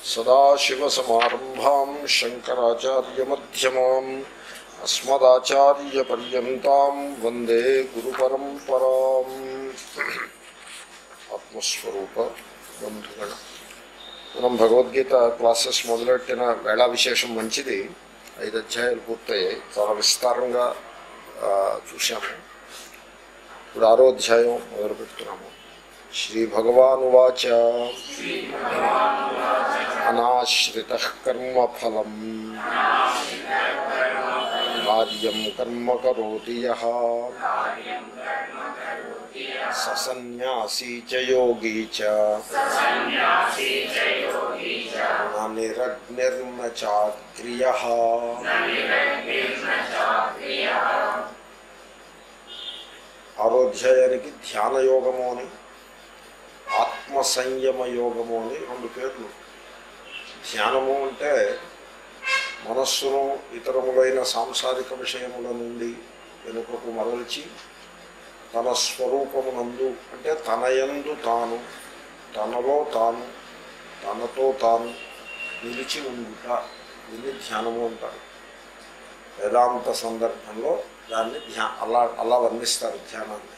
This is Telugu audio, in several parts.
సదాశివసమారంభాం శంకరాచార్యమ్యమాం అస్మదాచార్యపర్యంతం వందే గురుపరంపరాం ఆత్మస్వరూప బంధుగణ మనం భగవద్గీత క్లాసెస్ మొదలెట్టిన వేళా విశేషం మంచిది ఐదు అధ్యాయాలు పూర్తయ్యాయి చాలా విస్తారంగా ఆ, చూశాము ఇప్పుడు ఆరో అధ్యాయం మొదలు పెడుతున్నాము శ్రీ భగవానువాచ అనాశ్రిత కర్మఫలం కార్యం కర్మ కరోతి యః ససన్యాసీ చ యోగీ చ న నిరగ్నిర్న చాక్రియః ఆరో అధ్యాయానికి ధ్యాన యోగము అని ఆత్మ సంయమ యోగము అని రెండు పేర్లు ధ్యానము అంటే మనస్సును ఇతరములైన సాంసారిక విషయముల నుండి వెనుకకు మరల్చి తన స్వరూపమునందు అంటే తనయందు తాను తనలో తాను తనతో తాను నిలిచి ఉండుట దీన్ని ధ్యానము అంటారు వేదాంత సందర్భంలో దాన్ని ధ్యా అలా అలా వర్ణిస్తారు ధ్యానాన్ని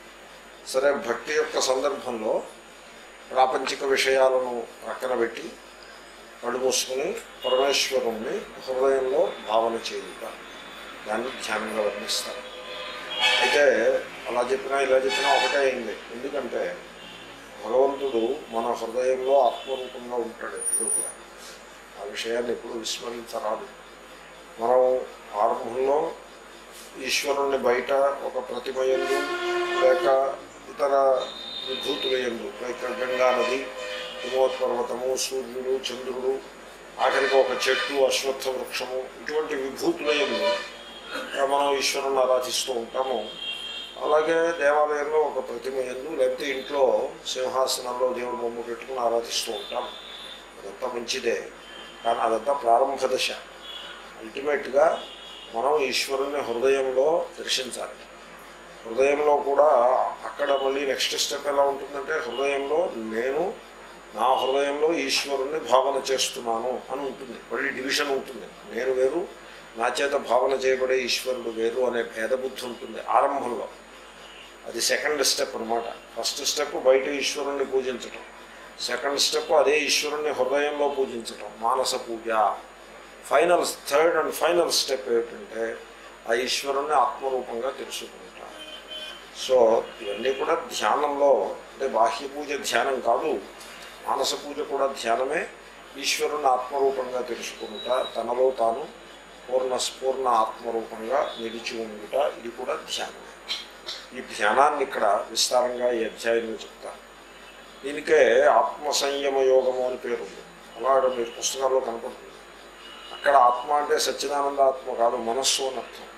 సరే భక్తి యొక్క సందర్భంలో ప్రాపంచిక విషయాలను ప్రక్కన పెట్టి కళ్ళు మూసుకుని పరమేశ్వరుణ్ణి హృదయంలో భావన చేయుట దాన్ని ధ్యానంగా వర్ణిస్తారు అయితే అలా చెప్పినా ఇలా చెప్పినా ఒకటే అయింది ఎందుకంటే భగవంతుడు మన హృదయంలో ఆత్మరూపంగా ఉంటాడు ఎప్పుడు కూడా ఆ విషయాన్ని ఎప్పుడు విస్మరించరాదు మనం ఆరంభంలో ఈశ్వరుణ్ణి బయట ఒక ప్రతిమ ఎందు లేక ఇతర విభూతుల ఎందు లేక గంగా నది హిమోత్పర్వతము సూర్యుడు చంద్రుడు ఆఖరికి ఒక చెట్టు అశ్వత్థ వృక్షము ఇటువంటి విభూతుల ఎందు మనం ఈశ్వరుని ఆరాధిస్తూ ఉంటాము అలాగే దేవాలయంలో ఒక ప్రతిమ ఎందు లేకపోతే ఇంట్లో సింహాసనంలో దేవుడు బొమ్మ పెట్టుకుని ఆరాధిస్తూ ఉంటాం అదంతా మంచిదే కానీ అదంతా ప్రారంభ దశ అల్టిమేట్గా మనం ఈశ్వరుని హృదయంలో దర్శించాలి హృదయంలో కూడా అక్కడ మళ్ళీ నెక్స్ట్ స్టెప్ ఎలా ఉంటుందంటే హృదయంలో నేను నా హృదయంలో ఈశ్వరుణ్ణి భావన చేస్తున్నాను అని ఉంటుంది మళ్ళీ డివిజన్ ఉంటుంది నేను వేరు నా చేత భావన చేయబడే ఈశ్వరుడు వేరు అనే భేదబుద్ధి ఉంటుంది ఆరంభంలో అది సెకండ్ స్టెప్ అనమాట ఫస్ట్ స్టెప్ బయట ఈశ్వరుణ్ణి పూజించటం సెకండ్ స్టెప్ అదే ఈశ్వరుణ్ణి హృదయంలో పూజించటం మానస పూజ final third and final step ఏమిటంటే ఆ ఈశ్వరుణ్ణి ఆత్మరూపంగా తెలుసుకుంటా సో ఇవన్నీ కూడా ధ్యానంలో అంటే బాహ్య పూజ ధ్యానం కాదు మానస పూజ కూడా ధ్యానమే ఈశ్వరుని ఆత్మరూపంగా తెలుసుకుంటా తనలో తాను పూర్ణ స్ఫూర్ణ ఆత్మరూపంగా నిలిచి ఉండుట ఇది కూడా ధ్యానమే ఈ ధ్యానాన్ని ఇక్కడ విస్తారంగా ఈ అధ్యాయంలో చెప్తారు దీనికే ఆత్మ సంయమ యోగము అని పేరు ఉంది అలాగే మీరు పుస్తకాల్లో కనపడుతుంది అక్కడ ఆత్మ అంటే సచ్చిదానంద ఆత్మ కాదు మనస్సు అని అర్థం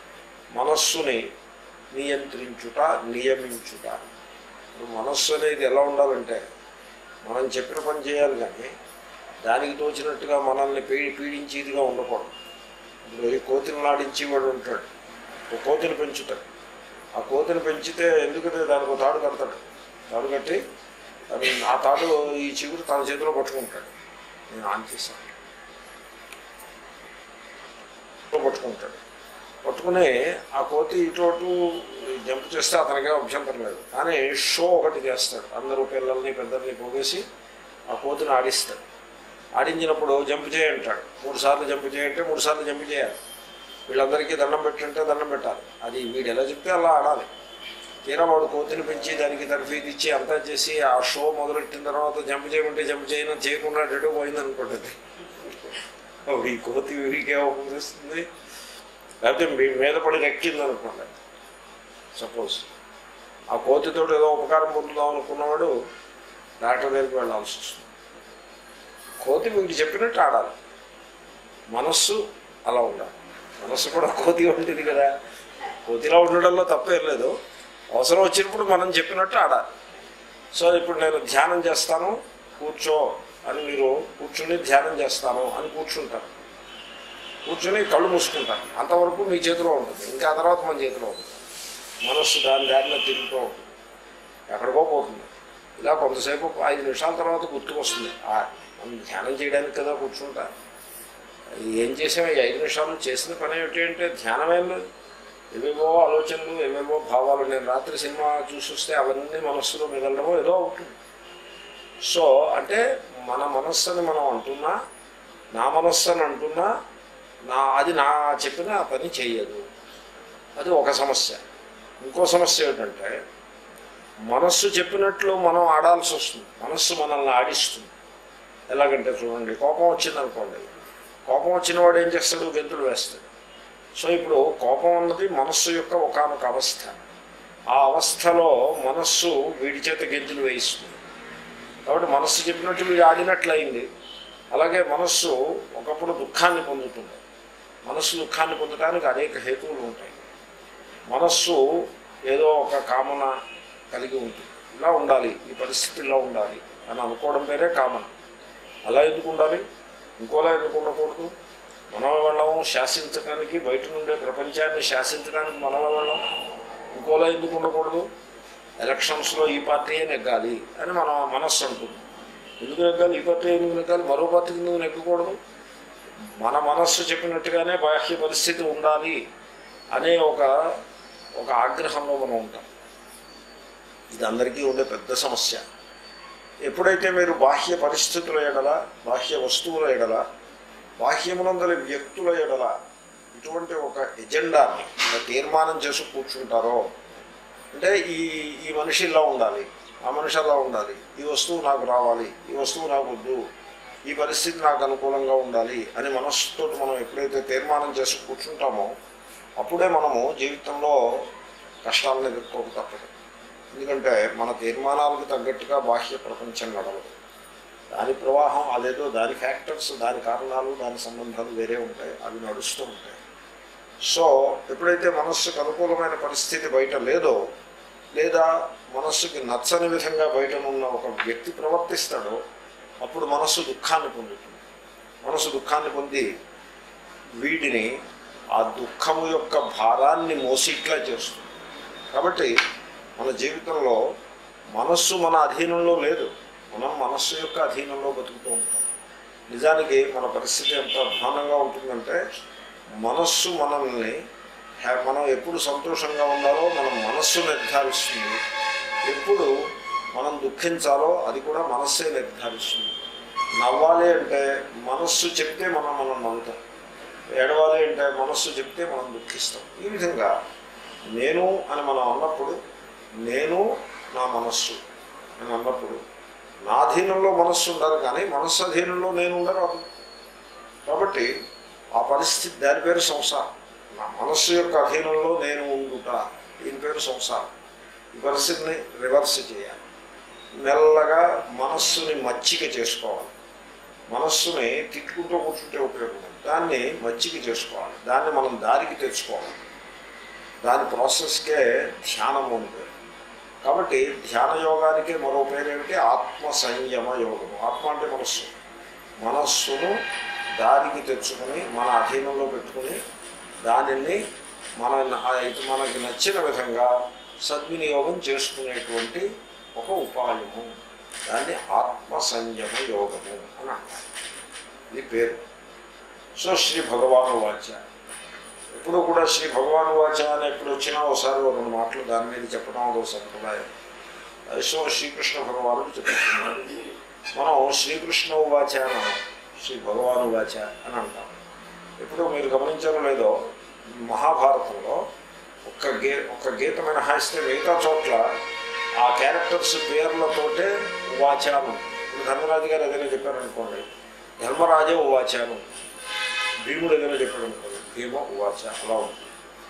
మనస్సుని నియంత్రించుట నియమించుట ఇప్పుడు మనస్సు అనేది ఎలా ఉండాలంటే మనం చెప్పిన పని చేయాలి కానీ దానికి తోచినట్టుగా మనల్ని పీడి పీడించేదిగా ఉండకూడదు ఇప్పుడు ఈ కోతిని నాడించి వాడు ఉంటాడు ఒక కోతిని పెంచుతాడు ఆ కోతిని పెంచితే ఎందుకంటే దానికి ఒక తాడు కడతాడు తాడు కట్టి అది ఆ తాడు ఈ చిగురు తన చేతిలో పట్టుకుంటాడు నేను ఆన్ చేశాను పట్టుకుంటాడు పట్టుకుని ఆ కోతి ఇటు అటు జంప్ చేస్తే అతనికే అభ్యంతరం లేదు కానీ షో ఒకటి చేస్తాడు అందరూ పిల్లల్ని పెద్దల్ని పోగేసి ఆ కోతిని ఆడిస్తాడు ఆడించినప్పుడు జంప్ చేయంటాడు మూడు సార్లు జంప్ చేయంటే మూడు సార్లు జంప్ చేయాలి వీళ్ళందరికీ దండం పెట్టంటే దండం పెట్టాలి అది వీడు ఎలా చెప్తే అలా ఆడాలి తీరా వాడు కోతిని పెంచి దానికి తర్ఫీదు ఇచ్చి అంతా చేసి ఆ షో మొదలెట్టిన తర్వాత జంప్ చేయమంటే జంప్ చేయను చేయకుండా డెడో పోయిందనుకుంటుంది ఈ కోతి వీడికి ఏమవుతుంది లేకపోతే మీ మీద పడి రెక్కింది అనుకోండి సపోజ్ ఆ కోతితో ఏదో ఉపకారం పొందుదాం అనుకున్నవాడు డాక్టర్ దగ్గరికి వెళ్ళాల్సి వస్తుంది కోతి వీడు చెప్పినట్టు ఆడాలి మనస్సు అలా ఉండాలి మనస్సు కూడా కోతి ఉంటుంది కదా కోతిలా ఉండడంలో తప్పేం లేదు అవసరం వచ్చినప్పుడు మనం చెప్పినట్టు ఆడాలి సో ఇప్పుడు నేను ధ్యానం చేస్తాను కూర్చో అని మీరు కూర్చుని ధ్యానం చేస్తాను అని కూర్చుంటారు కూర్చొని కళ్ళు మూసుకుంటాను అంతవరకు మీ చేతిలో ఉంటుంది ఇంకా ఆ తర్వాత మన చేతిలో ఉంటుంది మనస్సు దాని దారిలో తిరుగుతూ ఉంటుంది ఎక్కడికో పోతుంది ఇలా కొంతసేపు ఐదు నిమిషాల తర్వాత గుర్తుకొస్తుంది ఆ మనం ధ్యానం చేయడానికి కదా కూర్చుంటా ఏం చేసాము ఈ ఐదు నిమిషాలు చేసిన పని ఏమిటి అంటే ధ్యానమేం లేదు ఏవేవో ఆలోచనలు ఏవేవో భావాలు నేను రాత్రి సినిమా చూసి వస్తే అవన్నీ మనస్సులో మిగలడమో ఏదో అవుతుంది సో అంటే మన మనస్సుని మనం అంటున్నా నా మనస్సు అని అంటున్నా నా అది నా చెప్పిన ఆ పని చెయ్యదు అది ఒక సమస్య ఇంకో సమస్య ఏమిటంటే మనస్సు చెప్పినట్లు మనం ఆడాల్సి వస్తుంది మనస్సు మనల్ని ఆడిస్తుంది ఎలాగంటే చూడండి కోపం వచ్చిందనుకోండి కోపం వచ్చిన వాడు ఏం చేస్తాడు గెంతులు వేస్తాడు సో ఇప్పుడు కోపం అన్నది మనస్సు యొక్క ఒకనొక అవస్థ ఆ అవస్థలో మనస్సు వీడి చేత గెంతులు వేయిస్తుంది కాబట్టి మనస్సు చెప్పినట్టు వీడు ఆడినట్లయింది అలాగే మనస్సు ఒకప్పుడు దుఃఖాన్ని పొందుతుంది మనస్సు దుఃఖాన్ని పొందడానికి అనేక హేతువులు ఉంటాయి మనస్సు ఏదో ఒక కామన కలిగి ఉంటుంది ఇలా ఉండాలి ఈ పరిస్థితి ఇలా ఉండాలి అని అనుకోవడం పేరే కామన అలా ఎందుకు ఉండాలి ఇంకోలా ఎందుకు ఉండకూడదు మనం వెళ్ళం శాసించడానికి బయట నుండే ప్రపంచాన్ని శాసించడానికి మనం వెళ్ళం ఇంకోలా ఎందుకు ఉండకూడదు ఎలక్షన్స్లో ఈ పార్టీయే నెగ్గాలి అని మన మనస్సు అంటుంది ఎందుకు నెగ్గాలి ఈ పార్టీ ఎందుకు నెగ్గాలి మరో పార్టీకి ఎందుకు నెగ్గకూడదు మన మనస్సు చెప్పినట్టుగానే బాహ్య పరిస్థితి ఉండాలి అనే ఒక ఒక ఆగ్రహంలో మనం ఉంటాం ఇది అందరికీ ఉండే పెద్ద సమస్య ఎప్పుడైతే మీరు బాహ్య పరిస్థితుల ఎడల బాహ్య వస్తువుల ఎడల బాహ్యమునందరి వ్యక్తుల ఎడల ఇటువంటి ఒక ఎజెండాని ఒక తీర్మానం చేసి కూర్చుంటారో అంటే ఈ ఈ మనిషి ఇలా ఉండాలి ఆ మనిషి అలా ఉండాలి ఈ వస్తువు నాకు రావాలి ఈ వస్తువు నాకు వద్దు ఈ పరిస్థితి నాకు అనుకూలంగా ఉండాలి అని మనస్సుతో మనం ఎప్పుడైతే తీర్మానం చేసి కూర్చుంటామో అప్పుడే మనము జీవితంలో కష్టాలను ఎదుర్కోక తప్పదు ఎందుకంటే మన తీర్మానాలకు తగ్గట్టుగా బాహ్య ప్రపంచం నడవదు దాని ప్రవాహం అదేదో దాని ఫ్యాక్టర్స్ దాని కారణాలు దాని సంబంధాలు వేరే ఉంటాయి అవి నడుస్తూ ఉంటాయి సో ఎప్పుడైతే మనస్సుకు అనుకూలమైన పరిస్థితి బయట లేదో లేదా మనస్సుకి నచ్చని విధంగా బయట ఉన్న ఒక వ్యక్తి ప్రవర్తిస్తాడో అప్పుడు మనస్సు దుఃఖాన్ని పొందుతుంది మనస్సు దుఃఖాన్ని పొంది వీటిని ఆ దుఃఖము యొక్క భారాన్ని మోసిట్లా చేస్తుంది కాబట్టి మన జీవితంలో మనస్సు మన అధీనంలో లేదు మనం మనస్సు యొక్క అధీనంలో బతుకుతూ ఉంటాం నిజానికి మన పరిస్థితి ఎంత అధ్వానంగా ఉంటుందంటే మనస్సు మనల్ని హ్యా- మనం ఎప్పుడు సంతోషంగా ఉండాలో మన మనస్సు నిర్ధారిస్తుంది ఎప్పుడు మనం దుఃఖించాలో అది కూడా మనస్సే నిర్ధారిస్తుంది నవ్వాలి అంటే మనస్సు చెప్తే మనం మనం నవ్వుతాం ఏడవాలి అంటే మనస్సు చెప్తే మనం దుఃఖిస్తాం ఈ విధంగా నేను అని మనం అన్నప్పుడు నేను నా మనస్సు అని అన్నప్పుడు నా అధీనంలో మనస్సు ఉండాలి కానీ మనస్సు అధీనంలో నేను ఉండరాదు కాబట్టి ఆ పరిస్థితి దాని పేరు సంసారం నా మనస్సు యొక్క అధీనంలో నేను ఉండుట దీని పేరు సంసారం ఈ పరిస్థితిని రివర్స్ చేయాలి మెల్లగా మనస్సుని మచ్చిక చేసుకోవాలి మనస్సుని తిట్టుకుంటూ కూర్చుంటే ఉపయోగం లేదు. దాన్ని మచ్చిక చేసుకోవాలి దాన్ని మనం దారికి తెచ్చుకోవాలి దాని ప్రాసెస్కే ధ్యానము అని పేరు కాబట్టి ధ్యాన యోగానికి మరో పేరు ఏమిటి ఆత్మ సంయమ యోగము ఆత్మ అంటే మనస్సు మనస్సును దారికి తెచ్చుకొని మన అధీనంలో పెట్టుకుని దానిని మన ఇది మనకి నచ్చిన విధంగా సద్వినియోగం చేసుకునేటువంటి ఒక ఉపాయము దాన్ని ఆత్మ సంయమ యోగము అని అంటారు ఇది పేరు సో శ్రీ భగవాను వాచ్య ఎప్పుడు కూడా శ్రీ భగవాను వాచ అని ఎప్పుడు వచ్చినా ఒకసారి ఓ రెండు మాటలు దాని మీద చెప్పడం అదో సంప్రదాయం అది సో శ్రీకృష్ణ భగవానుడు చెప్తున్నారు మనం శ్రీకృష్ణ వాచ అని అనం. శ్రీ భగవాను వాచ అని అంటాం ఇప్పుడు మీరు గమనించారో లేదో మహాభారతంలో ఒక్క గే ఒక్క గీత మినహాయిస్తే మిగతా చోట్ల ఆ క్యారెక్టర్స్ పేర్లతోటే వాచాను ఇప్పుడు ధర్మరాజు గారు ఏదైనా చెప్పారనుకోండి ధర్మరాజే వాచాను భీముడు ఏదైనా చెప్పాడు అనుకోండి భీమ ఉవాచ అలా ఉంటుంది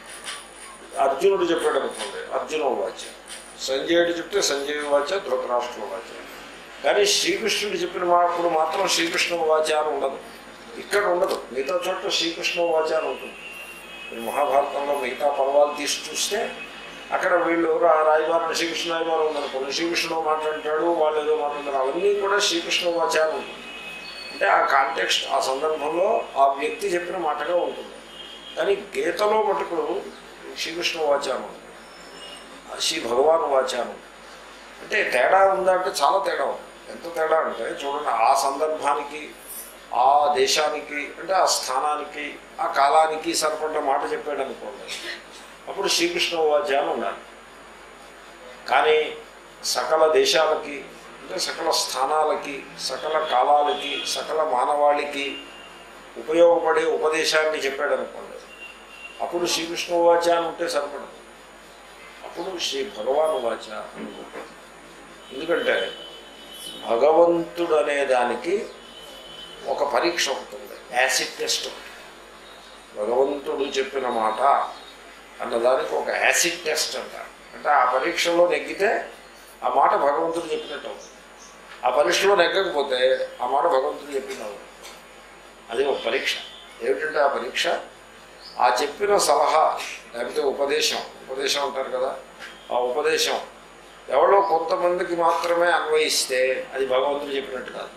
అర్జునుడు చెప్పాడు అనుకోండి అర్జున ఉవాచ సంజయుడు చెప్తే సంజయ ఉవాచ ధృతరాష్ట్ర ఉవాచ కానీ శ్రీకృష్ణుడు చెప్పిన మాటప్పుడు మాత్రం శ్రీకృష్ణ ఉవాచ అని ఉండదు ఇక్కడ ఉండదు మిగతా చోట్ల శ్రీకృష్ణ ఉవాచ అని ఉంటుంది మీరు మహాభారతంలో మిగతా పర్వాలు తీసి చూస్తే అక్కడ వీళ్ళు రా- రాయబారం శ్రీకృష్ణ రాయబారం ఉందనుకోండి శ్రీకృష్ణుడు మాట్లాడతాడు వాళ్ళు ఏదో మాట్లాడతారు అవన్నీ కూడా శ్రీకృష్ణ ఉవాచ అని ఉంటుంది అంటే ఆ కాంటెక్స్ట్ ఆ సందర్భంలో ఆ వ్యక్తి చెప్పిన మాటగా ఉంటుంది కానీ గీతలో మటుకు శ్రీకృష్ణ వాచాను శ్రీ భగవాన్ వాచాను అంటే తేడా ఉందా అంటే చాలా తేడా ఉంది ఎంత తేడా అంటే చూడండి ఆ సందర్భానికి ఆ దేశానికి అంటే ఆ స్థానానికి ఆ కాలానికి సరిపడ్డ మాట చెప్పాడు అనుకోండి అప్పుడు శ్రీకృష్ణ వాచ అని ఉండాలి కానీ సకల దేశాలకి అంటే సకల స్థానాలకి సకల కాలాలకి సకల మానవాళికి ఉపయోగపడే ఉపదేశాన్ని చెప్పాడు అనుకోండి అప్పుడు శ్రీకృష్ణ వాచ అని ఉంటే సరిపడదు అప్పుడు శ్రీ భగవాన్ వాచ అనుకుంటాం ఎందుకంటే భగవంతుడు అనే దానికి ఒక పరీక్ష ఉంటుంది యాసిడ్ టెస్ట్ ఒకటి భగవంతుడు చెప్పిన మాట అన్నదానికి ఒక యాసిడ్ టెస్ట్ అంటారు అంటే ఆ పరీక్షలో నెగ్గితే ఆ మాట భగవంతుడు చెప్పినట్టు అవుతుంది ఆ పరీక్షలో నెగ్గకపోతే ఆ మాట భగవంతుడు చెప్పిన అవుతుంది అది ఒక పరీక్ష ఏమిటంటే ఆ పరీక్ష ఆ చెప్పిన సలహా లేకపోతే ఉపదేశం ఉపదేశం అంటారు కదా ఆ ఉపదేశం ఎవరో కొంతమందికి మాత్రమే అన్వయిస్తే అది భగవంతుడు చెప్పినట్టు కాదు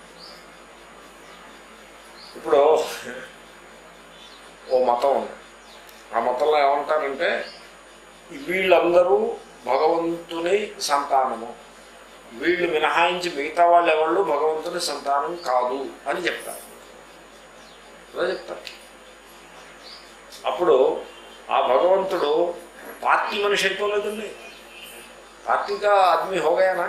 ఇప్పుడు ఓ మతం ఉంది ఆ మతంలో ఏమంటారంటే వీళ్ళందరూ భగవంతుని సంతానము వీళ్ళు మినహాయించి మిగతా వాళ్ళు ఎవళ్ళు భగవంతుని సంతానం కాదు అని చెప్తారు అలా చెప్తారు అప్పుడు ఆ భగవంతుడు పార్టీ మనిషి అయిపోలేదండి పార్టీగా ఆద్మీ హోగాయనా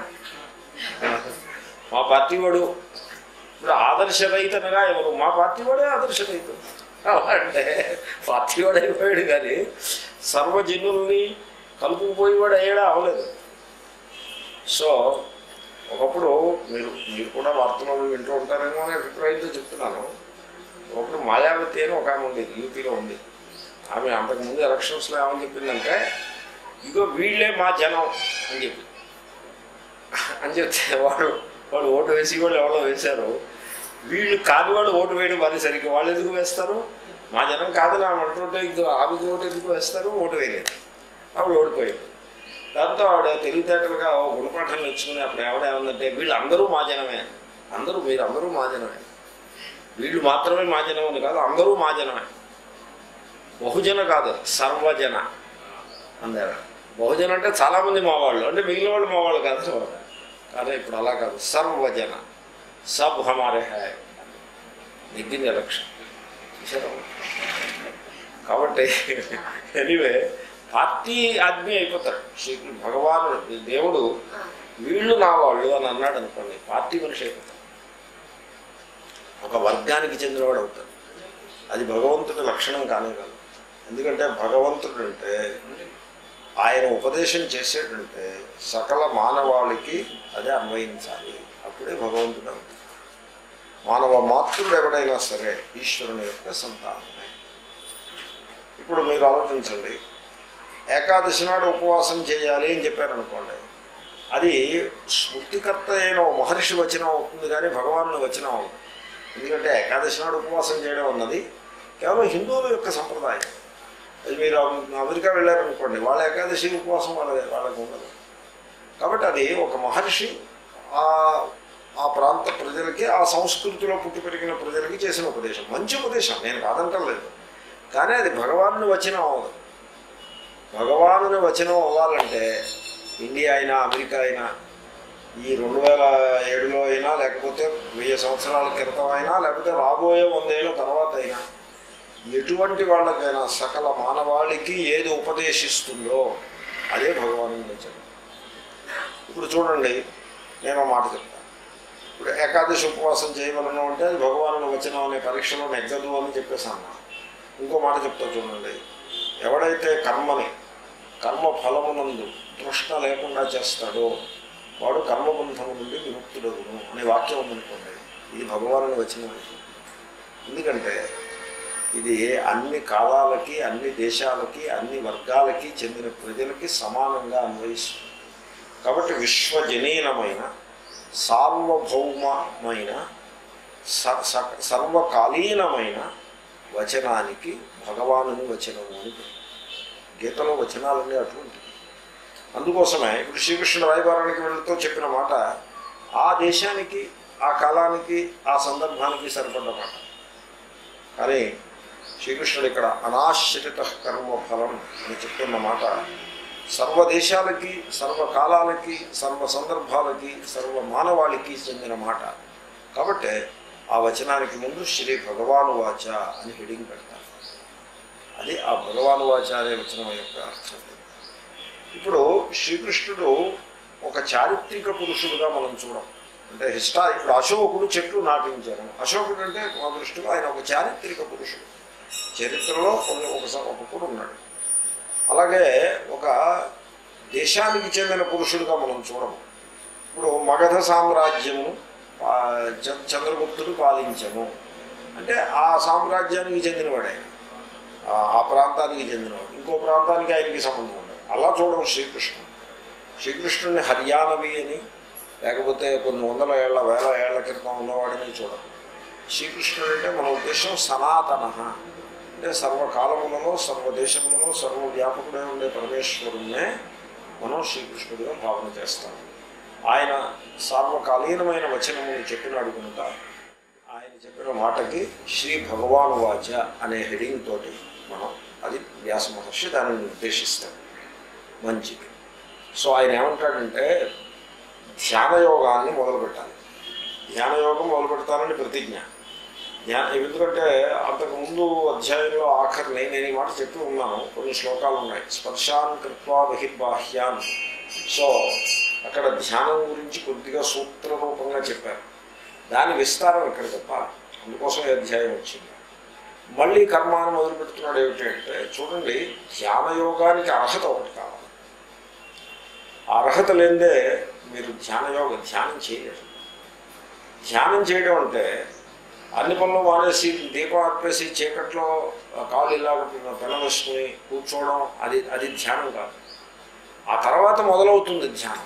మా పార్టీ వాడు ఇప్పుడు ఆదర్శ రైతనగా ఎవరు మా పార్టీ వాడే ఆదర్శ రైతు అంటే పార్టీ వాడు అయిపోయాడు కానీ సర్వజనుల్ని కలుపుకుపోయేవాడు అయ్యాడా అవలేదు సో ఒకప్పుడు మీరు మీరు కూడా వార్తలు వింటూ ఉంటారేమో అనే అభిప్రాయంతో చెప్తున్నాను ఒకప్పుడు మాయావతి అని ఒక ఆమె ఉండేది యూపీలో ఉంది ఆమె అంతకుముందు ఎలక్షన్స్లో ఏమని చెప్పిందంటే ఇగో వీళ్ళే మా జనం అని చెప్పి అని చెప్తే వాడు వాడు ఓటు వేసి వాళ్ళు ఎవరో వేశారు వీళ్ళు కాని వాళ్ళు ఓటు వేయడం మరి సరిగ్గా వాళ్ళు ఎందుకు వేస్తారు మా జనం కాదని ఆమె అంటుంటే ఇది ఆమెకు ఓటు ఎందుకు వేస్తారు ఓటు వేయలేదు ఆవిడ ఓడిపోయాడు దాంతో ఆవిడ తెలివితేటలుగా ఓ గుణపాఠం నేర్చుకుని అప్పుడు ఆవిడ ఏమందంటే వీళ్ళు అందరూ మా జనమే అందరూ మీరు అందరూ మా జనమే వీళ్ళు మాత్రమే మా జనం అని కాదు అందరూ మా జనమే బహుజన కాదు సర్వజన అందారు బహుజన అంటే చాలామంది మా వాళ్ళు అంటే మిగిలిన వాళ్ళు మా వాళ్ళు కాదు కానీ ఇప్పుడు అలా కాదు సర్వజన సబ్ హమారే హాయ్ నెగ్గింది ఎలక్షన్ చూసారా కాబట్టి ఎనీవే పార్టీ ఆద్మీ అయిపోతాడు శ్రీ భగవానుడు దేవుడు వీళ్ళు నా వాళ్ళు అని అన్నాడు అనుకోండి పార్టీ మనిషి అయిపోతాడు ఒక వర్గానికి చెందినవాడు అవుతాడు అది భగవంతుడి లక్షణం కానే కాదు ఎందుకంటే భగవంతుడు అంటే ఆయన ఉపదేశం చేసేటంటే సకల మానవాళికి అదే అన్వయించాలి అప్పుడే భగవంతుడు అవుతాడు మానవ మాతృడు ఎవడైనా సరే ఈశ్వరుని యొక్క సంతానమే ఇప్పుడు మీరు ఆలోచించండి ఏకాదశి నాడు ఉపవాసం చేయాలి అని చెప్పారనుకోండి అది స్మృతికర్త అయిన ఓ మహర్షి వచనం అవుతుంది కానీ భగవాను వచనం అవుతుంది ఎందుకంటే ఏకాదశి నాడు ఉపవాసం చేయడం అన్నది కేవలం హిందువుల యొక్క సంప్రదాయం అది మీరు అమెరికా వెళ్ళారనుకోండి వాళ్ళ ఏకాదశి ఉపవాసం వాళ్ళ వాళ్ళకు ఉండదు కాబట్టి అది ఒక మహర్షి ఆ ఆ ప్రాంత ప్రజలకి ఆ సంస్కృతిలో పుట్టి పెరిగిన ప్రజలకి చేసిన ఉపదేశం మంచి ఉపదేశం నేను కాదంటలేదు కానీ అది భగవాను వచనం అవ్వదు భగవానుని వచనం అవ్వాలంటే ఇండియా అయినా అమెరికా అయినా ఈ రెండు వేల ఏడులో అయినా లేకపోతే వెయ్యి సంవత్సరాల క్రితం అయినా లేకపోతే రాబోయే వందేళ్ల తర్వాత అయినా ఎటువంటి వాళ్ళకైనా సకల మానవాళికి ఏది ఉపదేశిస్తుందో అదే భగవాను వచనం ఇప్పుడు చూడండి నేను ఒక మాట చెప్తాను ఇప్పుడు ఏకాదశి ఉపవాసం చేయవలను అంటే అది భగవాను వచనం అనే పరీక్షలో నెగ్గదు అని చెప్పేసాను ఇంకో మాట చెప్తా చూడండి ఎవడైతే కర్మని కర్మ ఫలమునందు తృష్ణ లేకుండా చేస్తాడో వాడు కర్మబంధము నుండి విముక్తుడగును అనే వాక్యం ఉందనుకోండి ఇది భగవాను వచనం ఎందుకంటే ఇది అన్ని కాలాలకి అన్ని దేశాలకి అన్ని వర్గాలకి చెందిన ప్రజలకి సమానంగా అన్వయిస్తుంది కాబట్టి విశ్వజనీనమైన సార్వభౌమమైన స- స- సర్వకాలీనమైన వచనానికి భగవానుని వచనము అని పేరు. గీతలో వచనాలన్నీ అటువంటి అందుకోసమే ఇప్పుడు శ్రీకృష్ణుడు రాయబారానికి వెళ్తూ చెప్పిన మాట ఆ దేశానికి ఆ కాలానికి ఆ సందర్భానికి సరిపడ్డ మాట కానీ శ్రీకృష్ణుడు ఇక్కడ అనాశ్రిత కర్మ ఫలం అని చెప్తున్న మాట సర్వ దేశాలకి సర్వకాలాలకి సర్వ సందర్భాలకి సర్వ మానవాళికి చెందిన మాట కాబట్టి ఆ వచనానికి ముందు శ్రీ భగవాను వాచ అని హెడింగ్ పెడతారు అది ఆ భగవాను వాచ అనే వచనం యొక్క అర్థం ఇప్పుడు శ్రీకృష్ణుడు ఒక చారిత్రక పురుషుడుగా మనం చూడం అంటే హిస్టా ఇప్పుడు అశోకుడు చెట్లు నాటించారు అశోకుడు అంటే మా దృష్టిలో ఆయన ఒక చారిత్రక పురుషుడు చరిత్రలో కొన్ని ఒక స- ఒకప్పుడు ఉన్నాడు అలాగే ఒక దేశానికి చెందిన పురుషుడుగా మనం చూడము ఇప్పుడు మగధ సామ్రాజ్యము ఆ, చ- చంద్రగుప్తుడు పాలించము అంటే ఆ సామ్రాజ్యానికి చెందినవాడు ఆయన ఆ- ఆ ప్రాంతానికి చెందినవాడు ఇంకో ప్రాంతానికి ఆయనకి సంబంధం ఉండదు అలా చూడడం శ్రీకృష్ణుడు శ్రీకృష్ణుడిని హర్యానవి అని లేకపోతే కొన్ని వందల ఏళ్ల వేల ఏళ్ల క్రితం ఉన్నవాడిని చూడడం శ్రీకృష్ణుడు అంటే మన ఉద్దేశం సనాతన అంటే సర్వకాలములలో సర్వదేశములలో సర్వవ్యాపకుడే ఉండే పరమేశ్వరుణ్ణే మనం శ్రీకృష్ణుడిగా భావన చేస్తాం ఆయన సార్వకాలీనమైన వచనములు చెప్పినాడు కనుక ఆయన చెప్పిన మాటకి శ్రీ భగవాను వాచ అనే హెడింగ్ తోటి మనం అది వ్యాస మహర్షి దానిని నిర్దేశిస్తాం మంచిది సో ఆయన ఏమంటాడంటే ధ్యానయోగాన్ని మొదలుపెట్టాలి ధ్యానయోగం మొదలు పెడతానని ప్రతిజ్ఞ ధ్యాన ఎందుకంటే అంతకుముందు అధ్యాయంలో ఆఖరిని నేను ఈ మాట చెప్తూ ఉన్నాను కొన్ని శ్లోకాలు ఉన్నాయి స్పర్శాన్ కృత్వా బహిర్బాహ్యాన్ సో అక్కడ ధ్యానం గురించి కొద్దిగా సూత్రరూపంగా చెప్పారు దాని విస్తారం ఇక్కడ చెప్పాలి అందుకోసం ఈ అధ్యాయం వచ్చింది మళ్ళీ కర్మాన్ని మొదలు పెడుతున్నాడు ఏమిటంటే చూడండి ధ్యానయోగానికి అర్హత ఒకటి కావాలి ఆ అర్హత లేదే మీరు ధ్యానయోగ ధ్యానం చేయలేరు ధ్యానం చేయడం అంటే అన్ని పనులు మానేసి దీపం ఆర్పేసి చీకట్లో కాలు ఇలా పెన వేసుకుని కూర్చోవడం అది అది ధ్యానం కాదు ఆ తర్వాత మొదలవుతుంది ధ్యానం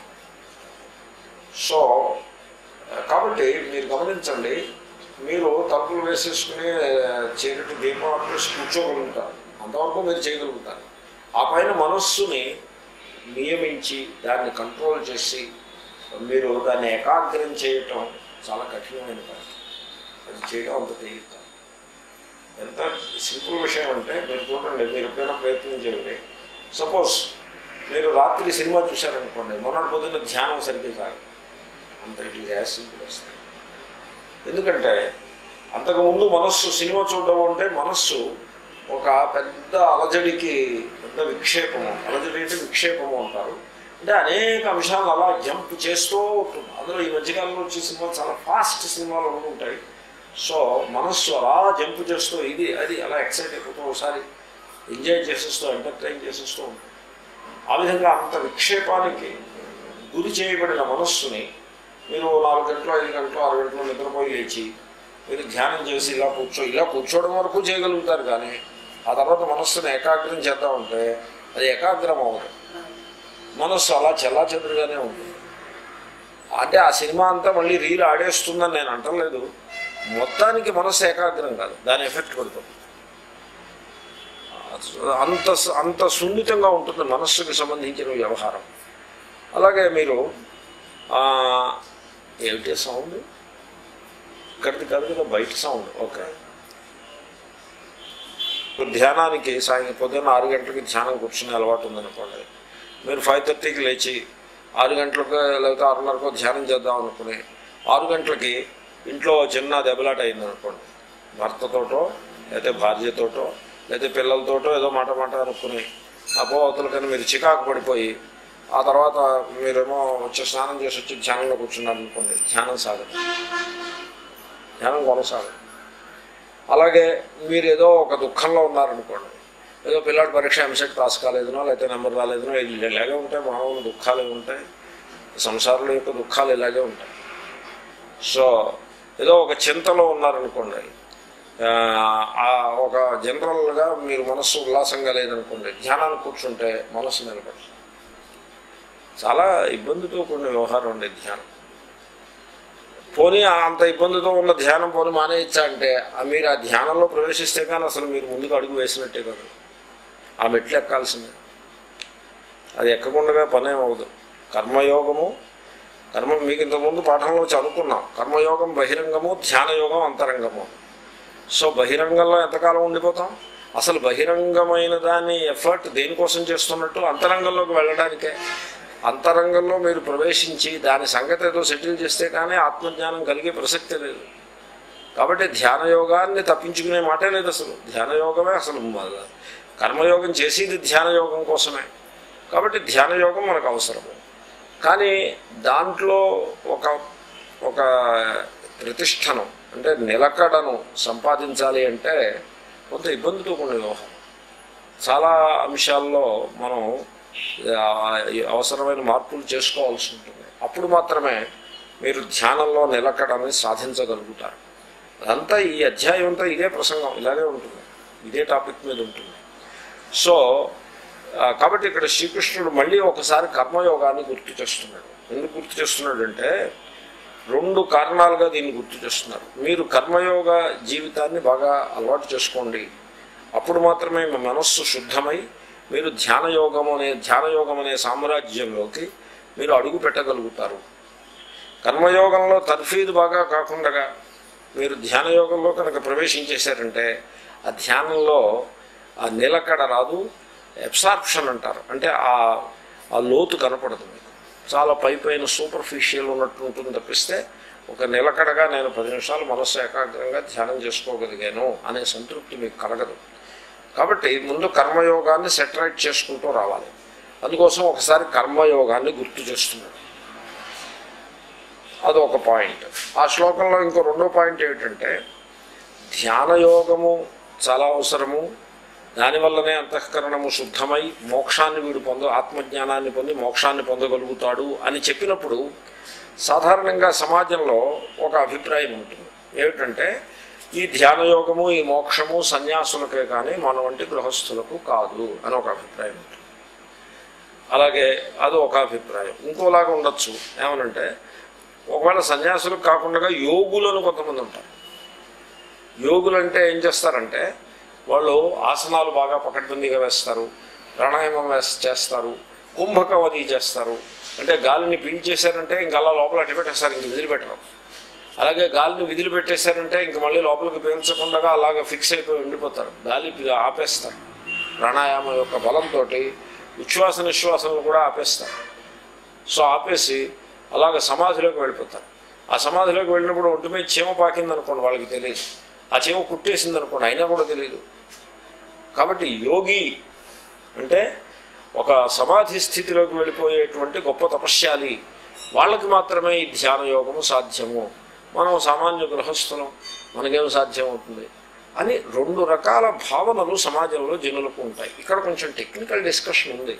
సో కాబట్టి మీరు గమనించండి మీరు తలుపులు వేసేసుకుని చీకటి దీపం ఆర్పేసి కూర్చోగలుగుతారు అంతవరకు మీరు చేయగలుగుతారు ఆ పైన మనస్సుని నియమించి దాన్ని కంట్రోల్ చేసి మీరు దాన్ని ఏకాగ్రం చేయటం చాలా కఠినమైన పని అది చేయడం అంత తేలిక కాదు. ఎంత సింపుల్ విషయం అంటే మీరు చూడండి మీరు ఎప్పుడైనా ప్రయత్నం చేయండి సపోజ్ మీరు రాత్రి సినిమా చూశారనుకోండి మొన్నటి పొద్దున్న ధ్యానం సరిగ్గా కాదు అంత ఇట్ ఈజ్ యాజ్ సింపుల్ వస్తుంది ఎందుకంటే అంతకుముందు మనస్సు సినిమా చూడడం అంటే మనస్సు ఒక పెద్ద అలజడికి పెద్ద విక్షేపము అలజడి అంటే విక్షేపము అంటారు అంటే అనేక అంశాలను అలా జంప్ చేస్తూ ఉంటుంది అందులో ఈ మధ్యకాలంలో వచ్చే సినిమాలు చాలా ఫాస్ట్ సినిమాలు ఉంటాయి సో మనస్సు అలా జంప్ చేస్తూ ఇది అది అలా ఎక్సైట్ అయిపోతూ ఒకసారి ఎంజాయ్ చేసేస్తూ ఎంటర్టైన్ చేసేస్తూ ఉంటుంది ఆ విధంగా అంత విక్షేపానికి గురి చేయబడిన మనస్సుని మీరు నాలుగు గంటలు ఐదు గంటలు ఆరు గంటలు నిద్రపోయి లేచి మీరు ధ్యానం చేసి ఇలా కూర్చో ఇలా కూర్చోవడం వరకు చేయగలుగుతారు కానీ ఆ తర్వాత మనస్సుని ఏకాగ్రం చేద్దామంటే అది ఏకాగ్రం అవ్వదు మనస్సు అలా చెల్లా చెదురుగానే ఉంటుంది అంటే ఆ సినిమా అంతా మళ్ళీ రీల్ ఆడేస్తుందని నేను అంటలేదు మొత్తానికి మనస్సు ఏకాగ్రం కాదు దాని ఎఫెక్ట్ పడుతుంది అంత అంత సున్నితంగా ఉంటుంది మనస్సుకి సంబంధించిన వ్యవహారం అలాగే మీరు ఆ, ఏమిటి సౌండ్ ఇక్కడిది కాదు కదా బయట సౌండ్ ఓకే ఇప్పుడు ధ్యానానికి సాయం పొద్దున్న ఆరు గంటలకి ధ్యానం కూర్చునే అలవాటు ఉందనుకోండి మీరు ఫైవ్ థర్టీకి లేచి ఆరు గంటలకు లేకపోతే ఆరున్నరకు ధ్యానం చేద్దాం అనుకుని ఆరు గంటలకి ఇంట్లో చిన్న దెబ్బలాట అయిందనుకోండి భర్తతోటో లేకపోతే భార్యతోటో లేకపోతే పిల్లలతోటో ఏదో మాట మాట అనుకుని అపో అవతలకని మీరు చికాకు పడిపోయి ఆ తర్వాత మీరేమో వచ్చి స్నానం చేసి వచ్చి ధ్యానంలో కూర్చున్నారు అనుకోండి ధ్యానం సాగదు ధ్యానం కొనసాగదు అలాగే మీరు ఏదో ఒక దుఃఖంలో ఉన్నారనుకోండి ఏదో పిల్లాడి పరీక్ష ఎంసెట్ పాస్ కాలేదునో లేకపోతే నెంబర్ రాలేదునో ఇది ఇలాగే ఉంటాయి మామూలు దుఃఖాలు ఉంటాయి సంసారంలో యొక్క దుఃఖాలు ఇలాగే ఉంటాయి సో ఏదో ఒక చింతలో ఉన్నారనుకోండి ఆ, ఆ ఒక జనరల్గా మీరు మనస్సు ఉల్లాసంగా లేదనుకోండి ధ్యానానికి కూర్చుంటే మనస్సు నిలబడుతుంది చాలా ఇబ్బందితో కూడిన వ్యవహారం అండి ధ్యానం పోనీ అంత ఇబ్బందితో ఉన్న ధ్యానం పోనీ మానేయచ్చా అంటే ఆ మీరు ఆ ధ్యానంలో ప్రవేశిస్తే కానీ అసలు మీరు ముందుకు అడుగు వేసినట్టే కాదు ఆ మెట్లు ఎక్కాల్సిందే అది ఎక్కకుండా పని ఏమవుదు కర్మయోగము కర్మ మీకు ఇంతకుముందు పాఠంలో చదువుకున్నాం కర్మయోగం బహిరంగము ధ్యానయోగం అంతరంగము సో బహిరంగంలో ఎంతకాలం ఉండిపోతాం అసలు బహిరంగమైన దాన్ని ఎఫర్ట్ దేనికోసం చేస్తున్నట్టు అంతరంగంలోకి వెళ్ళడానికే అంతరంగంలో మీరు ప్రవేశించి దాని సంగతి ఏదో సెటిల్ చేస్తే కానీ ఆత్మజ్ఞానం కలిగే ప్రసక్తే లేదు కాబట్టి ధ్యాన యోగాన్ని తప్పించుకునే మాటే లేదు అసలు ధ్యాన యోగమే అసలు మ- కర్మయోగం చేసేది ధ్యాన యోగం కోసమే కాబట్టి ధ్యాన యోగం మనకు అవసరము కానీ దాంట్లో ఒక ఒక ప్రతిష్టను అంటే నిలకడను సంపాదించాలి అంటే కొంత ఇబ్బందితో కూడిన వ్యవహారం చాలా అంశాల్లో మనం ఆ, ఈ అవసరమైన మార్పులు చేసుకోవాల్సి ఉంటుంది అప్పుడు మాత్రమే మీరు ధ్యానంలో నిలకడని సాధించగలుగుతారు అదంతా ఈ అధ్యాయం అంతా ఇదే ప్రసంగం ఇలాగే ఉంటుంది ఇదే టాపిక్ మీద ఉంటుంది సో ఆ, కాబట్టి ఇక్కడ శ్రీకృష్ణుడు మళ్ళీ ఒకసారి కర్మయోగాన్ని గుర్తు చేస్తున్నాడు ఎందుకు గుర్తు చేస్తున్నాడంటే రెండు కారణాలుగా దీన్ని గుర్తు చేస్తున్నారు మీరు కర్మయోగ జీవితాన్ని బాగా అలవాటు చేసుకోండి అప్పుడు మాత్రమే మీ మనస్సు శుద్ధమై మీరు ధ్యానయోగం అనే ధ్యానయోగం అనే సామ్రాజ్యంలోకి మీరు అడుగు పెట్టగలుగుతారు కర్మయోగంలో తర్ఫీదు బాగా కాకుండా మీరు ధ్యానయోగంలో కనుక ప్రవేశించేశారంటే ఆ ధ్యానంలో ఆ నిలకడ రాదు అబ్సార్ప్షన్ అంటారు అంటే ఆ ఆ లోతు కనపడదు మీకు చాలా పై పైన సూపర్ఫిషియల్ ఉన్నట్టు ఉంటుంది తప్పిస్తే ఒక నిలకడగా నేను పది నిమిషాలు మనస్సు ఏకాగ్రంగా ధ్యానం చేసుకోగలిగాను అనే సంతృప్తి మీకు కలగదు కాబట్టి ముందు కర్మయోగాన్ని సెటరైట్ చేసుకుంటూ రావాలి అందుకోసం ఒకసారి కర్మయోగాన్ని గుర్తు చేస్తున్నాడు అదొక పాయింట్ ఆ శ్లోకంలో ఇంకో రెండో పాయింట్ ఏమిటంటే ధ్యానయోగము చాలా అవసరము దానివల్లనే అంతఃకరణము శుద్ధమై మోక్షాన్ని వీడు పొంద ఆత్మజ్ఞానాన్ని పొంది మోక్షాన్ని పొందగలుగుతాడు అని చెప్పినప్పుడు సాధారణంగా సమాజంలో ఒక అభిప్రాయం ఉంటుంది ఏమిటంటే ఈ ధ్యానయోగము ఈ మోక్షము సన్యాసులకే కానీ మన వంటి గృహస్థులకు కాదు అని ఒక అభిప్రాయం ఉంటుంది అలాగే అది ఒక అభిప్రాయం ఇంకోలాగా ఉండొచ్చు ఏమనంటే ఒకవేళ సన్యాసులకు కాకుండా యోగులను కొంతమంది ఉంటారు యోగులు అంటే ఏం చేస్తారంటే వాళ్ళు ఆసనాలు బాగా పకడ్బందీగా వేస్తారు ప్రాణాయామం వేస్ చేస్తారు కుంభకం అది చేస్తారు అంటే గాలిని పీల్చేశారంటే ఇంక అలా లోపల అట్టి పెట్టేస్తారు ఇంక వదిలిపెట్టరు అలాగే గాలిని విధులు పెట్టేశారంటే ఇంక మళ్ళీ లోపలికి పీల్చకుండా అలాగ ఫిక్స్ అయిపోయి ఉండిపోతారు గాలి పీ- ఆపేస్తారు ప్రాణాయామం యొక్క బలంతో ఉచ్ఛ్వాస నిశ్వాసనలు కూడా ఆపేస్తారు సో ఆపేసి అలాగ సమాధిలోకి వెళ్ళిపోతారు ఆ సమాధిలోకి వెళ్ళినప్పుడు ఒంటి మీద చీమ పాకింది అనుకోండి వాళ్ళకి తెలియదు ఆ చీమ కుట్టేసింది అనుకోండి అయినా కూడా తెలియదు కాబట్టి యోగి అంటే ఒక సమాధి స్థితిలోకి వెళ్ళిపోయేటువంటి గొప్ప తపస్యాలి వాళ్ళకి మాత్రమే ఈ ధ్యాన యోగము సాధ్యము మనం సామాన్య గృహస్థులం మనకేం సాధ్యం అవుతుంది అని రెండు రకాల భావనలు సమాజంలో జనులకు ఉంటాయి ఇక్కడ కొంచెం టెక్నికల్ డిస్కషన్ ఉంది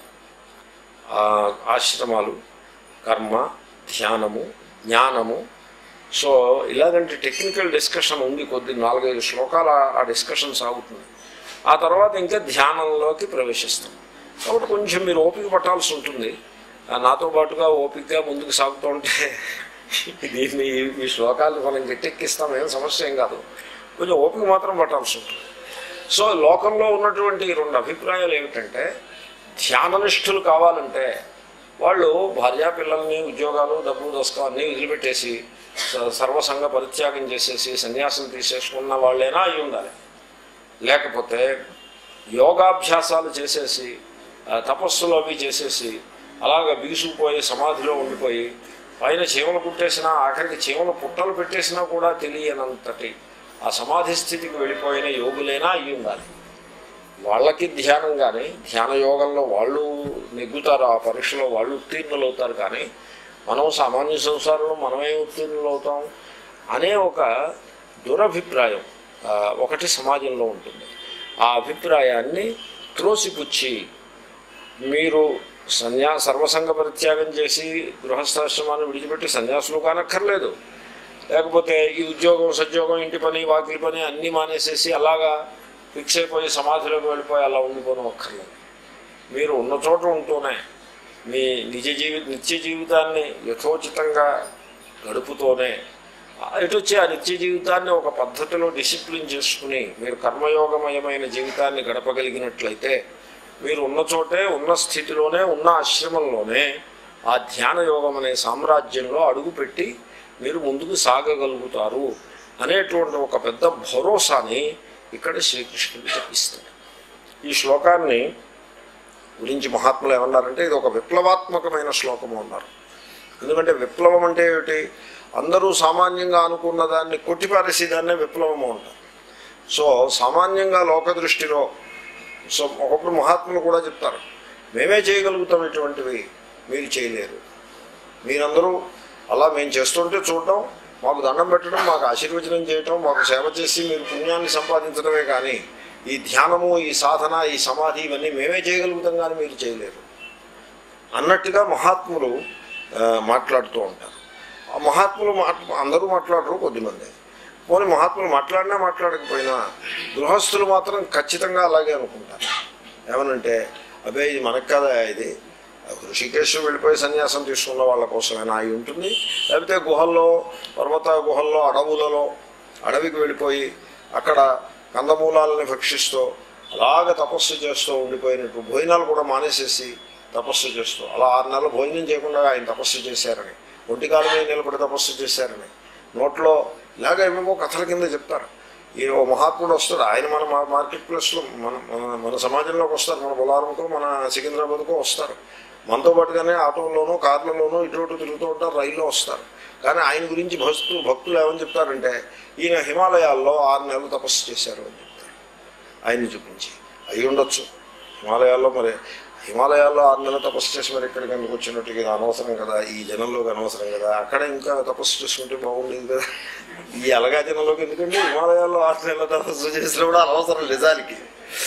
ఆ, ఆశ్రమాలు కర్మ ధ్యానము జ్ఞానము సో ఇలాగంటే టెక్నికల్ డిస్కషన్ ఉంది కొద్ది నాలుగైదు శ్లోకాల ఆ డిస్కషన్ సాగుతుంది ఆ తర్వాత ఇంకా ధ్యానంలోకి ప్రవేశిస్తాం కాబట్టి కొంచెం మీరు ఓపిక పట్టాల్సి ఉంటుంది ఆ, నాతో పాటుగా ఓపికగా ముందుకు సాగుతూ ఉంటే దీన్ని ఈ- ఈ శ్లోకాలు మనం గట్టెక్కిస్తాం ఏం సమస్య ఏం కాదు కొంచెం ఓపిక మాత్రం పట్టాల్సి ఉంటుంది సో లోకంలో ఉన్నటువంటి ఈ రెండు అభిప్రాయాలు ఏమిటంటే ధ్యాననిష్ఠులు కావాలంటే వాళ్ళు భార్యా పిల్లల్ని ఉద్యోగాలు డబ్బు దశకం అన్నీ వదిలిపెట్టేసి స- సర్వసంగ పరిత్యాగం చేసేసి సన్యాసం తీసేసుకున్న వాళ్ళైనా అయి ఉండాలి లేకపోతే యోగాభ్యాసాలు చేసేసి ఆ, తపస్సులు అవి చేసేసి అలాగ బిగుసుకుపోయి సమాధిలో ఉండిపోయి పైన చీమలు పుట్టేసినా ఆఖరికి చీమలు పుట్టలు పెట్టేసినా కూడా తెలియనంతటి ఆ సమాధి స్థితికి వెళ్ళిపోయిన యోగులైనా అయి ఉండాలి వాళ్ళకి ధ్యానం కానీ ధ్యాన యోగంలో వాళ్ళు నెగ్గుతారు ఆ పరీక్షలో వాళ్ళు ఉత్తీర్ణులు అవుతారు కానీ మనం సామాన్య సంసారంలో మనమే ఉత్తీర్ణులు అవుతాం అనే ఒక దురభిప్రాయం ఆ, ఒకటి సమాజంలో ఉంటుంది ఆ అభిప్రాయాన్ని త్రోసిపుచ్చి మీరు సన్యా సర్వసంగ పరిత్యాగం చేసి గృహస్థాశ్రమాన్ని విడిచిపెట్టి సన్యాసులు కానక్కర్లేదు లేకపోతే ఈ ఉద్యోగం సద్యోగం ఇంటి పని వాకిలి పని అన్నీ మానేసేసి అలాగా ఫిక్స్ అయిపోయి సమాధిలోకి వెళ్ళిపోయి అలా ఉండిపోవడం అక్కర్లేదు మీరు ఉన్న చోట ఉంటూనే మీ నిజ జీవి నిత్య జీవితాన్ని యథోచితంగా గడుపుతూనే ఇటు వచ్చి ఆ నిత్య జీవితాన్ని ఒక పద్ధతిలో డిసిప్లిన్ చేసుకుని మీరు కర్మయోగమయమైన జీవితాన్ని గడపగలిగినట్లయితే మీరు ఉన్న చోటే ఉన్న స్థితిలోనే ఉన్న ఆశ్రమంలోనే ఆ ధ్యాన యోగం అనే సామ్రాజ్యంలో అడుగుపెట్టి మీరు ముందుకు సాగగలుగుతారు అనేటువంటి ఒక పెద్ద భరోసాని ఇక్కడ శ్రీకృష్ణుడు ఇస్తాడు ఈ శ్లోకాన్ని గురించి మహాత్ములు ఏమన్నారంటే ఇది ఒక విప్లవాత్మకమైన శ్లోకము అన్నారు ఎందుకంటే విప్లవం అంటే ఏమిటి అందరూ సామాన్యంగా అనుకున్న దాన్ని కొట్టిపారేసి దాన్నే విప్లవము అంటారు సో సామాన్యంగా లోక దృష్టిలో సో ఒకప్పుడు మహాత్ములు కూడా చెప్తారు మేమే చేయగలుగుతాం ఇటువంటివి మీరు చేయలేరు మీరందరూ అలా మేము చేస్తుంటే చూడటం మాకు దండం పెట్టడం మాకు ఆశీర్వచనం చేయటం మాకు సేవ చేసి మీరు పుణ్యాన్ని సంపాదించడమే కానీ ఈ ధ్యానము ఈ సాధన ఈ సమాధి ఇవన్నీ మేమే చేయగలుగుతాం కానీ మీరు చేయలేరు అన్నట్టుగా మహాత్ములు ఆ, మాట్లాడుతూ ఉంటారు ఆ మహాత్ములు మాట్ అందరూ మాట్లాడరు కొద్దిమంది పోనీ మహాత్ములు మాట్లాడినా మాట్లాడకపోయినా గృహస్థులు మాత్రం ఖచ్చితంగా అలాగే అనుకుంటారు ఏమనంటే అబ్బే ఇది మనకు కదా ఇది ఋషికేశ్ వెళ్ళిపోయి సన్యాసం తీసుకున్న వాళ్ళ కోసమేనా అయి ఉంటుంది లేకపోతే గుహల్లో పర్వత గుహల్లో అడవులలో అడవికి వెళ్ళిపోయి అక్కడ కందమూలాలని భక్షిస్తూ అలాగ తపస్సు చేస్తూ ఉండిపోయినట్టు భోజనాలు కూడా మానేసేసి తపస్సు చేస్తూ అలా ఆరు నెలలు భోజనం చేయకుండా ఆయన తపస్సు చేశారని ఒంటి కాలం మీద నిలబడి తపస్సు చేశారని నోట్లో ఇలాగ ఏమేమో కథల కింద చెప్తారు ఈ ఓ మహాత్ముడు వస్తాడు ఆయన మన మా- మార్కెట్ ప్లేస్లో మన మన మన సమాజంలోకి వస్తారు మన బొలారంకో మన సికింద్రాబాద్కో వస్తారు మనతో పాటుగానే ఆటోల్లోనూ కార్లలోనూ ఇటు ఇటు తిరుగుతూ ఉంటారు రైల్లో వస్తారు కానీ ఆయన గురించి భక్తులు భక్తులు ఏమని చెప్తారంటే ఈయన హిమాలయాల్లో ఆరు నెలలు తపస్సు చేశారు అని చెప్తారు ఆయన్ని చూపించి అయి ఉండొచ్చు హిమాలయాల్లో మరి హిమాలయాల్లో ఆరు నెలలు తపస్సు చేసి మరి ఇక్కడికి ఎందుకు వచ్చినట్టు ఇది అనవసరం కదా ఈ జనంలోకి అనవసరం కదా అక్కడ ఇంకా తపస్సు చేసుకుంటే బాగుండేది కదా ఈ అలగా జనంలోకి ఎందుకంటే హిమాలయాల్లో ఆరు నెలల తపస్సు చేసినప్పుడు అనవసరం నిజానికి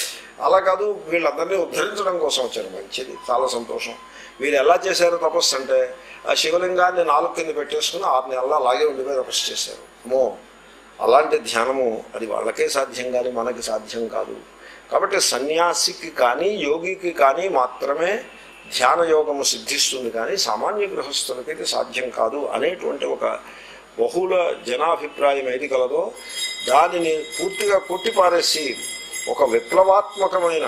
అలా కాదు వీళ్ళందరినీ ఉద్ధరించడం కోసం వచ్చారు మంచిది చాలా సంతోషం వీరు ఎలా చేశారు తపస్సు అంటే ఆ శివలింగాన్ని నాలుగు కింద పెట్టేసుకుని ఆరు నెలలు అలాగే ఉండిపోయి తపస్సు చేశారు మో అలాంటి ధ్యానము అది వాళ్ళకే సాధ్యం కానీ మనకి సాధ్యం కాదు కాబట్టి సన్యాసికి కానీ యోగికి కానీ మాత్రమే ధ్యాన యోగము సిద్ధిస్తుంది కానీ సామాన్య గృహస్థులకి ఇది సాధ్యం కాదు అనేటువంటి ఒక బహుళ జనాభిప్రాయం ఏది కలదో దానిని పూర్తిగా కొట్టిపారేసి ఒక విప్లవాత్మకమైన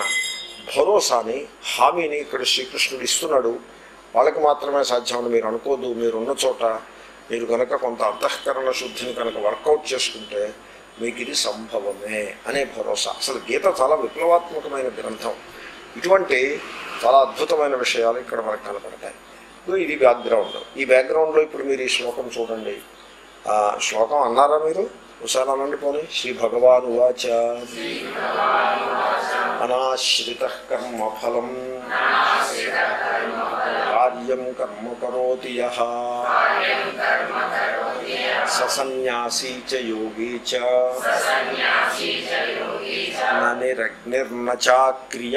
భరోసాని హామీని ఇక్కడ శ్రీకృష్ణుడు ఇస్తున్నాడు వాళ్ళకి మాత్రమే సాధ్యమని మీరు అనుకోద్దు మీరున్న చోట మీరు కనుక కొంత అంతఃకరణ శుద్ధిని కనుక వర్కౌట్ చేసుకుంటే మీకు ఇది సంభవమే అనే భరోసా అసలు గీత చాలా విప్లవాత్మకమైన గ్రంథం ఇటువంటి చాలా అద్భుతమైన విషయాలు ఇక్కడ మనకు కనపడతాయి ఇదిగో ఇది బ్యాక్గ్రౌండ్ ఈ బ్యాక్గ్రౌండ్లో ఇప్పుడు మీరు ఈ శ్లోకం చూడండి ఆ శ్లోకం అన్నారా మీరు ఒకసారి అనండి పోనీ శ్రీ భగవాన్ ఉవాచ అనాశ్రిత కర్మఫలం కార్యం కర్మ కరోతి యః ససన్యాసీ చ యోగీ చ న నిరగ్నిర్న చాక్రియ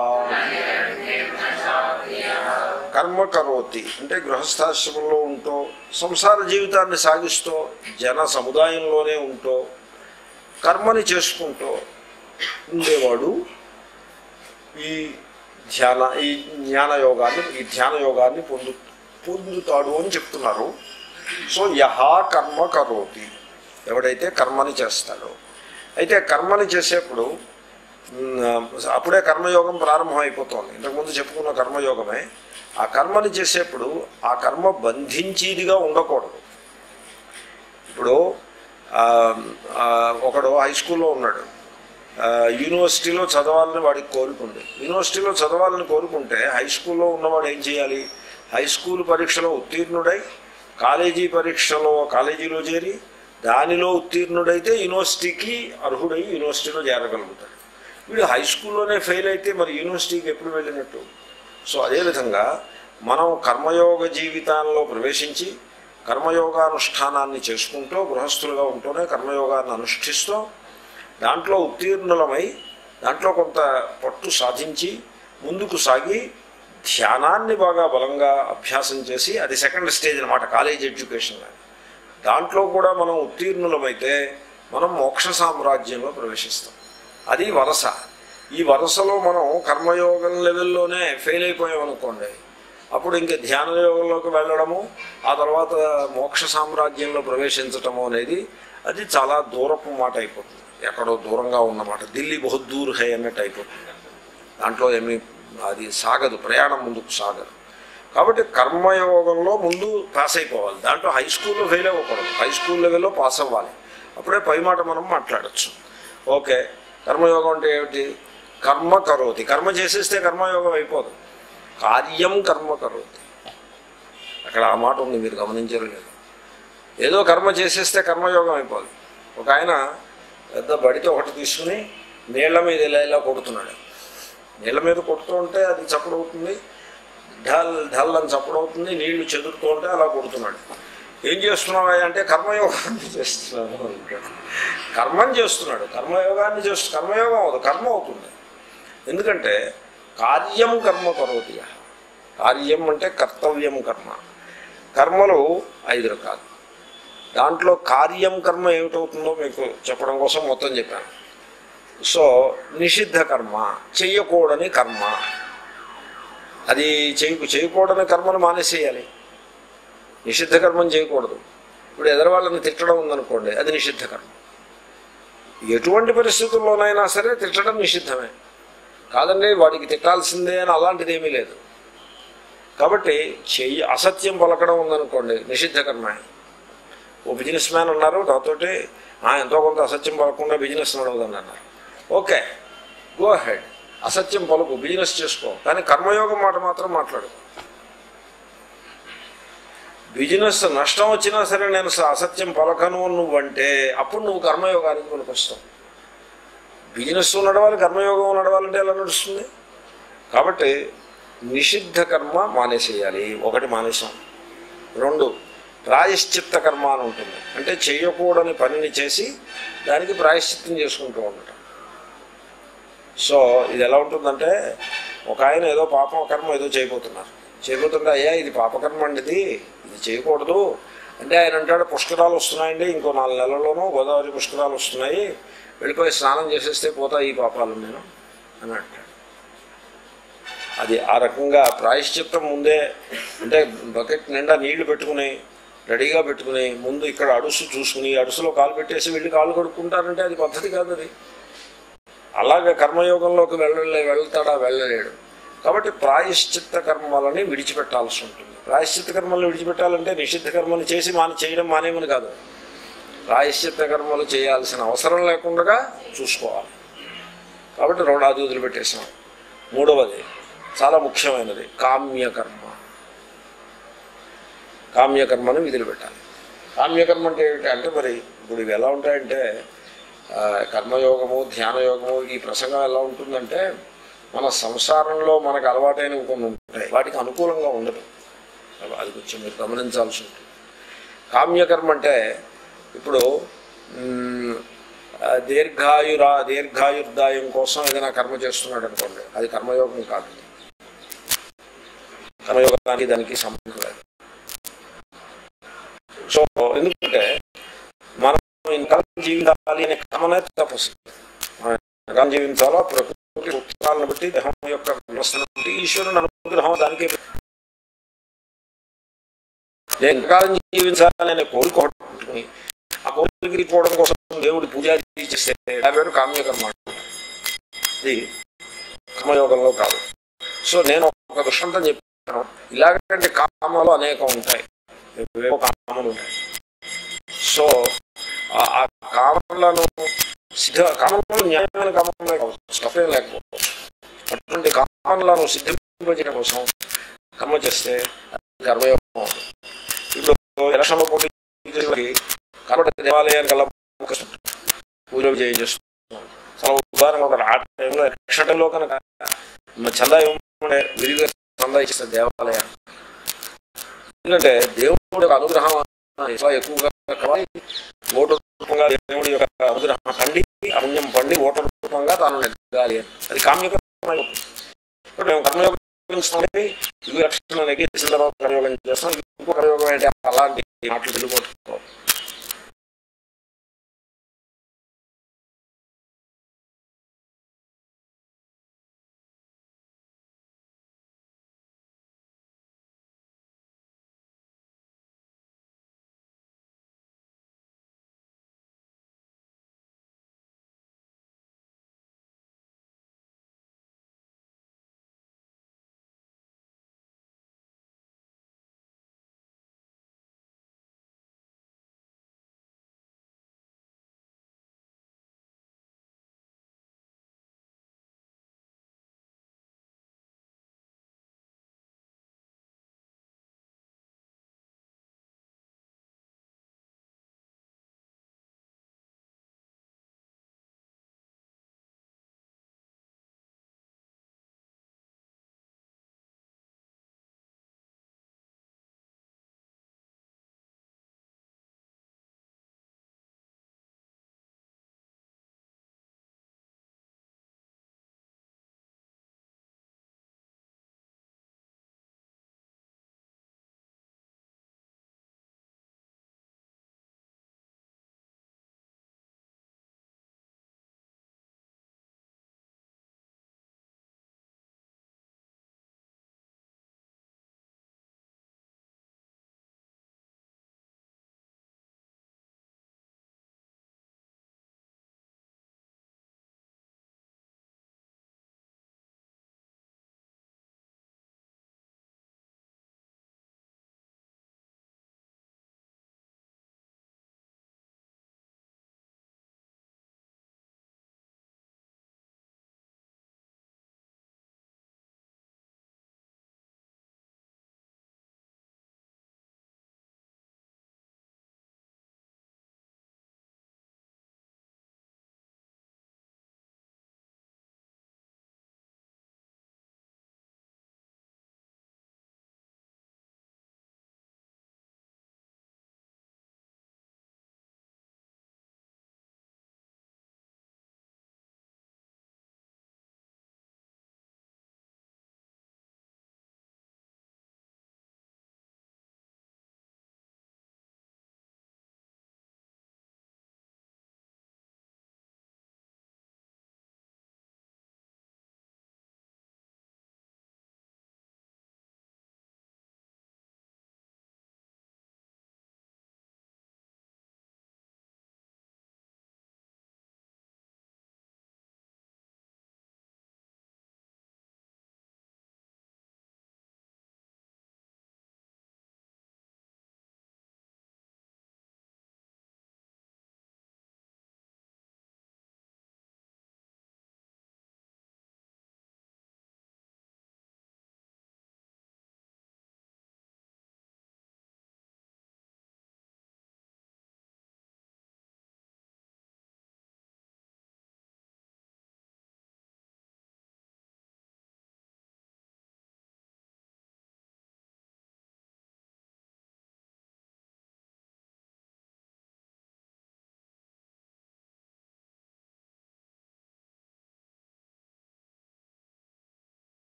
కర్మ కరోతి అంటే గృహస్థాశ్రమంలో ఉంటూ సంసార జీవితాన్ని సాగిస్తూ జన సముదాయంలోనే ఉంటూ కర్మని చేసుకుంటూ ఉండేవాడు ఈ ధ్యాన ఈ జ్ఞాన యోగాన్ని ఈ ధ్యాన యోగాన్ని పొందు పొందుతాడు అని చెప్తున్నారు సో యహా కర్మ కరోతి ఎవడైతే కర్మని చేస్తాడో అయితే కర్మని చేసేప్పుడు మ్, అప్పుడే కర్మయోగం ప్రారంభం అయిపోతుంది ఇంతకుముందు చెప్పుకున్న కర్మయోగమే ఆ కర్మని చేసేప్పుడు ఆ కర్మ బంధించేదిగా ఉండకూడదు ఇప్పుడు ఆ, ఆ, ఒకడు హై స్కూల్లో ఉన్నాడు ఆ, యూనివర్సిటీలో చదవాలని వాడికి కోరుకుంది యూనివర్సిటీలో చదవాలని కోరుకుంటే హై స్కూల్లో ఉన్నవాడు ఏం చేయాలి హై స్కూల్ పరీక్షలో ఉత్తీర్ణుడై కాలేజీ పరీక్షలో కాలేజీలో చేరి దానిలో ఉత్తీర్ణుడైతే యూనివర్సిటీకి అర్హుడై యూనివర్సిటీలో చేరగలుగుతాడు వీడు హై స్కూల్లోనే ఫెయిల్ అయితే మరి యూనివర్సిటీకి ఎప్పుడు వెళ్ళినట్టు సో అదేవిధంగా మనం కర్మయోగ జీవితాల్లో ప్రవేశించి కర్మయోగానుష్ఠానాన్ని చేసుకుంటూ గృహస్థులుగా ఉంటూనే కర్మయోగాన్ని అనుష్ఠిస్తూ దాంట్లో ఉత్తీర్ణులమై దాంట్లో కొంత పట్టు సాధించి ముందుకు సాగి ధ్యానాన్ని బాగా బలంగా అభ్యాసం చేసి అది సెకండ్ స్టేజ్ అనమాట కాలేజ్ ఎడ్యుకేషన్ దాంట్లో కూడా మనం ఉత్తీర్ణులమైతే మనం మోక్ష సామ్రాజ్యంలో ప్రవేశిస్తాం అది వరస ఈ వరసలో మనం కర్మయోగం లెవెల్లోనే ఫెయిల్ అయిపోయాం అనుకోండి అప్పుడు ఇంక ధ్యాన యోగంలోకి వెళ్ళడము ఆ తర్వాత మోక్ష సామ్రాజ్యంలో ప్రవేశించటము అనేది అది చాలా దూరపు మాట అయిపోతుంది ఎక్కడో దూరంగా ఉన్నమాట ఢిల్లీ బహుదూర్ హై అన్నట్టు అయిపోతుంది దాంట్లో ఏమీ అది సాగదు ప్రయాణం ముందుకు సాగదు కాబట్టి కర్మయోగంలో ముందు పాస్ అయిపోవాలి దాంట్లో హై స్కూల్లో ఫెయిల్ అవ్వకూడదు హై స్కూల్ లెవెల్లో పాస్ అవ్వాలి అప్పుడే పై మాట మనం మాట్లాడచ్చు ఓకే కర్మయోగం అంటే ఏమిటి కర్మ కరోతి కర్మ చేసేస్తే కర్మయోగం అయిపోదు కార్యం కర్మ కరోతి అక్కడ ఆ మాట ఉంది మీరు గమనించరు లేదు ఏదో కర్మ చేసేస్తే కర్మయోగం అయిపోదు ఒక ఆయన పెద్ద బడితో ఒకటి తీసుకుని నీళ్ల మీద ఇలా ఇలా కొడుతున్నాడు నీళ్ల మీద కొడుతూ ఉంటే అది చప్పుడు అవుతుంది ఢల్ ఢల్ అని చప్పుడు అవుతుంది నీళ్లు చెదురుతూ ఉంటే అలా కొడుతున్నాడు ఏం చేస్తున్నావా అంటే కర్మయోగాన్ని చేస్తున్నాడు అంటాడు కర్మని చేస్తున్నాడు కర్మయోగాన్ని చేస్తు కర్మయోగం అవుతుంది కర్మ అవుతుంది ఎందుకంటే కార్యం కర్మ కరోతి యః. కార్యం అంటే కర్తవ్యం కర్మ కర్మలు ఐదు రకాలు దాంట్లో కార్యం కర్మ ఏమిటవుతుందో మీకు చెప్పడం కోసం మొత్తం చెప్పాను సో నిషిద్ధ కర్మ చెయ్యకూడని కర్మ అది చేయ చేయకూడని కర్మను మానేసేయాలి నిషిద్ధ కర్మం చేయకూడదు ఇప్పుడు ఎదరవాళ్ళని తిట్టడం ఉందనుకోండి అది నిషిద్ధ కర్మ ఎటువంటి పరిస్థితుల్లోనైనా సరే తిట్టడం నిషిద్ధమే కాదండి వాడికి తిట్టాల్సిందే అని అలాంటిది ఏమీ లేదు కాబట్టి చెయ్యి అసత్యం పలకడం ఉందనుకోండి నిషిద్ధ కర్మ ఓ బిజినెస్ మ్యాన్ అన్నారు నాతోటి "ఆ, ఎంతో కొంత అసత్యం పలకకుండా బిజినెస్ నడవదని అన్నారు ఓకే గో హెడ్ అసత్యం పలుకు బిజినెస్ చేసుకో కానీ కర్మయోగం మాట మాత్రం మాట్లాడు బిజినెస్ నష్టం వచ్చినా సరే నేను స- అసత్యం పలకను నువ్వంటే అప్పుడు నువ్వు కర్మయోగానికి మనకు వస్తావు బిజినెస్ నడవాలి కర్మయోగం నడవాలంటే ఎలా నడుస్తుంది కాబట్టి నిషిద్ధ కర్మ మానేసేయాలి ఒకటి మానేసాం రెండు ప్రాయశ్చిత్త కర్మ అని ఉంటుంది అంటే చేయకూడని పనిని చేసి దానికి ప్రాయశ్చిత్తం చేసుకుంటూ ఉండటం సో ఇది ఎలా ఉంటుందంటే ఒక ఆయన ఏదో పాపం కర్మ ఏదో చేయబోతున్నారు చేయబోతుంటే అయ్యా ఇది పాపకర్మ అండి ఇది ఇది చేయకూడదు అంటే ఆయన అంటాడు పుష్కరాలు వస్తున్నాయండి ఇంకో నాలుగు నెలల్లోనూ గోదావరి పుష్కరాలు వస్తున్నాయి వెళ్ళిపోయి స్నానం చేసేస్తే పోతా ఈ పాపాలు నేను అని అంటాడు అది ఆ రకంగా ప్రాయశ్చిత్తం ముందే అంటే బకెట్ నిండా నీళ్లు పెట్టుకుని రెడీగా పెట్టుకుని ముందు ఇక్కడ అడుసు చూసుకుని అడుసులో కాలు పెట్టేసి వెళ్ళి కాలు కడుక్కుంటారంటే అది పద్ధతి కాదు అది అలాగే కర్మయోగంలోకి వెళ్ళలే వెళ్తాడా వెళ్ళలేడు కాబట్టి ప్రాయశ్చిత్త కర్మలని విడిచిపెట్టాల్సి ఉంటుంది ప్రాయశ్చిత్త కర్మలను విడిచిపెట్టాలంటే నిషిద్ధ కర్మలు చేసి మాని చేయడం మానేమని కాదు ప్రాయశ్చిత్త కర్మలు చేయాల్సిన అవసరం లేకుండా చూసుకోవాలి కాబట్టి రెండాది వదిలిపెట్టేసాం మూడవది చాలా ముఖ్యమైనది కామ్యకర్మ కామ్యకర్మని విదిలిపెట్టాలి కామ్యకర్మ అంటే ఏమిటి అంటే మరి ఇప్పుడు ఇవి ఎలా ఉంటాయంటే ఆ, కర్మయోగము ధ్యానయోగము ఈ ప్రసంగం ఎలా ఉంటుందంటే మన సంసారంలో మనకు అలవాటైనవి కొన్ని ఉంటాయి వాటికి అనుకూలంగా ఉండదు అది కొంచెం మీరు గమనించాల్సి ఉంటుంది కామ్యకర్మ అంటే ఇప్పుడు మ్, ఆ, దీర్ఘాయురా దీర్ఘాయుర్దాయం కోసం ఏదైనా కర్మ చేస్తున్నాడు అనుకోండి అది కర్మయోగం కాదు కర్మయోగానికి దానికి సంబంధం లేదు సో ఎందుకంటే మనం ఇంతకాలం జీవించాలి అనే కామనే తపస్సు మనం ఎంతకాలం జీవించాలో ప్రకృతి ఉత్తరాలను బట్టి దేహం యొక్క వ్యవస్థను బట్టి ఈశ్వరుని అనుగ్రహం దానికి నేను ఎంతకాలం జీవించాలి అనే కోరిక ఒకటి ఉంటుంది. ఆ కోరిక తీర్చుకోవడం కోసం దేవుడి పూజ చేస్తే ఆ పేరు కామ్యకర్మ అంటారు. ఇది కర్మయోగంలో కాదు సో నేను ఒక దృష్టాంతం చెప్పాను ఇలాగంటే కామాలు అనేకం ఉంటాయి ఏవేవో కామలు ఉంటాయి సో ఆ- ఆ కామలను సిద్ధ కామలు న్యాయమైన కామలే కావచ్చు తప్పేం లేకపోవచ్చు అటువంటి కామలను సిద్ధింపజేయడం కోసం కర్మ చేస్తే అది కర్మయోగం అవుతుంది. ఇప్పుడు ఎలక్షన్లో పోటీ చేసేవారికి కాబట్టి దేవాలయానికి అలా పూజలు చేస్తున్నాం చాలా ఉదాహరణ ఉంటారు ఆ టైంలో ఎలక్షన్ టైంలో కనుక మన చందా ఇవ్వమంటే విరిగా చందా ఇస్తారు దేవాలయాన్ని ఎందుకంటే దేవుడి యొక్క అనుగ్రహం చాలా ఎక్కువగా కావాలి ఓటు రూపంగా దేవుడి యొక్క అనుగ్రహం పండి ఆ పుణ్యం పండి ఓటు రూపంగా తాను నెగ్గాలి అని. అది కామ్యకరం అయిపోతుంది ఇప్పుడు మేము కర్మయోగం చేస్తామండి ఇవి రక్షణ నెగ్గేసిన తర్వాత కర్మయోగం చేస్తాం ఇంకో కర్మయోగం అంటే అలాంటి మాటలు తెలుగు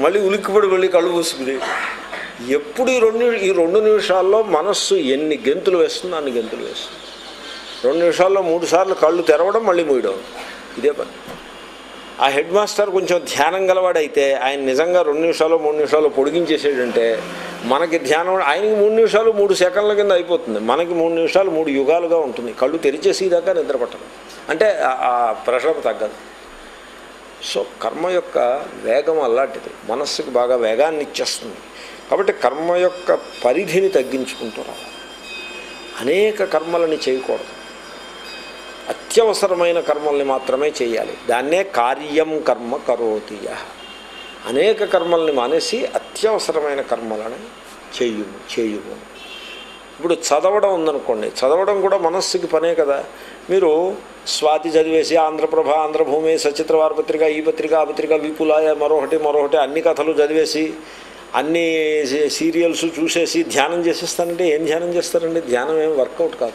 మళ్ళీ ఉలిక్కిపడి మళ్ళీ కళ్ళు మూసుకుని ఎప్పుడు ఈ రెండు ఈ రెండు నిమిషాల్లో మనస్సు ఎన్ని గెంతులు వేస్తుందో అన్ని గెంతులు వేస్తుంది రెండు నిమిషాల్లో మూడు సార్లు కళ్ళు తెరవడం మళ్ళీ మూయడం ఇదే పని ఆ హెడ్ మాస్టర్ కొంచెం ధ్యానం గలవాడైతే ఆయన నిజంగా రెండు నిమిషాలు మూడు నిమిషాలు పొడిగించేసాడంటే మనకి ధ్యానం ఆయనకి మూడు నిమిషాలు మూడు సెకండ్ల కింద అయిపోతుంది మనకి మూడు నిమిషాలు మూడు యుగాలుగా ఉంటుంది కళ్ళు తెరిచేసేదాకా నిద్ర పట్టదు అంటే ఆ- ఆ ప్రెషర్ తగ్గదు సో కర్మ యొక్క వేగం అలాంటిది మనస్సుకి బాగా వేగాన్ని ఇచ్చేస్తుంది కాబట్టి కర్మ యొక్క పరిధిని తగ్గించుకుంటూ రావాలి అనేక కర్మలని చేయకూడదు అత్యవసరమైన కర్మల్ని మాత్రమే చేయాలి దాన్నే కార్యం కర్మ కరోతి యః. అనేక కర్మల్ని మానేసి అత్యవసరమైన కర్మలను చేయుము చేయుము ఇప్పుడు చదవడం ఉందనుకోండి చదవడం కూడా మనస్సుకి పనే కదా మీరు స్వాతి చదివేసి ఆంధ్రప్రభ ఆంధ్రభూమి సచిత్ర వారపత్రిక ఈ పత్రిక ఆ పత్రిక విపులాయ మరొకటి మరొకటి అన్ని కథలు చదివేసి అన్ని సీ- సీరియల్స్ చూసేసి ధ్యానం చేసేస్తానంటే ఏం ధ్యానం చేస్తారండి ధ్యానం ఏం వర్కౌట్ కాదు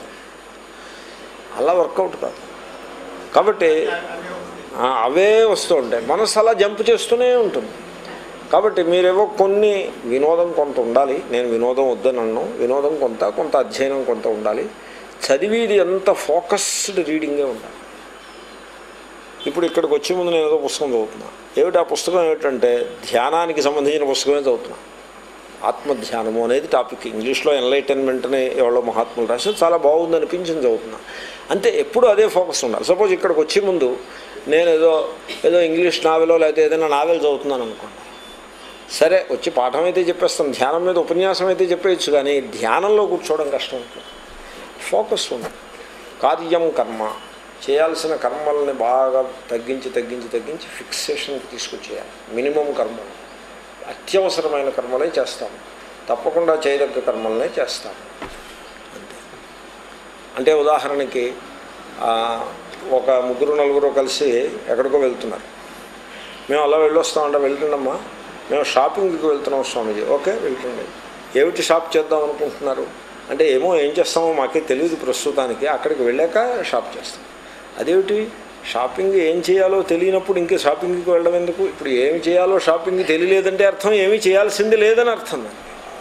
అలా వర్కౌట్ కాదు కాబట్టి ఆ, అవే వస్తూ ఉంటాయి మనసు అలా జంప్ చేస్తూనే ఉంటుంది కాబట్టి మీరేవో కొన్ని వినోదం కొంత ఉండాలి నేను వినోదం వద్దనన్ను వినోదం కొంత కొంత అధ్యయనం కొంత ఉండాలి చదివిది ఎంత ఫోకస్డ్ రీడింగే ఉండాలి ఇప్పుడు ఇక్కడికి వచ్చే ముందు నేను ఏదో పుస్తకం చదువుతున్నా ఏమిటి ఆ పుస్తకం ఏమిటంటే ధ్యానానికి సంబంధించిన పుస్తకమే చదువుతున్నా ఆత్మధ్యానము అనేది టాపిక్ ఇంగ్లీష్లో ఎన్లైటన్మెంట్ అని ఎవరో మహాత్ములు రాశారు చాలా బాగుంది అనిపించింది చదువుతున్నా అంతే ఎప్పుడు అదే ఫోకస్ ఉండాలి సపోజ్ ఇక్కడికి వచ్చే ముందు నేను ఏదో ఏదో ఇంగ్లీష్ నావెలో లేకపోతే ఏదైనా నావెల్ చదువుతున్నాను అనుకోండి సరే వచ్చి పాఠం అయితే చెప్పేస్తాం ధ్యానం మీద ఉపన్యాసం అయితే చెప్పేయచ్చు కానీ ధ్యానంలో కూర్చోవడం కష్టం ఉంటుంది ఫోకస్ ఉండదు కార్యం కర్మ చేయాల్సిన కర్మల్ని బాగా తగ్గించి తగ్గించి తగ్గించి ఫిక్సేషన్కి తీసుకొచ్చేయాలి మినిమం కర్మలు అత్యవసరమైన కర్మలే చేస్తాము తప్పకుండా చేయదగ్గ కర్మలనే చేస్తాము అంతే అంటే ఉదాహరణకి ఆ, ఒక ముగ్గురు నలుగురు కలిసి ఎక్కడికో వెళ్తున్నారు మేము అలా వెళ్ళొస్తామంటే వెళ్తుండమ్మా మేము షాపింగ్కి వెళ్తున్నాం స్వామీజీ ఓకే వెళ్తుండే ఏమిటి షాప్ చేద్దాం అనుకుంటున్నారు అంటే ఏమో ఏం చేస్తామో మాకే తెలియదు ప్రస్తుతానికి అక్కడికి వెళ్ళాక షాప్ చేస్తాం అదేమిటి షాపింగ్ ఏం చేయాలో తెలియనప్పుడు ఇంకే షాపింగ్కి వెళ్ళడం ఎందుకు ఇప్పుడు ఏమి చేయాలో షాపింగ్ తెలియలేదంటే అర్థం ఏమీ చేయాల్సింది లేదని అర్థం దానికి.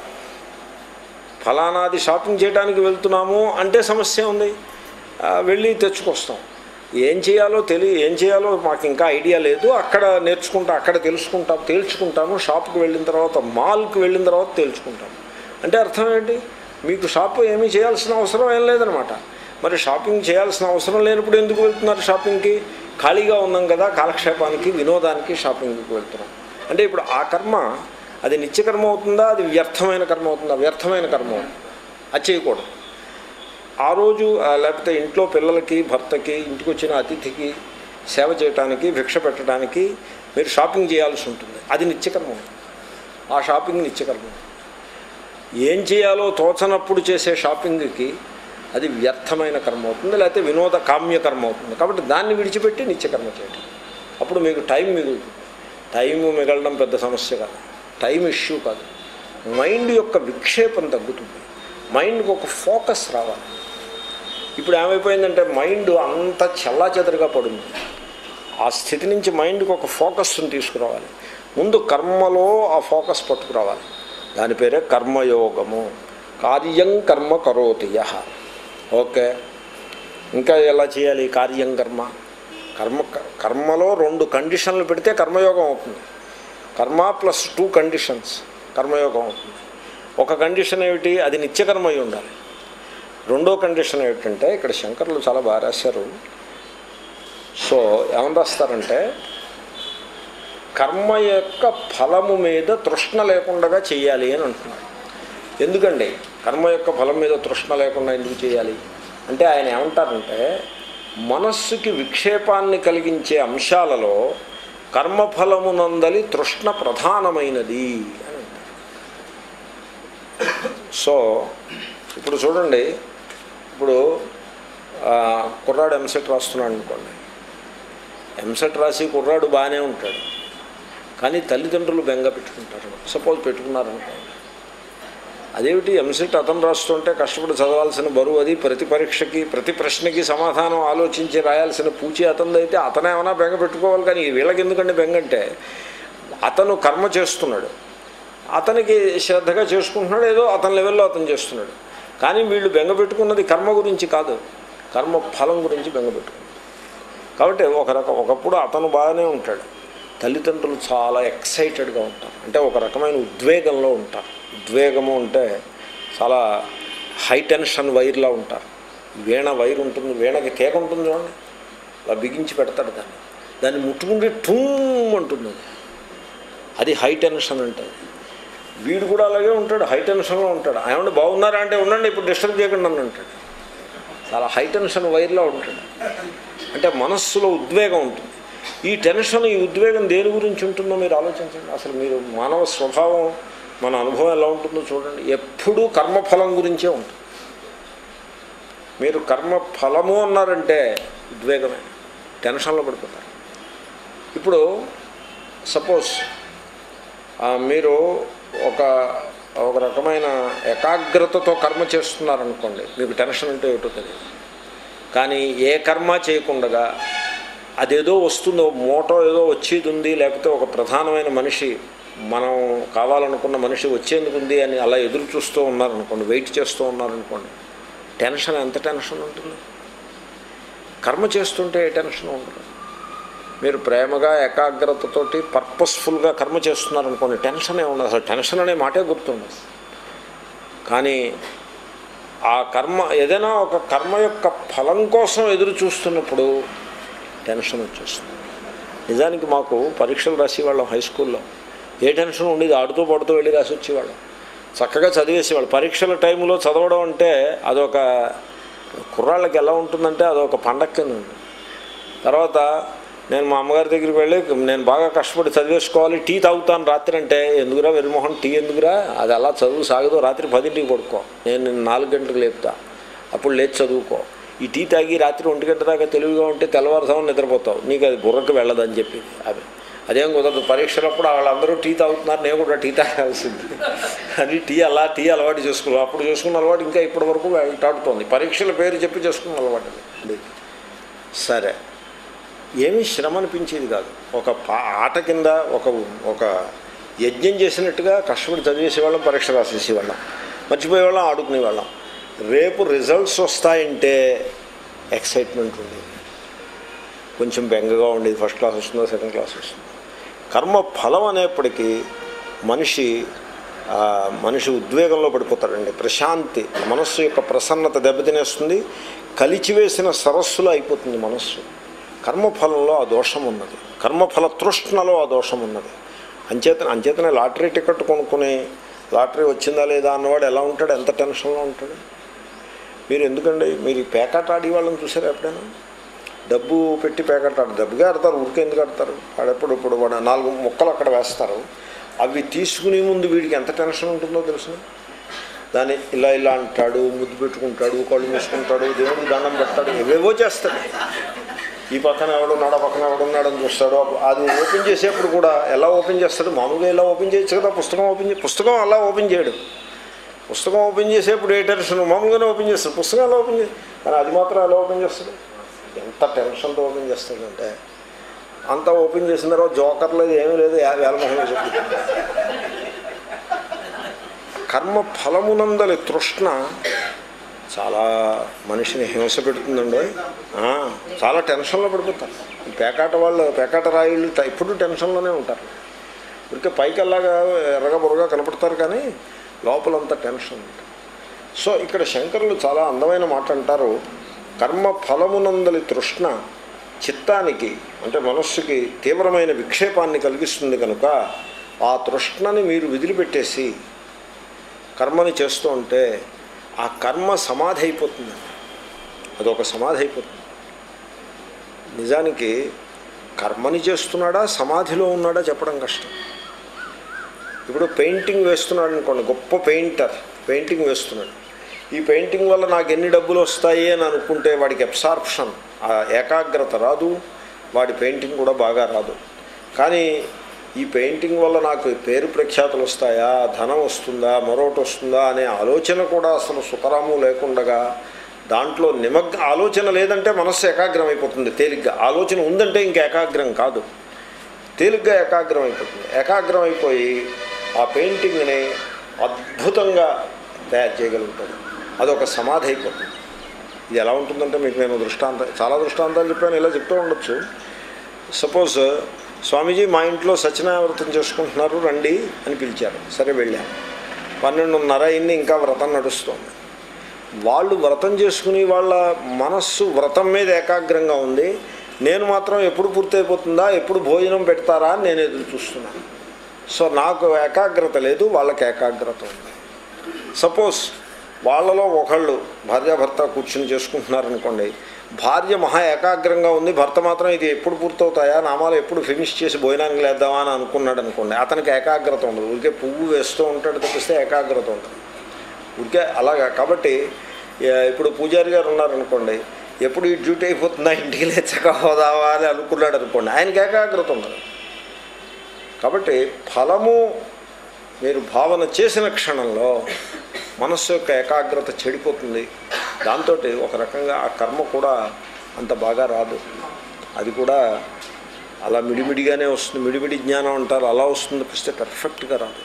ఫలానాది షాపింగ్ చేయడానికి వెళ్తున్నాము అంటే సమస్య ఉంది ఆ, వెళ్ళి తెచ్చుకొస్తాం ఏం చేయాలో తెలియ ఏం చేయాలో మాకు ఇంకా ఐడియా లేదు అక్కడ నేర్చుకుంటా అక్కడ తెలుసుకుంటాం తేల్చుకుంటాము షాప్కి వెళ్ళిన తర్వాత మాల్కి వెళ్ళిన తర్వాత తేల్చుకుంటాం అంటే అర్థం ఏంటి మీకు షాప్ ఏమీ చేయాల్సిన అవసరం ఏం లేదనమాట మరి షాపింగ్ చేయాల్సిన అవసరం లేనప్పుడు ఎందుకు వెళ్తున్నారు షాపింగ్కి ఖాళీగా ఉన్నాం కదా కాలక్షేపానికి వినోదానికి షాపింగ్కి వెళ్తున్నాం అంటే ఇప్పుడు ఆ కర్మ అది నిత్యకర్మ అవుతుందా అది వ్యర్థమైన కర్మ అవుతుందా వ్యర్థమైన కర్మ అవుతుంది అది చేయకూడదు ఆ రోజు ఆ, లేకపోతే ఇంట్లో పిల్లలకి భర్తకి ఇంటికి వచ్చిన అతిథికి సేవ చేయడానికి భిక్ష పెట్టడానికి మీరు షాపింగ్ చేయాల్సి ఉంటుంది అది నిత్యకర్మ ఆ షాపింగ్ నిత్యకర్మ ఏం చేయాలో తోచనప్పుడు చేసే షాపింగ్కి అది వ్యర్థమైన కర్మ అవుతుంది లేకపోతే వినోద కామ్య కర్మ అవుతుంది కాబట్టి దాన్ని విడిచిపెట్టి నిత్యకర్మ చేయటం అప్పుడు మీకు టైం మిగులుతుంది టైం మిగలడం పెద్ద సమస్య కాదు టైం ఇష్యూ కాదు మైండ్ యొక్క విక్షేపం తగ్గుతుంది మైండ్కి ఒక ఫోకస్ రావాలి ఇప్పుడు ఏమైపోయిందంటే మైండ్ అంత చెల్లాచెదరుగా పడింది ఆ స్థితి నుంచి మైండ్కి ఒక ఫోకస్ని తీసుకురావాలి ముందు కర్మలో ఆ ఫోకస్ పట్టుకురావాలి దాని పేరే కర్మయోగము కార్యం కర్మ కరోతి యః ఓకే ఇంకా ఎలా చేయాలి కార్యం కర్మ కర్మ కర్మలో రెండు కండిషన్లు పెడితే కర్మయోగం అవుతుంది కర్మ ప్లస్ టూ కండిషన్స్ కర్మయోగం అవుతుంది ఒక కండిషన్ ఏమిటి అది నిత్యకర్మ అయి ఉండాలి రెండో కండిషన్ ఏమిటంటే ఇక్కడ శంకర్లు చాలా బాగా రాశారు సో ఏమని రాస్తారంటే కర్మ యొక్క ఫలము మీద తృష్ణ లేకుండా చేయాలి అని అంటున్నారు ఎందుకండి కర్మ యొక్క ఫలం మీద తృష్ణ లేకుండా ఎందుకు చేయాలి అంటే ఆయన ఏమంటారంటే మనస్సుకి విక్షేపాన్ని కలిగించే అంశాలలో కర్మఫలమునందలి తృష్ణ ప్రధానమైనది అని అంటారు సో ఇప్పుడు చూడండి ఇప్పుడు ఆ, కుర్రాడు ఎంసెట్ రాస్తున్నాడు అనుకోండి ఎంసెట్ రాసి కుర్రాడు బాగానే ఉంటాడు కానీ తల్లిదండ్రులు బెంగ పెట్టుకుంటారు సపోజ్ పెట్టుకున్నారనుకోండి అదేమిటి ఎంసెట్ అతను రాస్తుంటే కష్టపడి చదవాల్సిన బరువు అది ప్రతి పరీక్షకి ప్రతి ప్రశ్నకి సమాధానం ఆలోచించి రాయాల్సిన పూచి అతనిది అయితే అతనే ఏమైనా బెంగ పెట్టుకోవాలి కానీ వీళ్ళకి ఎందుకంటే బెంగ అంటే అతను కర్మ చేస్తున్నాడు అతనికి శ్రద్ధగా చేసుకుంటున్నాడు ఏదో అతని లెవెల్లో అతను చేస్తున్నాడు కానీ వీళ్ళు బెంగపెట్టుకున్నది కర్మ గురించి కాదు కర్మ ఫలం గురించి బెంగపెట్టుకున్నారు కాబట్టి ఒక రకం ఒకప్పుడు అతను బాగానే ఉంటాడు తల్లిదండ్రులు చాలా ఎక్సైటెడ్గా ఉంటారు అంటే ఒక రకమైన ఉద్వేగంలో ఉంటారు ఉద్వేగము అంటే చాలా హై టెన్షన్ వైర్లా ఉంటారు వీణ వైర్ ఉంటుంది వీణకి కేక ఉంటుంది చూడండి అలా బిగించి పెడతాడు దాన్ని దాన్ని ముట్టుకుంటే టూమ్ అంటుంది అది అది హై టెన్షన్ అంటే వీడు కూడా అలాగే ఉంటాడు హై టెన్షన్లో ఉంటాడు ఏమంటే బాగున్నారా అంటే ఉండండి ఇప్పుడు డిస్టర్బ్ చేయకుండా అని అంటాడు చాలా హై టెన్షన్ వైర్లో ఉంటాడు అంటే మనస్సులో ఉద్వేగం ఉంటుంది ఈ టెన్షన్ ఈ ఉద్వేగం దేని గురించి ఉంటుందో మీరు ఆలోచించండి అసలు మీరు మానవ స్వభావం మన అనుభవం ఎలా ఉంటుందో చూడండి ఎప్పుడూ కర్మఫలం గురించే ఉంటుంది మీరు కర్మ ఫలము అన్నారంటే ఉద్వేగమే టెన్షన్లో పడిపోతారు ఇప్పుడు సపోజ్ మీరు ఒక ఒక రకమైన ఏకాగ్రతతో కర్మ చేస్తున్నారనుకోండి మీకు టెన్షన్ అంటే ఏమిటో తెలియదు కానీ ఏ కర్మ చేయకుండా అదేదో వస్తుందో మోటో ఏదో వచ్చేది ఉంది లేకపోతే ఒక ప్రధానమైన మనిషి మనం కావాలనుకున్న మనిషి వచ్చేందుకు ఉంది అని అలా ఎదురు చూస్తూ ఉన్నారనుకోండి వెయిట్ చేస్తూ ఉన్నారనుకోండి టెన్షన్ ఎంత టెన్షన్ ఉంటుంది కర్మ చేస్తుంటే ఏ టెన్షన్ ఉండదు మీరు ప్రేమగా ఏకాగ్రతతోటి పర్పస్ఫుల్గా కర్మ చేస్తున్నారనుకోండి టెన్షన్ ఏ ఉండదు అసలు టెన్షన్ అనే మాటే గుర్తుండదు కానీ ఆ కర్మ ఏదైనా ఒక కర్మ యొక్క ఫలం కోసం ఎదురు చూస్తున్నప్పుడు టెన్షన్ వచ్చేస్తుంది నిజానికి మాకు పరీక్షలు రాసేవాళ్ళం హై స్కూల్లో ఏ టెన్షన్ ఉండేది ఆడుతూ పడుతూ వెళ్ళి రాసి వచ్చేవాళ్ళం చక్కగా చదివేసేవాళ్ళు పరీక్షల టైంలో చదవడం అంటే అదొక కుర్రాళ్ళకి ఎలా ఉంటుందంటే అదొక పండగ కింద ఉంది తర్వాత నేను మా అమ్మగారి దగ్గరికి వెళ్ళి నేను బాగా కష్టపడి చదివేసుకోవాలి టీ తాగుతాను రాత్రి అంటే ఎందుకురా వెరిమోహన్ టీ ఎందుకురా అది అలా చదువు సాగదు రాత్రి పదింటికి పడుకో నేను నిన్ను నాలుగు గంటలకు లేపుతా అప్పుడు లేచి చదువుకో ఈ టీ తాగి రాత్రి ఒంటి గంట దాకా తెలివిగా ఉంటే తెల్లవారుసామని నిద్రపోతావు నీకు అది బుర్రకు వెళ్ళదని చెప్పి అవి అదేం కుదరదు పరీక్షలప్పుడు వాళ్ళందరూ టీ తాగుతున్నారు నేను కూడా టీ తాగాల్సింది అని టీ అలా టీ అలవాటు చేసుకున్నాను అప్పుడు చేసుకున్న అలవాటు ఇంకా ఇప్పటి వరకు వెంటాడుతోంది పరీక్షల పేరు చెప్పి చేసుకున్న అలవాటు అది. సరే ఏమీ శ్రమ అనిపించేది కాదు ఒక పా ఆట కింద ఒక ఒక యజ్ఞం చేసినట్టుగా కష్టపడి చదివేసేవాళ్ళం పరీక్ష రాసేసేవాళ్ళం మర్చిపోయేవాళ్ళం ఆడుకునేవాళ్ళం రేపు రిజల్ట్స్ వస్తాయంటే ఎక్సైట్మెంట్ ఉండేది కొంచెం బెంగగా ఉండేది ఫస్ట్ క్లాస్ వస్తుందో సెకండ్ క్లాస్ వస్తుందో కర్మ ఫలం అనేప్పటికీ మనిషి ఆ, మనిషి ఉద్వేగంలో పడిపోతాడండి ప్రశాంతి మనస్సు యొక్క ప్రసన్నత దెబ్బతినేస్తుంది కలిచివేసిన సరస్సులో అయిపోతుంది మనస్సు కర్మఫలంలో ఆ దోషం ఉన్నది కర్మఫల తృష్ణలో ఆ దోషం ఉన్నది అంచేత అంచేతనే లాటరీ టికెట్ కొనుక్కొని లాటరీ వచ్చిందా లేదా అన్నవాడు ఎలా ఉంటాడు ఎంత టెన్షన్లో ఉంటాడు మీరు ఎందుకండి మీరు ఈ పేకాట ఆడి వాళ్ళని చూసారా ఎప్పుడైనా డబ్బు పెట్టి పేకాట ఆడు డబ్బుగా ఆడతారు ఊరికే ఎందుకు ఆడతారు వాడెప్పుడు ఇప్పుడు వాడు నాలుగు ముక్కలు అక్కడ వేస్తారు అవి తీసుకునే ముందు వీడికి ఎంత టెన్షన్ ఉంటుందో తెలుసు దాన్ని ఇలా ఇలా అంటాడు ముద్దు పెట్టుకుంటాడు కళ్ళు మూసుకుంటాడు దేవుడికి దండం పెడతాడు ఏవేవో చేస్తాడు ఈ పక్కన ఎవడున్నాడు ఆ పక్కన ఎవడున్నాడు అని చూస్తాడు అది ఓపెన్ చేసేప్పుడు కూడా ఎలా ఓపెన్ చేస్తాడు మామూలుగా ఎలా ఓపెన్ చేయొచ్చు కదా పుస్తకం ఓపెన్ చే పుస్తకం అలా ఓపెన్ చేయడు పుస్తకం ఓపెన్ చేసేప్పుడు ఏ టెన్షన్ మామూలుగానే ఓపెన్ చేస్తాడు పుస్తకం ఎలా ఓపెన్ చేస్తాడు కానీ అది మాత్రం ఎలా ఓపెన్ చేస్తాడు ఎంత టెన్షన్తో ఓపెన్ చేస్తాడంటే అంతా ఓపెన్ చేసిన తర్వాత జోకర్ లేదు ఏమీ లేదు యా- వేల మొహం చెప్తుంది కర్మ ఫలమునందలి తృష్ణ చాలా మనిషిని హింస పెడుతుందండి ఆ, చాలా టెన్షన్లో పడిపోతారు ఈ పేకాట వాళ్ళు పేకాట రాయుళ్ళు ట- ఎప్పుడూ టెన్షన్లోనే ఉంటారు ఇప్పటికే పైకి అలాగా ఎర్రగా బుర్రగా కనపడతారు కానీ లోపలంతా టెన్షన్ ఉంటుంది సో ఇక్కడ శంకరులు చాలా అందమైన మాట అంటారు కర్మ ఫలమునందలి తృష్ణ చిత్తానికి అంటే మనస్సుకి తీవ్రమైన విక్షేపాన్ని కలిగిస్తుంది కనుక ఆ తృష్ణని మీరు విదిలిపెట్టేసి కర్మని చేస్తూ ఉంటే ఆ కర్మ సమాధి అయిపోతుంది అదొక సమాధి అయిపోతుంది నిజానికి కర్మని చేస్తున్నాడా సమాధిలో ఉన్నాడా చెప్పడం కష్టం ఇప్పుడు పెయింటింగ్ వేస్తున్నాడు అనుకోండి గొప్ప పెయింటర్ పెయింటింగ్ వేస్తున్నాడు ఈ పెయింటింగ్ వల్ల నాకు ఎన్ని డబ్బులు వస్తాయి అని అనుకుంటే వాడికి అబ్సార్ప్షన్ ఆ ఏకాగ్రత రాదు వాడి పెయింటింగ్ కూడా బాగా రాదు కానీ ఈ పెయింటింగ్ వల్ల నాకు పేరు ప్రఖ్యాతులు వస్తాయా ధనం వస్తుందా మరొకటి వస్తుందా అనే ఆలోచన కూడా అసలు సుఖరాము లేకుండగా దాంట్లో నిమగ్న ఆలోచన లేదంటే మనస్సు ఏకాగ్రం అయిపోతుంది తేలిగ్గా ఆలోచన ఉందంటే ఇంక ఏకాగ్రం కాదు తేలిగ్గా ఏకాగ్రం అయిపోతుంది ఏకాగ్రం అయిపోయి ఆ పెయింటింగ్ని అద్భుతంగా తయారు చేయగలుగుతాడు అదొక సమాధి అయిపోతుంది ఇది ఎలా ఉంటుందంటే మీకు నేను దృష్టాంతం చాలా దృష్టాంతాలు చెప్పాను ఇలా చెప్తూ ఉండొచ్చు సపోజ్ స్వామీజీ మా ఇంట్లో సత్యనారాయణ చేసుకుంటున్నారు రండి అని పిలిచారు సరే వెళ్ళాను పన్నెండున్నర అయింది ఇంకా వ్రతం నడుస్తోంది వాళ్ళు వ్రతం చేసుకుని వాళ్ళ మనస్సు వ్రతం మీద ఏకాగ్రంగా ఉంది నేను మాత్రం ఎప్పుడు పూర్తయిపోతుందా ఎప్పుడు భోజనం పెడతారా అని నేను ఎదురు చూస్తున్నాను సో నాకు ఏకాగ్రత లేదు వాళ్ళకి ఏకాగ్రత ఉంది సపోజ్ వాళ్ళలో ఒకళ్ళు భార్యాభర్త కూర్చుని చేసుకుంటున్నారనుకోండి భార్య మహా ఏకాగ్రంగా ఉంది భర్త మాత్రం ఇది ఎప్పుడు పూర్తవుతాయా నామాలు ఎప్పుడు ఫినిష్ చేసి భోజనానికి లేద్దామా అని అనుకున్నాడు అనుకోండి అతనికి ఏకాగ్రత ఉండదు ఊరికే పువ్వు వేస్తూ ఉంటాడు తప్పిస్తే ఏకాగ్రత ఉంటుంది ఊరికే అలాగా కాబట్టి ఏ- ఇప్పుడు పూజారి గారు ఉన్నారనుకోండి ఎప్పుడు ఈ డ్యూటీ అయిపోతుందా ఇంటికి లేచక హోదావా అని అనుకున్నాడు అనుకోండి ఆయనకి ఏకాగ్రత ఉండదు కాబట్టి ఫలము మీరు భావన చేసిన క్షణంలో మనస్సు యొక్క ఏకాగ్రత చెడిపోతుంది దాంతో ఒక రకంగా ఆ కర్మ కూడా అంత బాగా రాదు అది కూడా అలా మిడిమిడిగానే వస్తుంది మిడిమిడి జ్ఞానం అంటారు అలా వస్తుంది తప్పిస్తే పర్ఫెక్ట్గా రాదు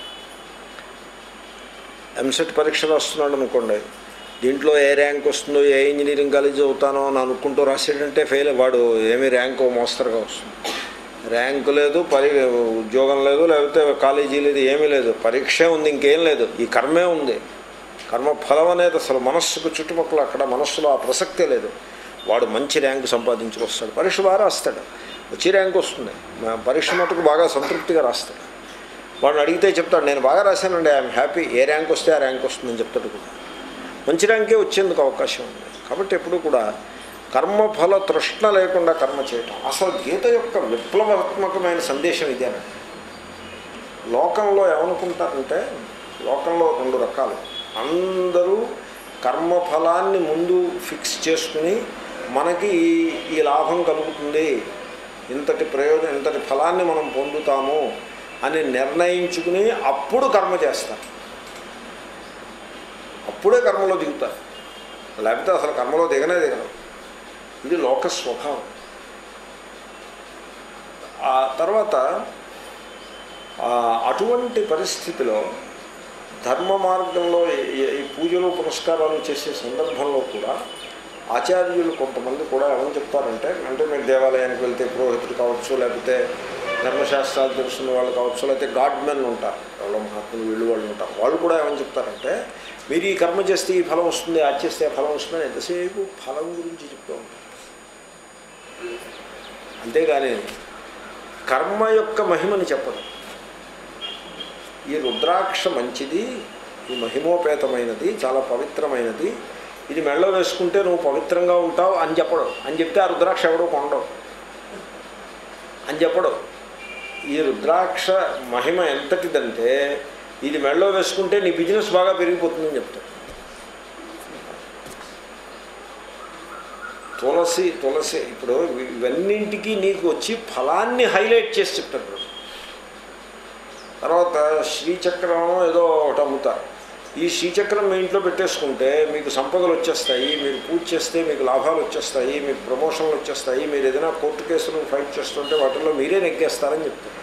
ఎంసెట్ పరీక్ష రాస్తున్నాడు అనుకోండి దీంట్లో ఏ ర్యాంక్ వస్తుందో ఏ ఇంజనీరింగ్ కాలేజ్ చదువుతానో అని అనుకుంటూ రాసాడంటే ఫెయిల్ వాడు ఏమి ర్యాంక్ మోస్తరుగా వస్తుంది ర్యాంక్ లేదు పరి ఉద్యోగం లేదు లేకపోతే కాలేజీ లేదు ఏమీ లేదు పరీక్ష ఉంది ఇంకేం లేదు ఈ కర్మే ఉంది కర్మ ఫలం అనేది అసలు మనస్సుకు చుట్టుపక్కల అక్కడ మనస్సులో ఆ ప్రసక్తే లేదు వాడు మంచి ర్యాంకు సంపాదించుకొస్తాడు పరీక్ష బాగా రాస్తాడు వచ్చి ర్యాంక్ వస్తుంది మా పరీక్ష మటుకు బాగా సంతృప్తిగా రాస్తాడు వాడిని అడిగితే చెప్తాడు నేను బాగా రాశానండి ఐఎమ్ హ్యాపీ ఏ ర్యాంక్ వస్తే ఆ ర్యాంక్ వస్తుందని చెప్తాడు కూడా మంచి ర్యాంకే వచ్చేందుకు అవకాశం ఉంది కాబట్టి ఎప్పుడు కూడా కర్మఫల తృష్ణ లేకుండా కర్మ చేయటం అసలు గీత యొక్క విప్లవాత్మకమైన సందేశం ఇదేనండి లోకంలో ఏమనుకుంటారంటే లోకంలో రెండు రకాలు అందరూ కర్మఫలాన్ని ముందు ఫిక్స్ చేసుకుని మనకి ఈ ఈ లాభం కలుగుతుంది ఇంతటి ప్రయోజనం ఇంతటి ఫలాన్ని మనం పొందుతాము అని నిర్ణయించుకుని అప్పుడు కర్మ చేస్తారు అప్పుడే కర్మలో దిగుతారు లేకపోతే అసలు కర్మలో దిగనే దిగరు ఇది లోక స్వభావం ఆ తర్వాత ఆ అటువంటి పరిస్థితిలో ధర్మ మార్గంలో ఈ- ఈ పూజలు పురస్కారాలు చేసే సందర్భంలో కూడా ఆచార్యులు కొంతమంది కూడా ఏమని చెప్తారంటే అంటే మీరు దేవాలయానికి వెళ్తే పురోహితుడు కావచ్చు లేకపోతే ధర్మశాస్త్రాలు తెలుసున్న వాళ్ళు కావచ్చు లేకపోతే గాడ్మెన్ ఉంటారు ఎవరో మహాత్ములు వీళ్ళు వాళ్ళు ఉంటారు వాళ్ళు కూడా ఏమని చెప్తారంటే మీరు ఈ కర్మ చేస్తే ఈ ఫలం వస్తుంది అది చేస్తే ఆ ఫలం వస్తుంది అని ఎంతసేపు ఫలం గురించి చెప్తూ ఉంటారు అంతేగాని కర్మ యొక్క మహిమని చెప్పడం ఈ రుద్రాక్ష మంచిది ఈ మహిమోపేతమైనది చాలా పవిత్రమైనది ఇది మెళ్ళ వేసుకుంటే నువ్వు పవిత్రంగా ఉంటావు అని చెప్పడు అని చెప్తే ఆ రుద్రాక్ష ఎవడో కొండవు అని చెప్పడు ఈ రుద్రాక్ష మహిమ ఎంతటిదంటే ఇది మెళ్ళో వేసుకుంటే నీ బిజినెస్ బాగా పెరిగిపోతుందని చెప్తాడు తులసి తులసి ఇప్పుడు ఇవన్నింటికి నీకు వచ్చి ఫలాన్ని హైలైట్ చేసి చెప్తాడు వీడు. తర్వాత శ్రీచక్రం ఏదో ఒకటి అమ్ముతారు ఈ శ్రీచక్రం మీ ఇంట్లో పెట్టేసుకుంటే మీకు సంపదలు వచ్చేస్తాయి మీరు పూజ చేస్తే మీకు లాభాలు వచ్చేస్తాయి మీకు ప్రమోషన్లు వచ్చేస్తాయి మీరు ఏదైనా కోర్టు కేసులు ఫైట్ చేస్తుంటే వాటిల్లో మీరే నెగ్గేస్తారని చెప్తారు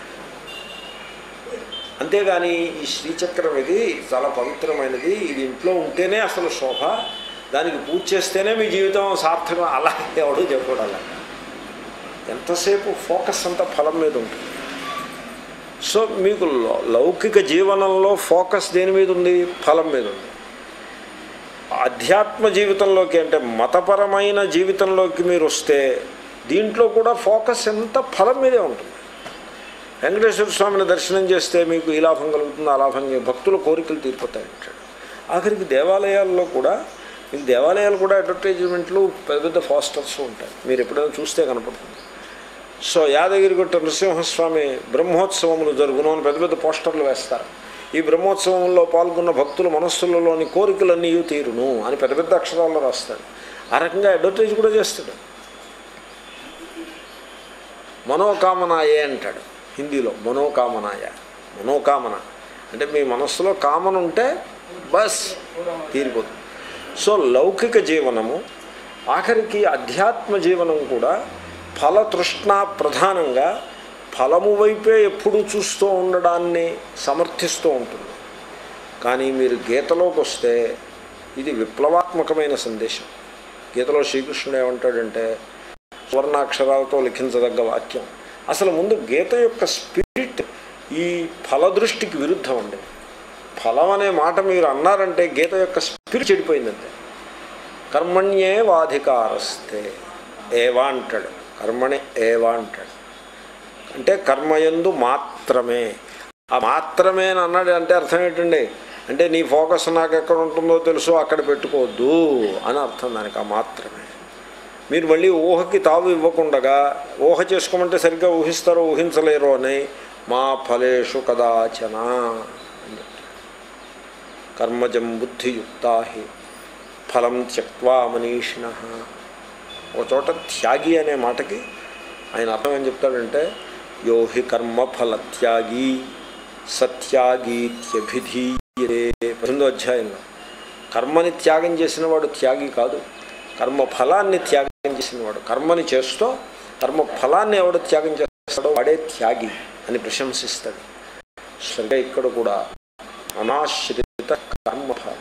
అంతేగాని ఈ శ్రీచక్రం ఇది చాలా పవిత్రమైనది ఇది ఇంట్లో ఉంటేనే అసలు శోభ దానికి పూజ చేస్తేనే మీ జీవితం సార్థకం అలా ఎవడో చెప్పాడు అలా ఎంతసేపు ఫోకస్ అంతా ఫలం మీద ఉంటుంది సో మీకు లౌ- లౌకిక జీవనంలో ఫోకస్ దేని మీద ఉంది ఫలం మీద ఉంది ఆధ్యాత్మ జీవితంలోకి అంటే మతపరమైన జీవితంలోకి మీరు వస్తే దీంట్లో కూడా ఫోకస్ ఎంత ఫలం మీదే ఉంటుంది వెంకటేశ్వర స్వామిని దర్శనం చేస్తే మీకు ఈ లాభం కలుగుతుంది ఆ లాభం కలుగుతుంది. భక్తుల కోరికలు తీరిపోతాయి అంటాడు ఆఖరికి దేవాలయాల్లో కూడా మీకు దేవాలయాలు కూడా అడ్వర్టైజ్మెంట్లు పెద్ద పెద్ద ఫాస్టర్స్ ఉంటాయి మీరు ఎప్పుడైనా చూస్తే కనపడుతుంది సో యాదగిరిగుట్ట నరసింహస్వామి బ్రహ్మోత్సవములు జరుగును అని పెద్ద పెద్ద పోస్టర్లు వేస్తారు ఈ బ్రహ్మోత్సవంలో పాల్గొన్న భక్తుల మనస్సులలోని కోరికలన్నీ తీరును అని పెద్ద పెద్ద అక్షరాల్లో రాస్తాడు ఆ రకంగా అడ్వర్టైజ్ కూడా చేస్తాడు మనోకామనాయే అంటాడు హిందీలో మనోకామనాయ మనోకామన అంటే మీ మనస్సులో కామన ఉంటే బస్ తీరిపోతుంది సో లౌకిక జీవనము ఆఖరికి అధ్యాత్మ జీవనం కూడా ఫలతృష్ణ ప్రధానంగా ఫలము వైపే ఎప్పుడు చూస్తూ ఉండడాన్ని సమర్థిస్తూ ఉంటుంది కానీ మీరు గీతలోకి వస్తే ఇది విప్లవాత్మకమైన సందేశం గీతలో శ్రీకృష్ణుడు ఏమంటాడంటే సువర్ణాక్షరాలతో లిఖించదగ్గ వాక్యం అసలు ముందు గీత యొక్క స్పిరిట్ ఈ ఫలదృష్టికి విరుద్ధం అండి ఫలం అనే మాట మీరు అన్నారంటే గీత యొక్క స్పిరిట్ చెడిపోయిందంటే కర్మణ్యే వాధికారస్తే ఏవా అంటాడు కర్మణి ఏవా అంటాడు అంటే కర్మయందు మాత్రమే ఆ మాత్రమే అని అన్నాడు అంటే అర్థం ఏంటండి అంటే నీ ఫోకస్ నాకు ఎక్కడ ఉంటుందో తెలుసు అక్కడ పెట్టుకోవద్దు అని అర్థం దానికి ఆ మాత్రమే మీరు మళ్ళీ ఊహకి తావు ఇవ్వకుండగా ఊహ చేసుకోమంటే సరిగ్గా ఊహిస్తారో ఊహించలేరు అని మా ఫలేషు కదాచన అని చెప్తాడు. కర్మజం బుద్ధియుక్తా హి ఫలం త్యక్వా మనీషిణ ఒక చోట త్యాగి అనే మాటకి ఆయన అర్థం ఏం చెప్తాడంటే యో హి కర్మఫల త్యాగి సత్యాగీత్యభిధీయే పద్దెనిమిదో అధ్యాయంలో కర్మని త్యాగం చేసిన వాడు త్యాగి కాదు కర్మ ఫలాన్ని త్యాగం చేసినవాడు కర్మని చేస్తూ కర్మ ఫలాన్ని ఎవడు త్యాగం చేస్తాడో వాడే త్యాగి అని ప్రశంసిస్తాడు సరిగ్గా ఇక్కడ కూడా అనాశ్రిత కర్మఫలం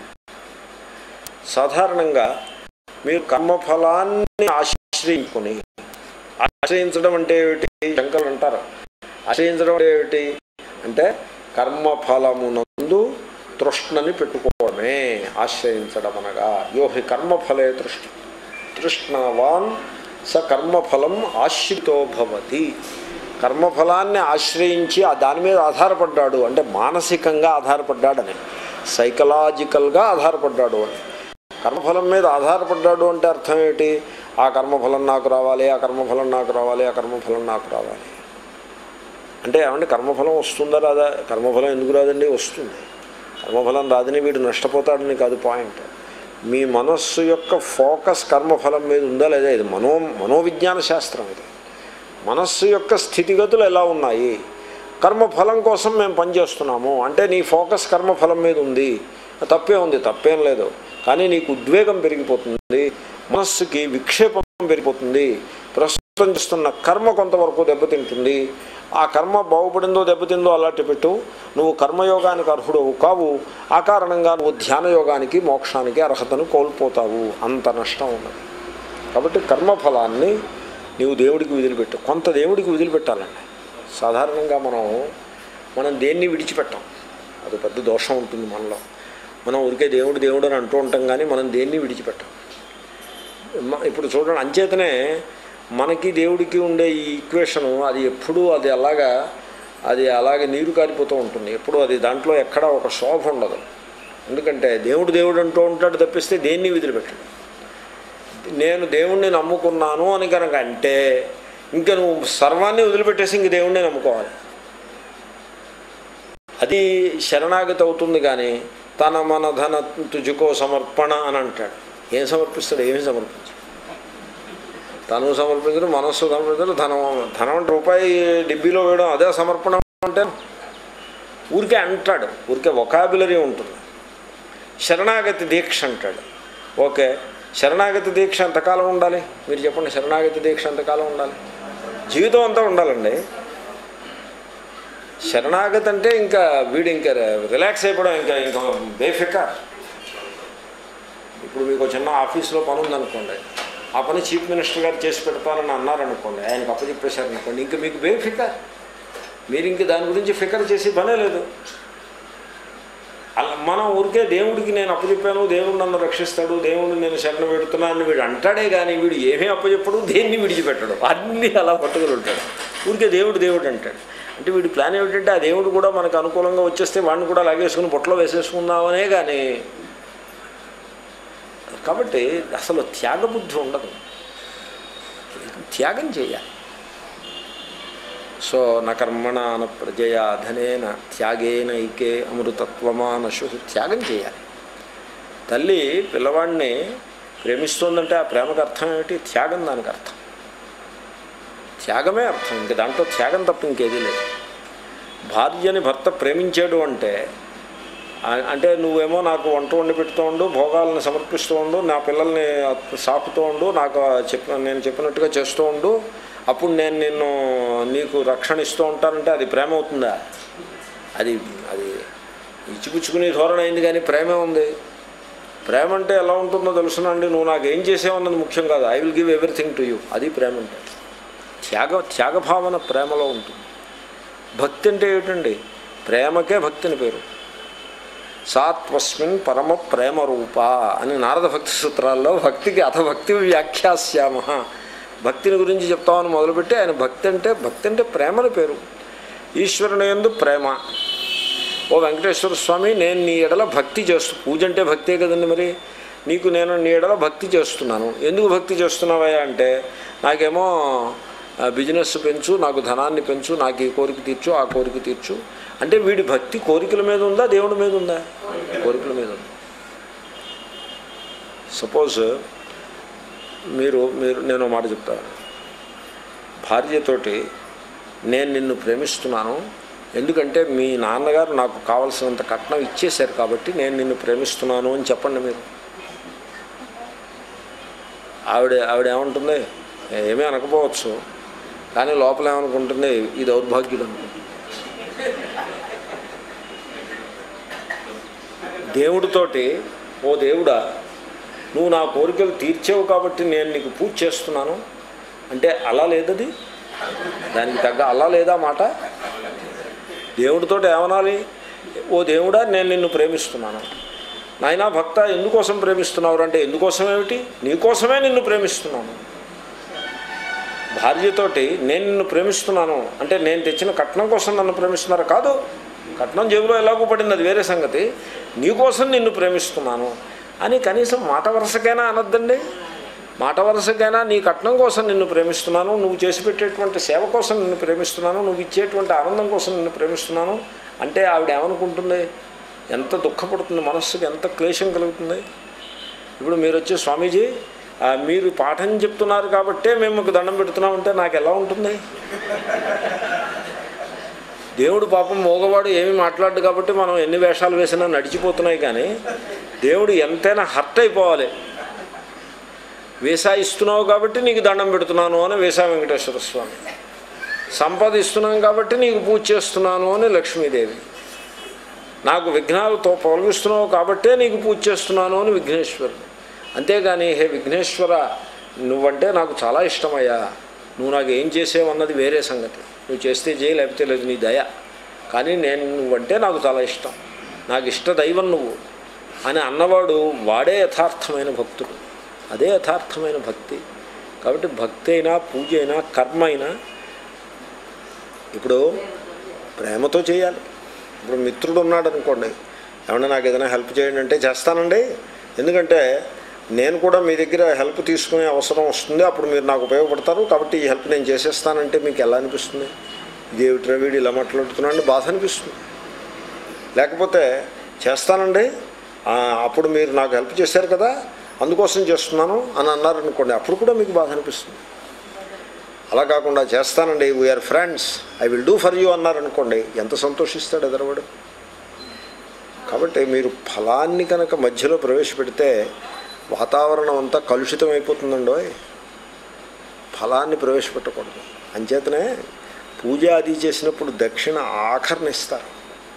సాధారణంగా మీరు కర్మఫలాన్ని ఆశ్రయించుకొని ఆశ్రయించడం అంటే ఏమిటి శంకరులు అంటారు ఆశ్రయించడం అంటే ఏమిటి అంటే కర్మఫలమునందు తృష్ణని పెట్టుకోవడమే ఆశ్రయించడం అనగా యోహి కర్మఫలే తృష్ణ తృష్ణవాన్ స కర్మఫలం ఆశ్రితో భవతి కర్మఫలాన్ని ఆశ్రయించి ఆ దాని మీద ఆధారపడ్డాడు అంటే మానసికంగా ఆధారపడ్డాడని సైకలాజికల్గా ఆధారపడ్డాడు అని కర్మఫలం మీద ఆధారపడ్డాడు అంటే అర్థం ఏంటి ఆ కర్మఫలం నాకు రావాలి ఆ కర్మఫలం నాకు రావాలి ఆ కర్మఫలం నాకు రావాలి అంటే ఏమంటే కర్మఫలం వస్తుందా రాదా కర్మఫలం ఎందుకు రాదండి వస్తుంది కర్మఫలం రాదని వీడు నష్టపోతాడని కాదు పాయింట్ మీ మనస్సు యొక్క ఫోకస్ కర్మఫలం మీద ఉందా లేదా ఇది మనో మనోవిజ్ఞాన శాస్త్రం ఇది మనస్సు యొక్క స్థితిగతులు ఎలా ఉన్నాయి కర్మఫలం కోసం మేము పనిచేస్తున్నాము అంటే నీ ఫోకస్ కర్మఫలం మీద ఉంది తప్పే ఉంది తప్పేం లేదు కానీ నీకు ఉద్వేగం పెరిగిపోతుంది మనస్సుకి విక్షేపం పెరిగిపోతుంది ప్రస్తుతం చేస్తున్న కర్మ కొంతవరకు దెబ్బతింటుంది ఆ కర్మ బాగుపడిందో దెబ్బతిందో అలాంటి పెట్టు నువ్వు కర్మయోగానికి అర్హుడవు కావు ఆ కారణంగా నువ్వు ధ్యానయోగానికి మోక్షానికి అర్హతను కోల్పోతావు అంత నష్టం ఉన్నది కాబట్టి కర్మఫలాన్ని నీవు దేవుడికి వదిలిపెట్టు కొంత దేవుడికి వదిలిపెట్టాలండి సాధారణంగా మనం మనం దేన్ని విడిచిపెట్టాం అది పెద్ద దోషం ఉంటుంది మనలో మనం ఊరికే దేవుడు దేవుడు అని అంటూ ఉంటాం కానీ మనం దేన్ని విడిచిపెట్టాం మ- ఇప్పుడు చూడండి అంచేతనే మనకి దేవుడికి ఉండే ఈ ఈక్వేషను అది ఎప్పుడూ అది అలాగా అది అలాగే నీరు కారిపోతూ ఉంటుంది ఎప్పుడు అది దాంట్లో ఎక్కడ ఒక శోభ ఉండదు ఎందుకంటే దేవుడు దేవుడు అంటూ ఉంటాడు తప్పిస్తే దేన్ని వదిలిపెట్టడు నేను దేవుణ్ణి నమ్ముకున్నాను అని కనుక అంటే ఇంకా నువ్వు సర్వాన్ని వదిలిపెట్టేసి ఇంక దేవుణ్ణి నమ్ముకోవాలి అది శరణాగతి అవుతుంది కానీ తన మన ధన తుజుకో సమర్పణ అని అంటాడు ఏం సమర్పిస్తాడు ఏమి సమర్పించాడు తను సమర్పించడం మనస్సు సమర్పించడం ధనం ధనం అంటే రూపాయి డిబ్బీలో వేయడం అదే సమర్పణ అంటే ఊరికే అంటాడు ఊరికే ఒకాబులరీ ఉంటుంది శరణాగతి దీక్ష అంటాడు ఓకే శరణాగతి దీక్ష ఎంతకాలం ఉండాలి మీరు చెప్పండి శరణాగతి దీక్ష ఎంతకాలం ఉండాలి జీవితం అంతా ఉండాలండి శరణాగతి అంటే ఇంకా వీడు ఇంకా రిలాక్స్ అయిపోవడం ఇంకా ఇంకా బేఫికర్ ఇప్పుడు మీకు ఒక చిన్న ఆఫీస్లో పని ఉందనుకోండి ఆ పని చీఫ్ మినిస్టర్ గారు చేసి పెడతానని అన్నారనుకోండి ఆయనకు అప్పచెప్పేశారు అనుకోండి ఇంకా మీకు బేఫికర్ మీరు ఇంక దాని గురించి ఫికర్ చేసి పనే లేదు అలా మనం ఊరికే దేవుడికి నేను అప్పచెప్పాను దేవుడు నన్ను రక్షిస్తాడు దేవుడు నేను శరణ పెడుతున్నాను అని వీడు అంటాడే కానీ వీడు ఏమీ అప్పచెప్పడు దేన్ని విడిచిపెట్టడు అన్నీ అలా పట్టుకుని ఉంటాడు ఊరికే దేవుడు దేవుడు అంటాడు అంటే వీడి ప్లాన్ ఏమిటంటే ఆ దేవుడు కూడా మనకు అనుకూలంగా వచ్చేస్తే వాడిని కూడా లాగేసుకుని పొట్టలో వేసేసుకుందామనే కానీ కాబట్టి అసలు త్యాగబుద్ధి ఉండదు త్యాగం చేయాలి సో నా కర్మణ న ప్రజయా ధనేన త్యాగేన ఐకే అమృతత్వమానశు త్యాగం చేయాలి తల్లి పిల్లవాడిని ప్రేమిస్తోందంటే ఆ ప్రేమకు అర్థం ఏమిటి త్యాగం దానికి అర్థం త్యాగమే అర్థం ఇంక దాంట్లో త్యాగం తప్ప ఇంకేదీ లేదు భార్యని భర్త ప్రేమించాడు అంటే ఆ- అంటే నువ్వేమో నాకు వంట వండి పెడుతూ ఉండు భోగాలను సమర్పిస్తూ ఉండు నా పిల్లల్ని సాకుతూ ఉండు నాకు చెప్ప నేను చెప్పినట్టుగా చేస్తూ ఉండు అప్పుడు నేను నిన్ను నీకు రక్షణ ఇస్తూ ఉంటానంటే అది ప్రేమ అవుతుందా అది అది ఇచ్చిపుచ్చుకునే ధోరణి అయింది కానీ ప్రేమే ఉంది ప్రేమ అంటే ఎలా ఉంటుందో తెలుసునండి నువ్వు నాకు ఏం చేసావన్నది ముఖ్యం కాదు I will give everything to you అది ప్రేమ అంటే త్యాగ త్యాగభావన ప్రేమలో ఉంటుంది భక్తి అంటే ఏమిటండి ప్రేమకే భక్తిని పేరు సాత్వస్మిన్ పరమ ప్రేమ రూప అని నారద భక్తి సూత్రాల్లో భక్తికి అథ భక్తి వ్యాఖ్యాస్యామ భక్తిని గురించి చెప్తామని మొదలుపెట్టి ఆయన భక్తి అంటే భక్తి అంటే ప్రేమని పేరు ఈశ్వరుని ఎందు ప్రేమ ఓ వెంకటేశ్వర స్వామి నేను నీ ఎడల భక్తి చేస్తూ పూజ అంటే భక్తే కదండి మరి నీకు నేను నీ ఎడల భక్తి చేస్తున్నాను ఎందుకు భక్తి చేస్తున్నావయ్యా అంటే నాకేమో ఆ, బిజినెస్ పెంచు నాకు ధనాన్ని పెంచు నాకు ఈ కోరిక తీర్చు ఆ కోరిక తీర్చు అంటే వీడి భక్తి కోరికల మీద ఉందా దేవుడి మీద ఉందా కోరికల మీద ఉంది సపోజ్ మీరు మీరు నేను ఒక మాట చెప్తాను భార్యతోటి నేను నిన్ను ప్రేమిస్తున్నాను ఎందుకంటే మీ నాన్నగారు నాకు కావలసినంత కట్నం ఇచ్చేశారు కాబట్టి నేను నిన్ను ప్రేమిస్తున్నాను అని చెప్పండి మీరు ఆవిడ ఆవిడ ఏమంటుంది ఏమీ అనకపోవచ్చు కానీ లోపల ఏమనుకుంటుంది ఈ దౌర్భాగ్యుడు అనుకుంటుంది దేవుడితోటి ఓ దేవుడా నువ్వు నా కోరికలు తీర్చావు కాబట్టి నేను నీకు పూజ చేస్తున్నాను అంటే అలా లేదది దానికి తగ్గ అలా లేదా మాట దేవుడితోటి ఏమనాలి ఓ దేవుడా నేను నిన్ను ప్రేమిస్తున్నాను నాయనా భక్త ఎందుకోసం ప్రేమిస్తున్నావు అంటే ఎందుకోసం ఏమిటి నీకోసమే నిన్ను ప్రేమిస్తున్నాను భార్యతోటి నేను నిన్ను ప్రేమిస్తున్నాను అంటే నేను తెచ్చిన కట్నం కోసం నన్ను ప్రేమిస్తున్నారు కాదు కట్నం జేబులో ఎలాగో పడింది అది వేరే సంగతి నీకోసం నిన్ను ప్రేమిస్తున్నాను అని కనీసం మాట వరుసకైనా అనొద్దండి మాట వరుసకైనా నీ కట్నం కోసం నిన్ను ప్రేమిస్తున్నాను నువ్వు చేసి పెట్టేటువంటి సేవ కోసం నిన్ను ప్రేమిస్తున్నాను నువ్వు ఇచ్చేటువంటి ఆనందం కోసం నిన్ను ప్రేమిస్తున్నాను అంటే ఆవిడ ఏమనుకుంటుంది ఎంత దుఃఖపడుతుంది మనస్సుకి ఎంత క్లేశం కలుగుతుంది ఇప్పుడు మీరు వచ్చి స్వామీజీ ఆ, మీరు పాఠం చెప్తున్నారు కాబట్టే మేము మీకు దండం పెడుతున్నామంటే నాకు ఎలా ఉంటుంది దేవుడు పాపం మోగవాడు ఏమీ మాట్లాడు కాబట్టి మనం ఎన్ని వేషాలు వేసినా నడిచిపోతున్నాయి కానీ దేవుడు ఎంతైనా హర్ట్ అయిపోవాలి వేసా ఇస్తున్నావు కాబట్టి నీకు దండం పెడుతున్నాను అని వేసా వెంకటేశ్వర స్వామి సంపద ఇస్తున్నాం కాబట్టి నీకు పూజ చేస్తున్నాను అని లక్ష్మీదేవి నాకు విఘ్నాలతో పొలగిస్తున్నావు కాబట్టే నీకు పూజ చేస్తున్నాను అని విఘ్నేశ్వరుడు అంతేగాని హే విఘ్నేశ్వర నువ్వంటే నాకు చాలా ఇష్టమయ్యా నువ్వు నాకు ఏం చేసేవు అన్నది వేరే సంగతి నువ్వు చేస్తే చేయి లేకపోతే లేదు నీ దయ కానీ నేను నువ్వంటే నాకు చాలా ఇష్టం నాకు ఇష్ట దైవం నువ్వు అని అన్నవాడు వాడే యథార్థమైన భక్తుడు అదే యథార్థమైన భక్తి కాబట్టి భక్తి అయినా పూజ అయినా కర్మ అయినా ఇప్పుడు ప్రేమతో చేయాలి ఇప్పుడు మిత్రుడు ఉన్నాడు అనుకోండి ఏమన్నా నాకు ఏదైనా హెల్ప్ చేయండి అంటే చేస్తానండి ఎందుకంటే నేను కూడా మీ దగ్గర హెల్ప్ తీసుకునే అవసరం వస్తుంది అప్పుడు మీరు నాకు ఉపయోగపడతారు కాబట్టి ఈ హెల్ప్ నేను చేసేస్తానంటే మీకు ఎలా అనిపిస్తుంది ఇదేమిట్రా వీడు ఇలా మాట్లాడుతున్నాడు బాధ అనిపిస్తుంది లేకపోతే చేస్తానండి ఆ, అప్పుడు మీరు నాకు హెల్ప్ చేశారు కదా అందుకోసం చేస్తున్నాను అని అన్నారనుకోండి అప్పుడు కూడా మీకు బాధ అనిపిస్తుంది అలా కాకుండా చేస్తానండి we are friends I will do for you అన్నారనుకోండి ఎంత సంతోషిస్తాడు ఎదరవాడు కాబట్టి మీరు ఫలాన్ని కనుక మధ్యలో ప్రవేశపెడితే వాతావరణం అంతా కలుషితం అయిపోతుందండోయ్ ఫలాన్ని ప్రవేశపెట్టకూడదు అంచేతనే పూజ అది చేసినప్పుడు దక్షిణ ఆఖరిని ఇస్తారు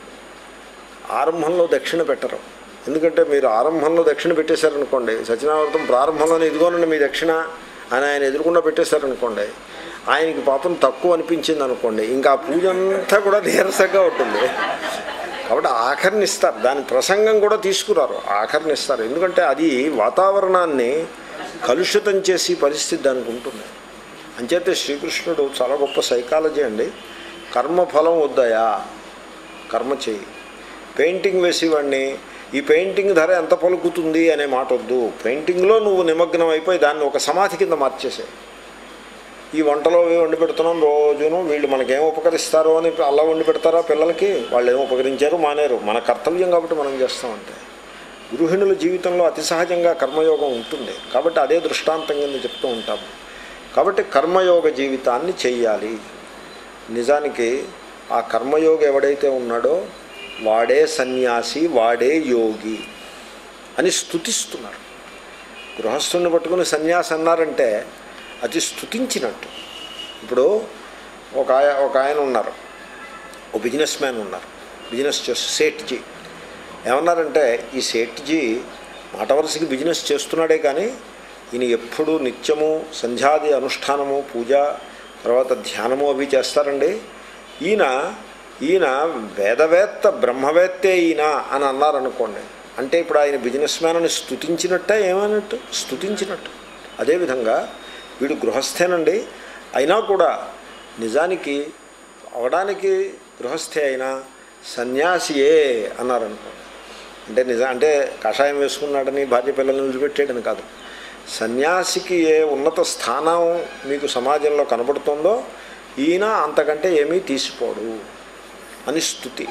ఆరంభంలో దక్షిణ పెట్టరు ఎందుకంటే మీరు ఆరంభంలో దక్షిణ పెట్టేశారనుకోండి సత్యనారాయణం ప్రారంభంలోనే ఇదిగోనండి మీ దక్షిణ అని ఆయన ఎదురుకుండా పెట్టేశారనుకోండి ఆయనకి పాపం తక్కువ అనిపించింది అనుకోండి ఇంకా ఆ పూజ అంతా కూడా నీరసంగా ఉంటుంది కాబట్టి ఆఖరిని ఇస్తారు దాని ప్రసంగం కూడా తీసుకురారు ఆఖరిని ఇస్తారు ఎందుకంటే అది వాతావరణాన్ని కలుషితం చేసి పరిస్థితి దానికి ఉంటుంది అంచేతే శ్రీకృష్ణుడు చాలా గొప్ప సైకాలజీ అండి కర్మఫలం వద్దయా కర్మ చేయి పెయింటింగ్ వేసేవాడిని ఈ పెయింటింగ్ ధర ఎంత పలుకుతుంది అనే మాట వద్దు పెయింటింగ్లో నువ్వు నిమగ్నం అయిపోయి దాన్ని ఒక సమాధి కింద మార్చేసాయి ఈ వంటలో అవి వండి పెడుతున్నాం రోజును వీళ్ళు మనకేం ఉపకరిస్తారో అని అలా వండి పెడతారా పిల్లలకి వాళ్ళు ఏం ఉపకరించారు మానేరు మన కర్తవ్యం కాబట్టి మనం చేస్తాం అంతే గృహిణుల జీవితంలో అతి సహజంగా కర్మయోగం ఉంటుంది కాబట్టి అదే దృష్టాంతం కింద చెప్తూ ఉంటాము కాబట్టి కర్మయోగ జీవితాన్ని చెయ్యాలి నిజానికి ఆ కర్మయోగి ఎవడైతే ఉన్నాడో వాడే సన్యాసి వాడే యోగి అని స్థుతిస్తున్నారు గృహస్థుని పట్టుకుని సన్యాసి అన్నారంటే అది స్థుతించినట్టు ఇప్పుడు ఒక ఆయ ఒక ఆయన ఉన్నారు ఓ బిజినెస్ మ్యాన్ ఉన్నారు బిజినెస్ చేస్తూ సేట్జీ ఏమన్నారంటే ఈ సేట్జీ మాట వరుసకి బిజినెస్ చేస్తున్నాడే కానీ ఈయన ఎప్పుడు నిత్యము సంధ్యాది అనుష్ఠానము పూజ తర్వాత ధ్యానము అవి చేస్తారండి ఈయన ఈయన వేదవేత్త బ్రహ్మవేత్తే ఈయన అని అన్నారనుకోండి అంటే ఇప్పుడు ఆయన బిజినెస్ మ్యాన్ అని స్థుతించినట్టే ఏమన్నట్టు స్థుతించినట్టు అదేవిధంగా వీడు గృహస్థేనండి అయినా కూడా నిజానికి అవడానికి గృహస్థే అయినా సన్యాసియే అన్నారనుకోండి అంటే నిజం అంటే కషాయం వేసుకున్నాడని భార్య పిల్లల్ని వదిలిపెట్టాడని కాదు సన్యాసికి ఏ ఉన్నత స్థానం మీకు సమాజంలో కనబడుతుందో ఈయన అంతకంటే ఏమీ తీసిపోడు అని స్థుతి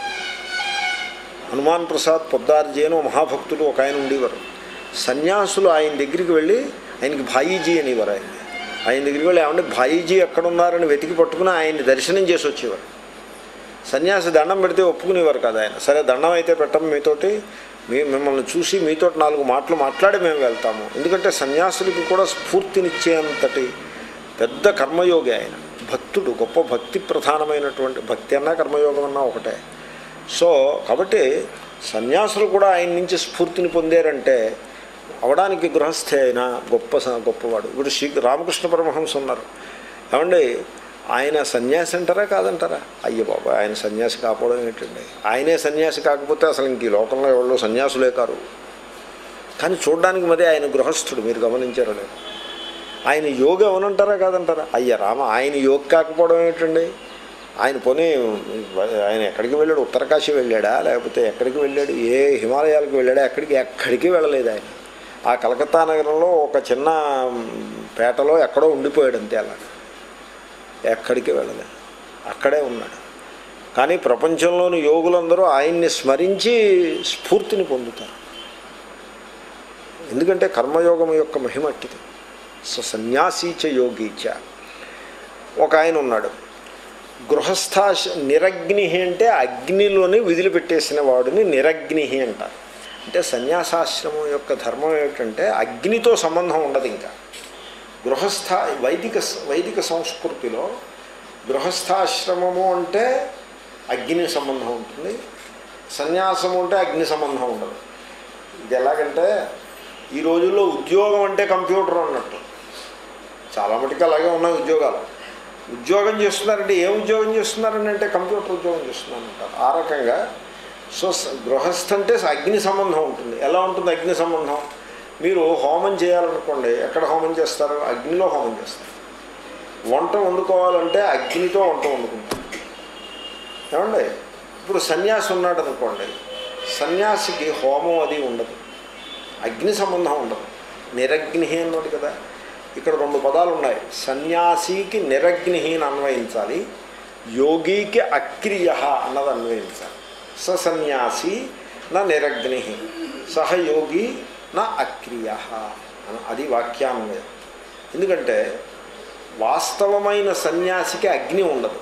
హనుమాన్ ప్రసాద్ పొద్దార్జీ అని ఓ మహాభక్తుడు ఒక ఆయన ఉండేవారు సన్యాసులు ఆయన దగ్గరికి వెళ్ళి ఆయనకి భాయీజీ అనేవారు ఆయన ఆయన దగ్గరికి వెళ్ళి ఏమంటే భాయీజీ ఎక్కడున్నారని వెతికి పట్టుకుని ఆయన్ని దర్శనం చేసి వచ్చేవారు సన్యాసి దండం పెడితే ఒప్పుకునేవారు కదా ఆయన సరే దండం అయితే పెట్టం మీతోటి మీ మిమ్మల్ని చూసి మీతో నాలుగు మాటలు మాట్లాడి మేము వెళ్తాము ఎందుకంటే సన్యాసులకి కూడా స్ఫూర్తినిచ్చేంతటి పెద్ద కర్మయోగి ఆయన భక్తుడు గొప్ప భక్తి ప్రధానమైనటువంటి భక్తి అన్నా కర్మయోగం అన్నా ఒకటే సో కాబట్టి సన్యాసులు కూడా ఆయన నుంచి స్ఫూర్తిని పొందారంటే అవడానికి గృహస్థే అయినా గొప్ప స- గొప్పవాడు ఇప్పుడు శ్రీ రామకృష్ణ పరమహంస ఉన్నారు ఏమండి ఆయన సన్యాసి అంటారా కాదంటారా అయ్య బాబా ఆయన సన్యాసి కాకపోవడం ఏంటండి ఆయనే సన్యాసి కాకపోతే అసలు ఇంక ఈ లోకంలో ఎవరో సన్యాసులే కారు కానీ చూడడానికి మరి ఆయన గృహస్థుడు మీరు గమనించారో లేదు ఆయన యోగి ఎవనంటారా కాదంటారా అయ్య రామ ఆయన యోగి కాకపోవడం ఏంటండి ఆయన పోనీ ఆయన ఎక్కడికి వెళ్ళాడు ఉత్తరకాశీ వెళ్ళాడా లేకపోతే ఎక్కడికి వెళ్ళాడు ఏ హిమాలయాలకు వెళ్ళాడా ఎక్కడికి ఎక్కడికి వెళ్ళలేదు ఆయన ఆ కలకత్తా నగరంలో ఒక చిన్న పేటలో ఎక్కడో ఉండిపోయాడు అంతే అలా ఎక్కడికి వెళ్ళలేదు అక్కడే ఉన్నాడు కానీ ప్రపంచంలోని యోగులందరూ ఆయన్ని స్మరించి స్ఫూర్తిని పొందుతారు ఎందుకంటే కర్మయోగం యొక్క మహిమ అట్టిది స సన్యాసీచ యోగీచ ఒక ఆయన ఉన్నాడు గృహస్థాశ నిరగ్ని అంటే అగ్నిలోని విధులు పెట్టేసిన వాడిని నిరగ్ని అంటారు అంటే సన్యాసాశ్రమం యొక్క ధర్మం ఏమిటంటే అగ్నితో సంబంధం ఉండదు ఇంకా గృహస్థ వైదిక వైదిక సంస్కృతిలో గృహస్థాశ్రమము అంటే అగ్ని సంబంధం ఉంటుంది సన్యాసము అంటే అగ్ని సంబంధం ఉండదు ఇది ఎలాగంటే ఈ రోజుల్లో ఉద్యోగం అంటే కంప్యూటర్ అన్నట్టు చాలా మటుకు అలాగే ఉన్నాయి ఉద్యోగాలు ఉద్యోగం చేస్తున్నారంటే ఏ ఉద్యోగం చేస్తున్నారని అంటే కంప్యూటర్ ఉద్యోగం చేస్తున్నారంటారు ఆ రకంగా సో స- గృహస్థ అంటే అగ్ని సంబంధం ఉంటుంది ఎలా ఉంటుంది అగ్ని సంబంధం మీరు హోమం చేయాలనుకోండి ఎక్కడ హోమం చేస్తారు అగ్నిలో హోమం చేస్తారు వంట వండుకోవాలంటే అగ్నితో వంట వండుకుంటారు ఏమండి ఇప్పుడు సన్యాసి ఉన్నాడు అనుకోండి సన్యాసికి హోమం అది ఉండదు అగ్ని సంబంధం ఉండదు నిరగ్ని అన్నాడు కదా ఇక్కడ రెండు పదాలు ఉన్నాయి సన్యాసికి నిరగ్ని అని అన్వయించాలి యోగికి అక్రియ అన్నది అన్వయించాలి స సన్యాసి నా నిరగ్ని సహ యోగి నా అక్రియ అని అది వాక్యాన్వయం ఎందుకంటే వాస్తవమైన సన్యాసికి అగ్ని ఉండదు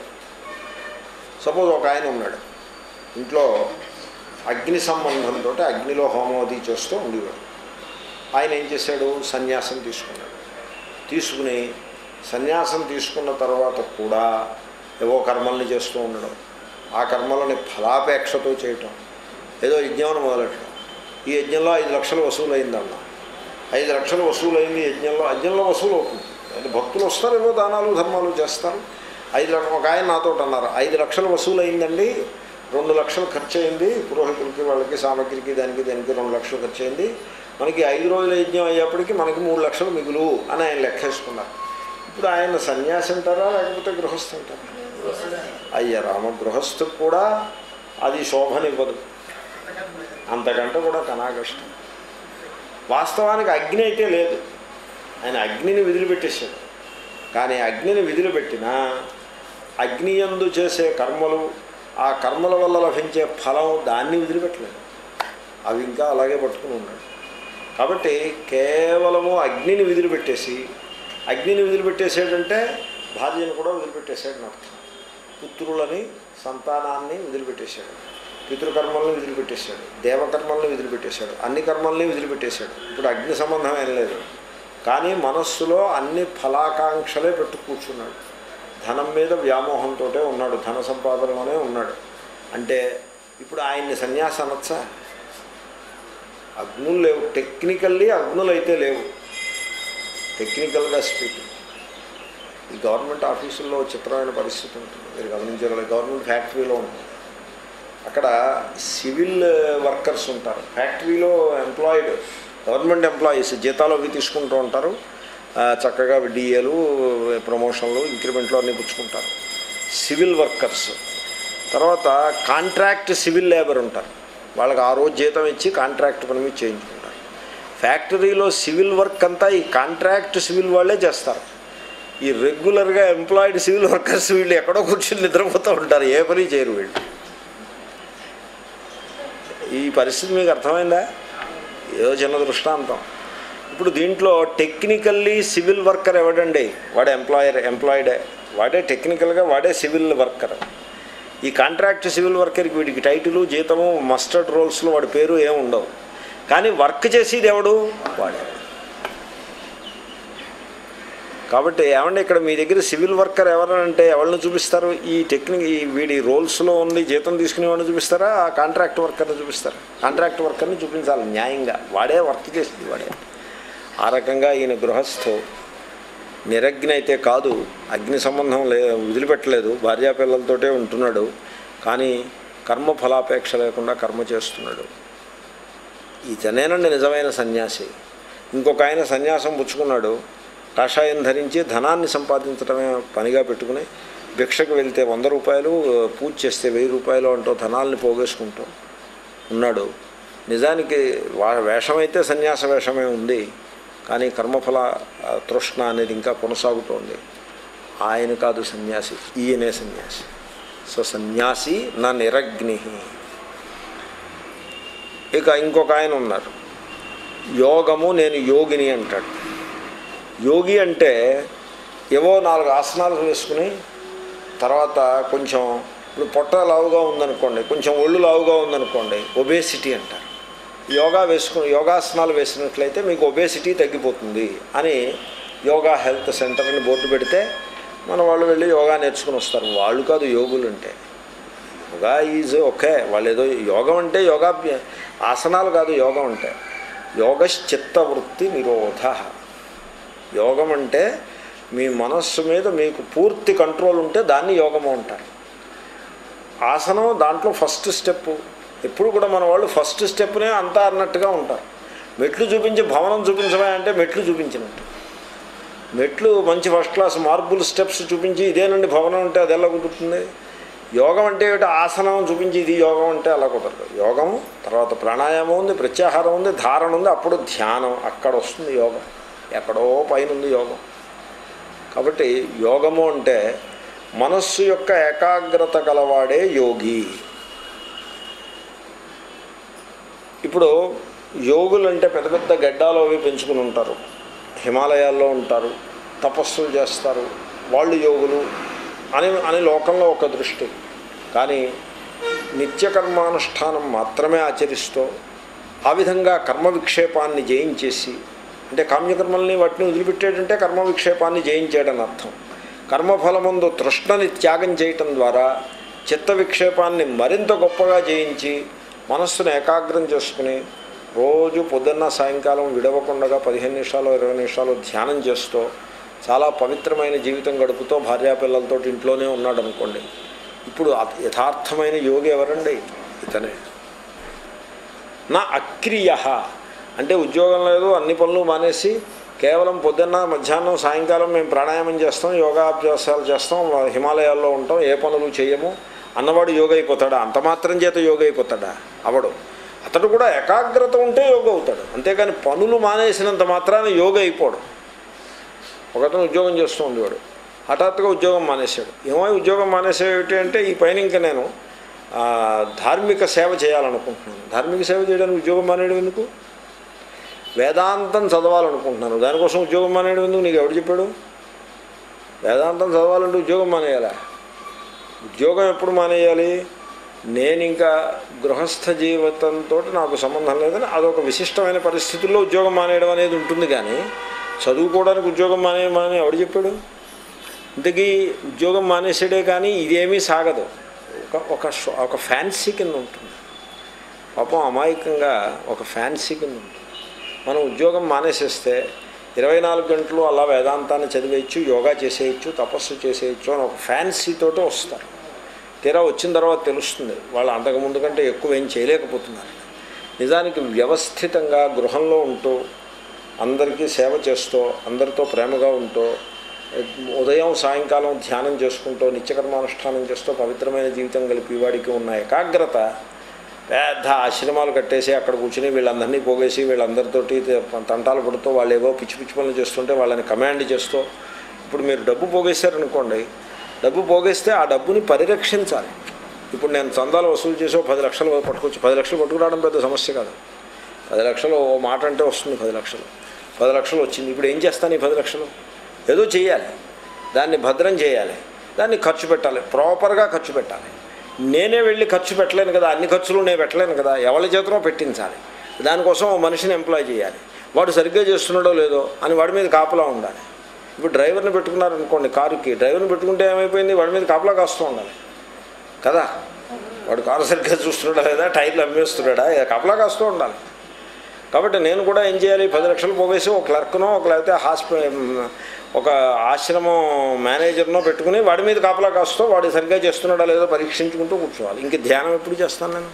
సపోజ్ ఒక ఆయన ఉన్నాడు ఇంట్లో అగ్ని సంబంధంతో అగ్నిలో హోమం అది చేస్తూ ఉండేవాడు ఆయన ఏం చేశాడు సన్యాసం తీసుకున్నాడు తీసుకుని సన్యాసం తీసుకున్న తర్వాత కూడా ఏవో కర్మల్ని చేస్తూ ఉండడం ఆ కర్మలని ఫలాపేక్షతో చేయటం ఏదో యజ్ఞం మొదలెట్టడం ఈ యజ్ఞంలో ఐదు లక్షలు వసూలు అయిందన్న ఐదు లక్షలు వసూలు అయింది యజ్ఞంలో యజ్ఞంలో వసూలు అవుతుంది అంటే భక్తులు వస్తారు ఏవో దానాలు ధర్మాలు చేస్తారు ఐదు లక్షలు ఒక ఆయన నాతో అన్నారు ఐదు లక్షలు వసూలు అయిందండి రెండు లక్షలు ఖర్చు అయింది పురోహితులకి వాళ్ళకి సామగ్రికి దానికి దానికి రెండు లక్షలు ఖర్చు అయింది మనకి ఐదు రోజుల యజ్ఞం అయ్యేప్పటికి మనకి మూడు లక్షలు మిగులు అని ఆయన లెక్కేసుకున్నారు ఇప్పుడు ఆయన సన్యాసి అంటారా లేకపోతే గృహస్థ అంటారా అయ్య రామ గృహస్థుకు కూడా అది శోభనివ్వదు అంతకంటే కూడా కనాకష్టం వాస్తవానికి అగ్ని అయితే లేదు ఆయన అగ్నిని విదిలిపెట్టేశాడు కానీ అగ్నిని విదిలిపెట్టినా అగ్ని యందు చేసే కర్మలు ఆ కర్మల వల్ల లభించే ఫలం దాన్ని వదిలిపెట్టలేదు అవి ఇంకా అలాగే పట్టుకుని ఉన్నాడు కాబట్టి కేవలము అగ్నిని వదిలిపెట్టేసి అగ్నిని వదిలిపెట్టేసాడంటే భార్యను కూడా వదిలిపెట్టేశాడని అర్థం పుత్రులని సంతానాన్ని వదిలిపెట్టేశాడు పితృకర్మల్ని వదిలిపెట్టేశాడు దేవకర్మల్ని వదిలిపెట్టేశాడు అన్ని కర్మల్ని వదిలిపెట్టేశాడు ఇప్పుడు అగ్ని సంబంధం ఏం లేదు కానీ మనస్సులో అన్ని ఫలాకాంక్షలే పెట్టు కూర్చున్నాడు ధనం మీద వ్యామోహంతో ఉన్నాడు ధన సంపాదనలోనే ఉన్నాడు అంటే ఇప్పుడు ఆయన్ని సన్యాసి అనొచ్చా అగ్నులు లేవు టెక్నికల్లీ అగ్నులు అయితే లేవు టెక్నికల్గా స్పీకింగ్ ఈ గవర్నమెంట్ ఆఫీసుల్లో చిత్రమైన పరిస్థితి ఉంటుంది మీరు గమనించగల గవర్నమెంట్ ఫ్యాక్టరీలో ఉంటుంది అక్కడ సివిల్ వర్కర్స్ ఉంటారు ఫ్యాక్టరీలో ఎంప్లాయిడ్ గవర్నమెంట్ ఎంప్లాయీస్ జీతాలు అవి తీసుకుంటూ ఉంటారు ఆ, చక్కగా డిఏలు ప్రమోషన్లు ఇంక్రిమెంట్లు అన్నీ పుచ్చుకుంటారు సివిల్ వర్కర్స్ తర్వాత కాంట్రాక్ట్ సివిల్ లేబర్ ఉంటారు వాళ్ళకి ఆ రోజు జీతం ఇచ్చి కాంట్రాక్ట్ పని మీద చేయించుకుంటారు ఫ్యాక్టరీలో సివిల్ వర్క్ అంతా ఈ కాంట్రాక్ట్ సివిల్ వాళ్ళే చేస్తారు ఈ రెగ్యులర్గా ఎంప్లాయిడ్ సివిల్ వర్కర్స్ వీళ్ళు ఎక్కడో కూర్చొని నిద్రపోతూ ఉంటారు ఏ పని చేయరు వీళ్ళు ఈ పరిస్థితి మీకు అర్థమైందా ఏదో చిన్న దృష్టాంతం ఇప్పుడు దీంట్లో టెక్నికల్లీ సివిల్ వర్కర్ ఎవడండి వాడే ఎంప్లాయర్ ఎంప్లాయిడే వాడే టెక్నికల్గా వాడే సివిల్ వర్కర్ ఈ కాంట్రాక్ట్ సివిల్ వర్కర్కి వీడికి టైటిలు జీతము మస్టర్డ్ రోల్స్లో వాడి పేరు ఏమి ఉండవు కానీ వర్క్ చేసేది ఎవడు వాడే కాబట్టి ఏమంటే ఇక్కడ మీ దగ్గర సివిల్ వర్కర్ ఎవరంటే ఎవరిని చూపిస్తారు ఈ టెక్నిక్ ఈ వీడి రోల్స్లో ఉండి జీతం తీసుకునే వాడిని చూపిస్తారా ఆ కాంట్రాక్ట్ వర్కర్ని చూపిస్తారా కాంట్రాక్ట్ వర్కర్ని చూపించాలి న్యాయంగా వాడే వర్క్ చేసింది వాడే ఆ రకంగా ఈయన గృహస్థు నిరగ్ని అయితే కాదు అగ్ని సంబంధం లే వదిలిపెట్టలేదు భార్యాపిల్లలతోటే ఉంటున్నాడు కానీ కర్మ ఫలాపేక్ష లేకుండా కర్మ చేస్తున్నాడు ఇతనేనండి నిజమైన సన్యాసి ఇంకొక ఆయన సన్యాసం పుచ్చుకున్నాడు కాషాయం ధరించి ధనాన్ని సంపాదించడమే పనిగా పెట్టుకుని భిక్షకు వెళ్తే వంద రూపాయలు పూజ చేస్తే వెయ్యి రూపాయలు అంటూ ధనాల్ని పోగేసుకుంటూ ఉన్నాడు నిజానికి వా వేషం అయితే సన్యాస వేషమే ఉంది కానీ కర్మఫల ఆ, తృష్ణ అనేది ఇంకా కొనసాగుతోంది ఆయన కాదు సన్యాసి ఈయనే సన్యాసి సో సన్యాసి నా నిరగ్ని ఇక ఇంకొక ఆయన ఉన్నారు యోగము నేను యోగిని అంటాడు యోగి అంటే ఏవో నాలుగు ఆసనాలు వేసుకుని తర్వాత కొంచెం ఇప్పుడు పొట్ట లావుగా ఉందనుకోండి కొంచెం ఒళ్ళు లావుగా ఉందనుకోండి ఒబేసిటీ అంటారు యోగా వేసుకుని యోగాసనాలు వేసినట్లయితే మీకు ఒబేసిటీ తగ్గిపోతుంది అని యోగా హెల్త్ సెంటర్ అని బోర్డు పెడితే మన వాళ్ళు వెళ్ళి యోగా నేర్చుకుని వస్తారు వాళ్ళు కాదు యోగులు అంటే యోగా ఈజ్ ఓకే వాళ్ళు ఏదో యోగం అంటే యోగా ఆసనాలు కాదు యోగం అంటే యోగశ్చిత్తవృత్తి నిరోధ యోగం అంటే మీ మనస్సు మీద మీకు పూర్తి కంట్రోల్ ఉంటే దాన్ని యోగము అంటారు ఆసనం దాంట్లో ఫస్ట్ స్టెప్ ఎప్పుడు కూడా మన వాళ్ళు ఫస్ట్ స్టెప్నే అంతా అన్నట్టుగా ఉంటారు మెట్లు చూపించి భవనం చూపించమా అంటే మెట్లు చూపించినట్టు మెట్లు మంచి ఫస్ట్ క్లాస్ మార్బుల్ స్టెప్స్ చూపించి ఇదేనండి భవనం అంటే అది ఎలా కుదురుతుంది యోగం అంటే ఏమిటి ఆసనం చూపించి ఇది యోగం అంటే అలా కుదరదు యోగం తర్వాత ప్రాణాయామం ఉంది ప్రత్యాహారం ఉంది ధారణ ఉంది అప్పుడు ధ్యానం అక్కడ వస్తుంది యోగం ఎక్కడో పైన ఉంది యోగం కాబట్టి యోగము అంటే మనస్సు యొక్క ఏకాగ్రత గలవాడే యోగి ఇప్పుడు యోగులు అంటే పెద్ద పెద్ద గడ్డాలు అవి పెంచుకుని ఉంటారు హిమాలయాల్లో ఉంటారు తపస్సులు చేస్తారు వాళ్ళు యోగులు అని అని లోకంలో ఒక దృష్టి కానీ నిత్యకర్మానుష్ఠానం మాత్రమే ఆచరిస్తూ ఆ విధంగా కర్మ విక్షేపాన్ని జయించేసి అంటే కామ్యకర్మల్ని వాటిని వదిలిపెట్టేటంటే కర్మ విక్షేపాన్ని జయించాడని అర్థం కర్మఫలముందు తృష్ణని త్యాగం చేయటం ద్వారా చిత్త విక్షేపాన్ని మరింత గొప్పగా జయించి మనస్సును ఏకాగ్రం చేసుకుని రోజు పొద్దున్న సాయంకాలం విడవకుండా పదిహేను నిమిషాలు ఇరవై నిమిషాలు ధ్యానం చేస్తూ చాలా పవిత్రమైన జీవితం గడుపుతూ భార్యాపిల్లలతో ఇంట్లోనే ఉన్నాడు అనుకోండి ఇప్పుడు అత- యథార్థమైన యోగి ఎవరండి ఇతనే నా అక్రియ అంటే ఉద్యోగం లేదు అన్ని పనులు మానేసి కేవలం పొద్దున్న మధ్యాహ్నం సాయంకాలం మేము ప్రాణాయామం చేస్తాం యోగాభ్యాసాలు చేస్తాం హిమాలయాల్లో ఉంటాం ఏ పనులు చేయము అన్నవాడు యోగ అయిపోతాడా అంత మాత్రం చేత యోగ అయిపోతాడా అవడు అతడు కూడా ఏకాగ్రత ఉంటే యోగ అవుతాడు అంతేగాని పనులు మానేసినంత మాత్రాన యోగ అయిపోడు ఒకతను ఉద్యోగం చేస్తూ ఉండేవాడు హఠాత్తుగా ఉద్యోగం మానేశాడు ఏమో ఉద్యోగం మానేసేటి అంటే ఈ పైన ఇంకా నేను ఆ, ధార్మిక సేవ చేయాలనుకుంటున్నాను ధార్మిక సేవ చేయడానికి ఉద్యోగం మానేయడం ఎందుకు వేదాంతం చదవాలనుకుంటున్నాను దానికోసం ఉద్యోగం మానేయడం ఎందుకు నీకు ఎవడు చెప్పాడు వేదాంతం చదవాలంటే ఉద్యోగం మానేయాలా ఉద్యోగం ఎప్పుడు మానేయాలి నేను ఇంకా గృహస్థ జీవితంతో నాకు సంబంధం లేదని అదొక విశిష్టమైన పరిస్థితుల్లో ఉద్యోగం మానేయడం అనేది ఉంటుంది కానీ చదువుకోవడానికి ఉద్యోగం మానేయమని ఎవడు చెప్పాడు ఇంతకీ ఉద్యోగం మానేసాడే కానీ ఇదేమీ సాగదు ఒక ఒక షో- ఒక ఫ్యాన్సీ కింద ఉంటుంది పాపం అమాయకంగా ఒక ఫ్యాన్సీ కింద ఉంటుంది మనం ఉద్యోగం మానేసేస్తే ఇరవై నాలుగు గంటలు అలా వేదాంతాన్ని చదివేయచ్చు యోగా చేసేయచ్చు తపస్సు చేసేయచ్చు అని ఒక ఫ్యాన్సీతోటే వస్తారు తీరా వచ్చిన తర్వాత తెలుస్తుంది వాళ్ళు అంతకుముందు కంటే ఎక్కువ ఏం చేయలేకపోతున్నారు నిజానికి వ్యవస్థితంగా గృహంలో ఉంటూ అందరికీ సేవ చేస్తూ అందరితో ప్రేమగా ఉంటూ ఉదయం సాయంకాలం ధ్యానం చేసుకుంటూ నిత్యకర్మానుష్ఠానం చేస్తూ పవిత్రమైన జీవితం గలిపి వాడికి ఉన్న ఏకాగ్రత పెద్ద ఆశ్రమాలు కట్టేసి అక్కడ కూర్చుని వీళ్ళందరినీ పోగేసి వీళ్ళందరితోటి తంటాలు పడుతూ వాళ్ళు ఏవో పిచ్చి పిచ్చి పనులు చేస్తుంటే వాళ్ళని కమాండ్ చేస్తూ ఇప్పుడు మీరు డబ్బు పోగేశారనుకోండి డబ్బు పోగేస్తే ఆ డబ్బుని పరిరక్షించాలి ఇప్పుడు నేను చందాలు వసూలు చేసి ఓ పది లక్షలు పట్టుకొచ్చి పది లక్షలు పట్టుకురావడం పెద్ద సమస్య కాదు పది లక్షలు ఓ మాట అంటే వస్తుంది పది లక్షలు పది లక్షలు వచ్చింది ఇప్పుడు ఏం చేస్తాను ఈ పది లక్షలు ఏదో చేయాలి దాన్ని భద్రం చేయాలి దాన్ని ఖర్చు పెట్టాలి ప్రాపర్గా ఖర్చు పెట్టాలి నేనే వెళ్ళి ఖర్చు పెట్టలేను కదా అన్ని ఖర్చులు నేను పెట్టలేను కదా ఎవరి చేతనో పెట్టించాలి దానికోసం ఓ మనిషిని ఎంప్లాయ్ చేయాలి వాడు సరిగ్గా చేస్తున్నాడో లేదో అని వాడి మీద కాపలా ఉండాలి ఇప్పుడు డ్రైవర్ని పెట్టుకున్నారనుకోండి కారుకి డ్రైవర్ని పెట్టుకుంటే ఏమైపోయింది వాడి మీద కాపలా కాస్తూ ఉండాలి కదా వాడు కారు సరిగ్గా చూస్తున్నాడా లేదా టైర్లు అమ్మేస్తున్నాడా కపలా కాస్తూ ఉండాలి కాబట్టి నేను కూడా ఏం చేయాలి పది లక్షలు పోగేసి ఒక క్లర్క్నో ఒక లేకపోతే హాస్పిటల్ ఒక ఆశ్రమం మేనేజర్నో పెట్టుకుని వాడి మీద కాపలా కాస్తూ వాడు సరిగ్గా చేస్తున్నాడా లేదో పరీక్షించుకుంటూ కూర్చోవాలి ఇంక ధ్యానం ఎప్పుడు చేస్తాను నేను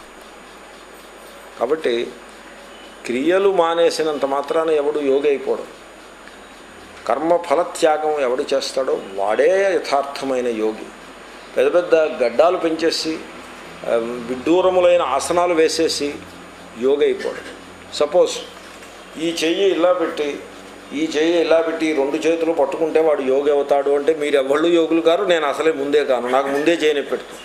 కాబట్టి క్రియలు మానేసినంత మాత్రాన ఎవడు యోగి అయిపోవడం కర్మ ఫలత్యాగం ఎవడు చేస్తాడో వాడే యథార్థమైన యోగి పెద్ద పెద్ద గడ్డాలు పెంచేసి ఆ, విడ్డూరములైన ఆసనాలు వేసేసి యోగి అయిపోవడం సపోజ్ ఈ చెయ్యి ఇలా పెట్టి ఈ చెయ్యి ఇలా పెట్టి ఈ రెండు చేతులు పట్టుకుంటే వాడు యోగి అవుతాడు అంటే మీరు ఎవళ్ళు యోగులు కారు నేను అసలే ముందే కాను నాకు ముందే చేయని పెట్టు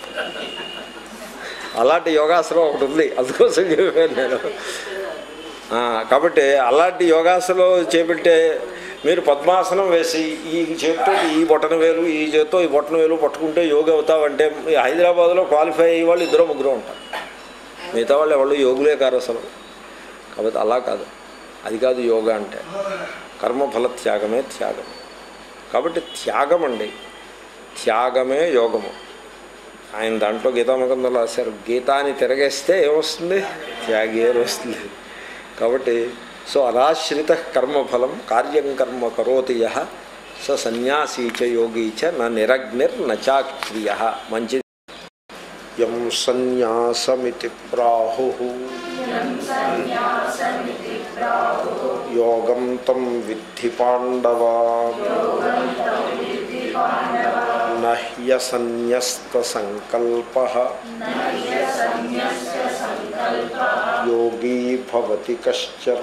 అలాంటి యోగాసనం ఒకటి ఉంది అందుకోసం చెప్పాను నేను ఆ, కాబట్టి అలాంటి యోగాసనం చేపట్టే మీరు పద్మాసనం వేసి ఈ చేతితో ఈ బొటన వేలు ఈ చేతితో ఈ బొటన వేలు పట్టుకుంటే యోగి అవుతావంటే ఈ హైదరాబాద్లో క్వాలిఫై అయ్యే వాళ్ళు ఇద్దరు ముగ్గురు ఉంటారు మిగతా వాళ్ళు ఎవరు యోగులే కారు అసలు కాబట్టి అలా కాదు అది కాదు యోగా అంటే కర్మఫల త్యాగమే త్యాగం కాబట్టి త్యాగం అండి త్యాగమే యోగము ఆయన దాంట్లో గీతామకంలో రాశారు గీతాని తిరగేస్తే ఏమొస్తుంది త్యాగే అని వస్తుంది కాబట్టి సో అనాశ్రిత కర్మఫలం కార్యం కర్మ కరోతి యః స సన్యాసీ చ యోగీ చ న నిరగ్నిర్ నచాక్రియ మంచిది యం సన్యాసమితి ప్రాహు యోగం తం విద్ధి పాండవ నహ్య సన్యస్త సంకల్ప యోగీ భవతి కశ్చన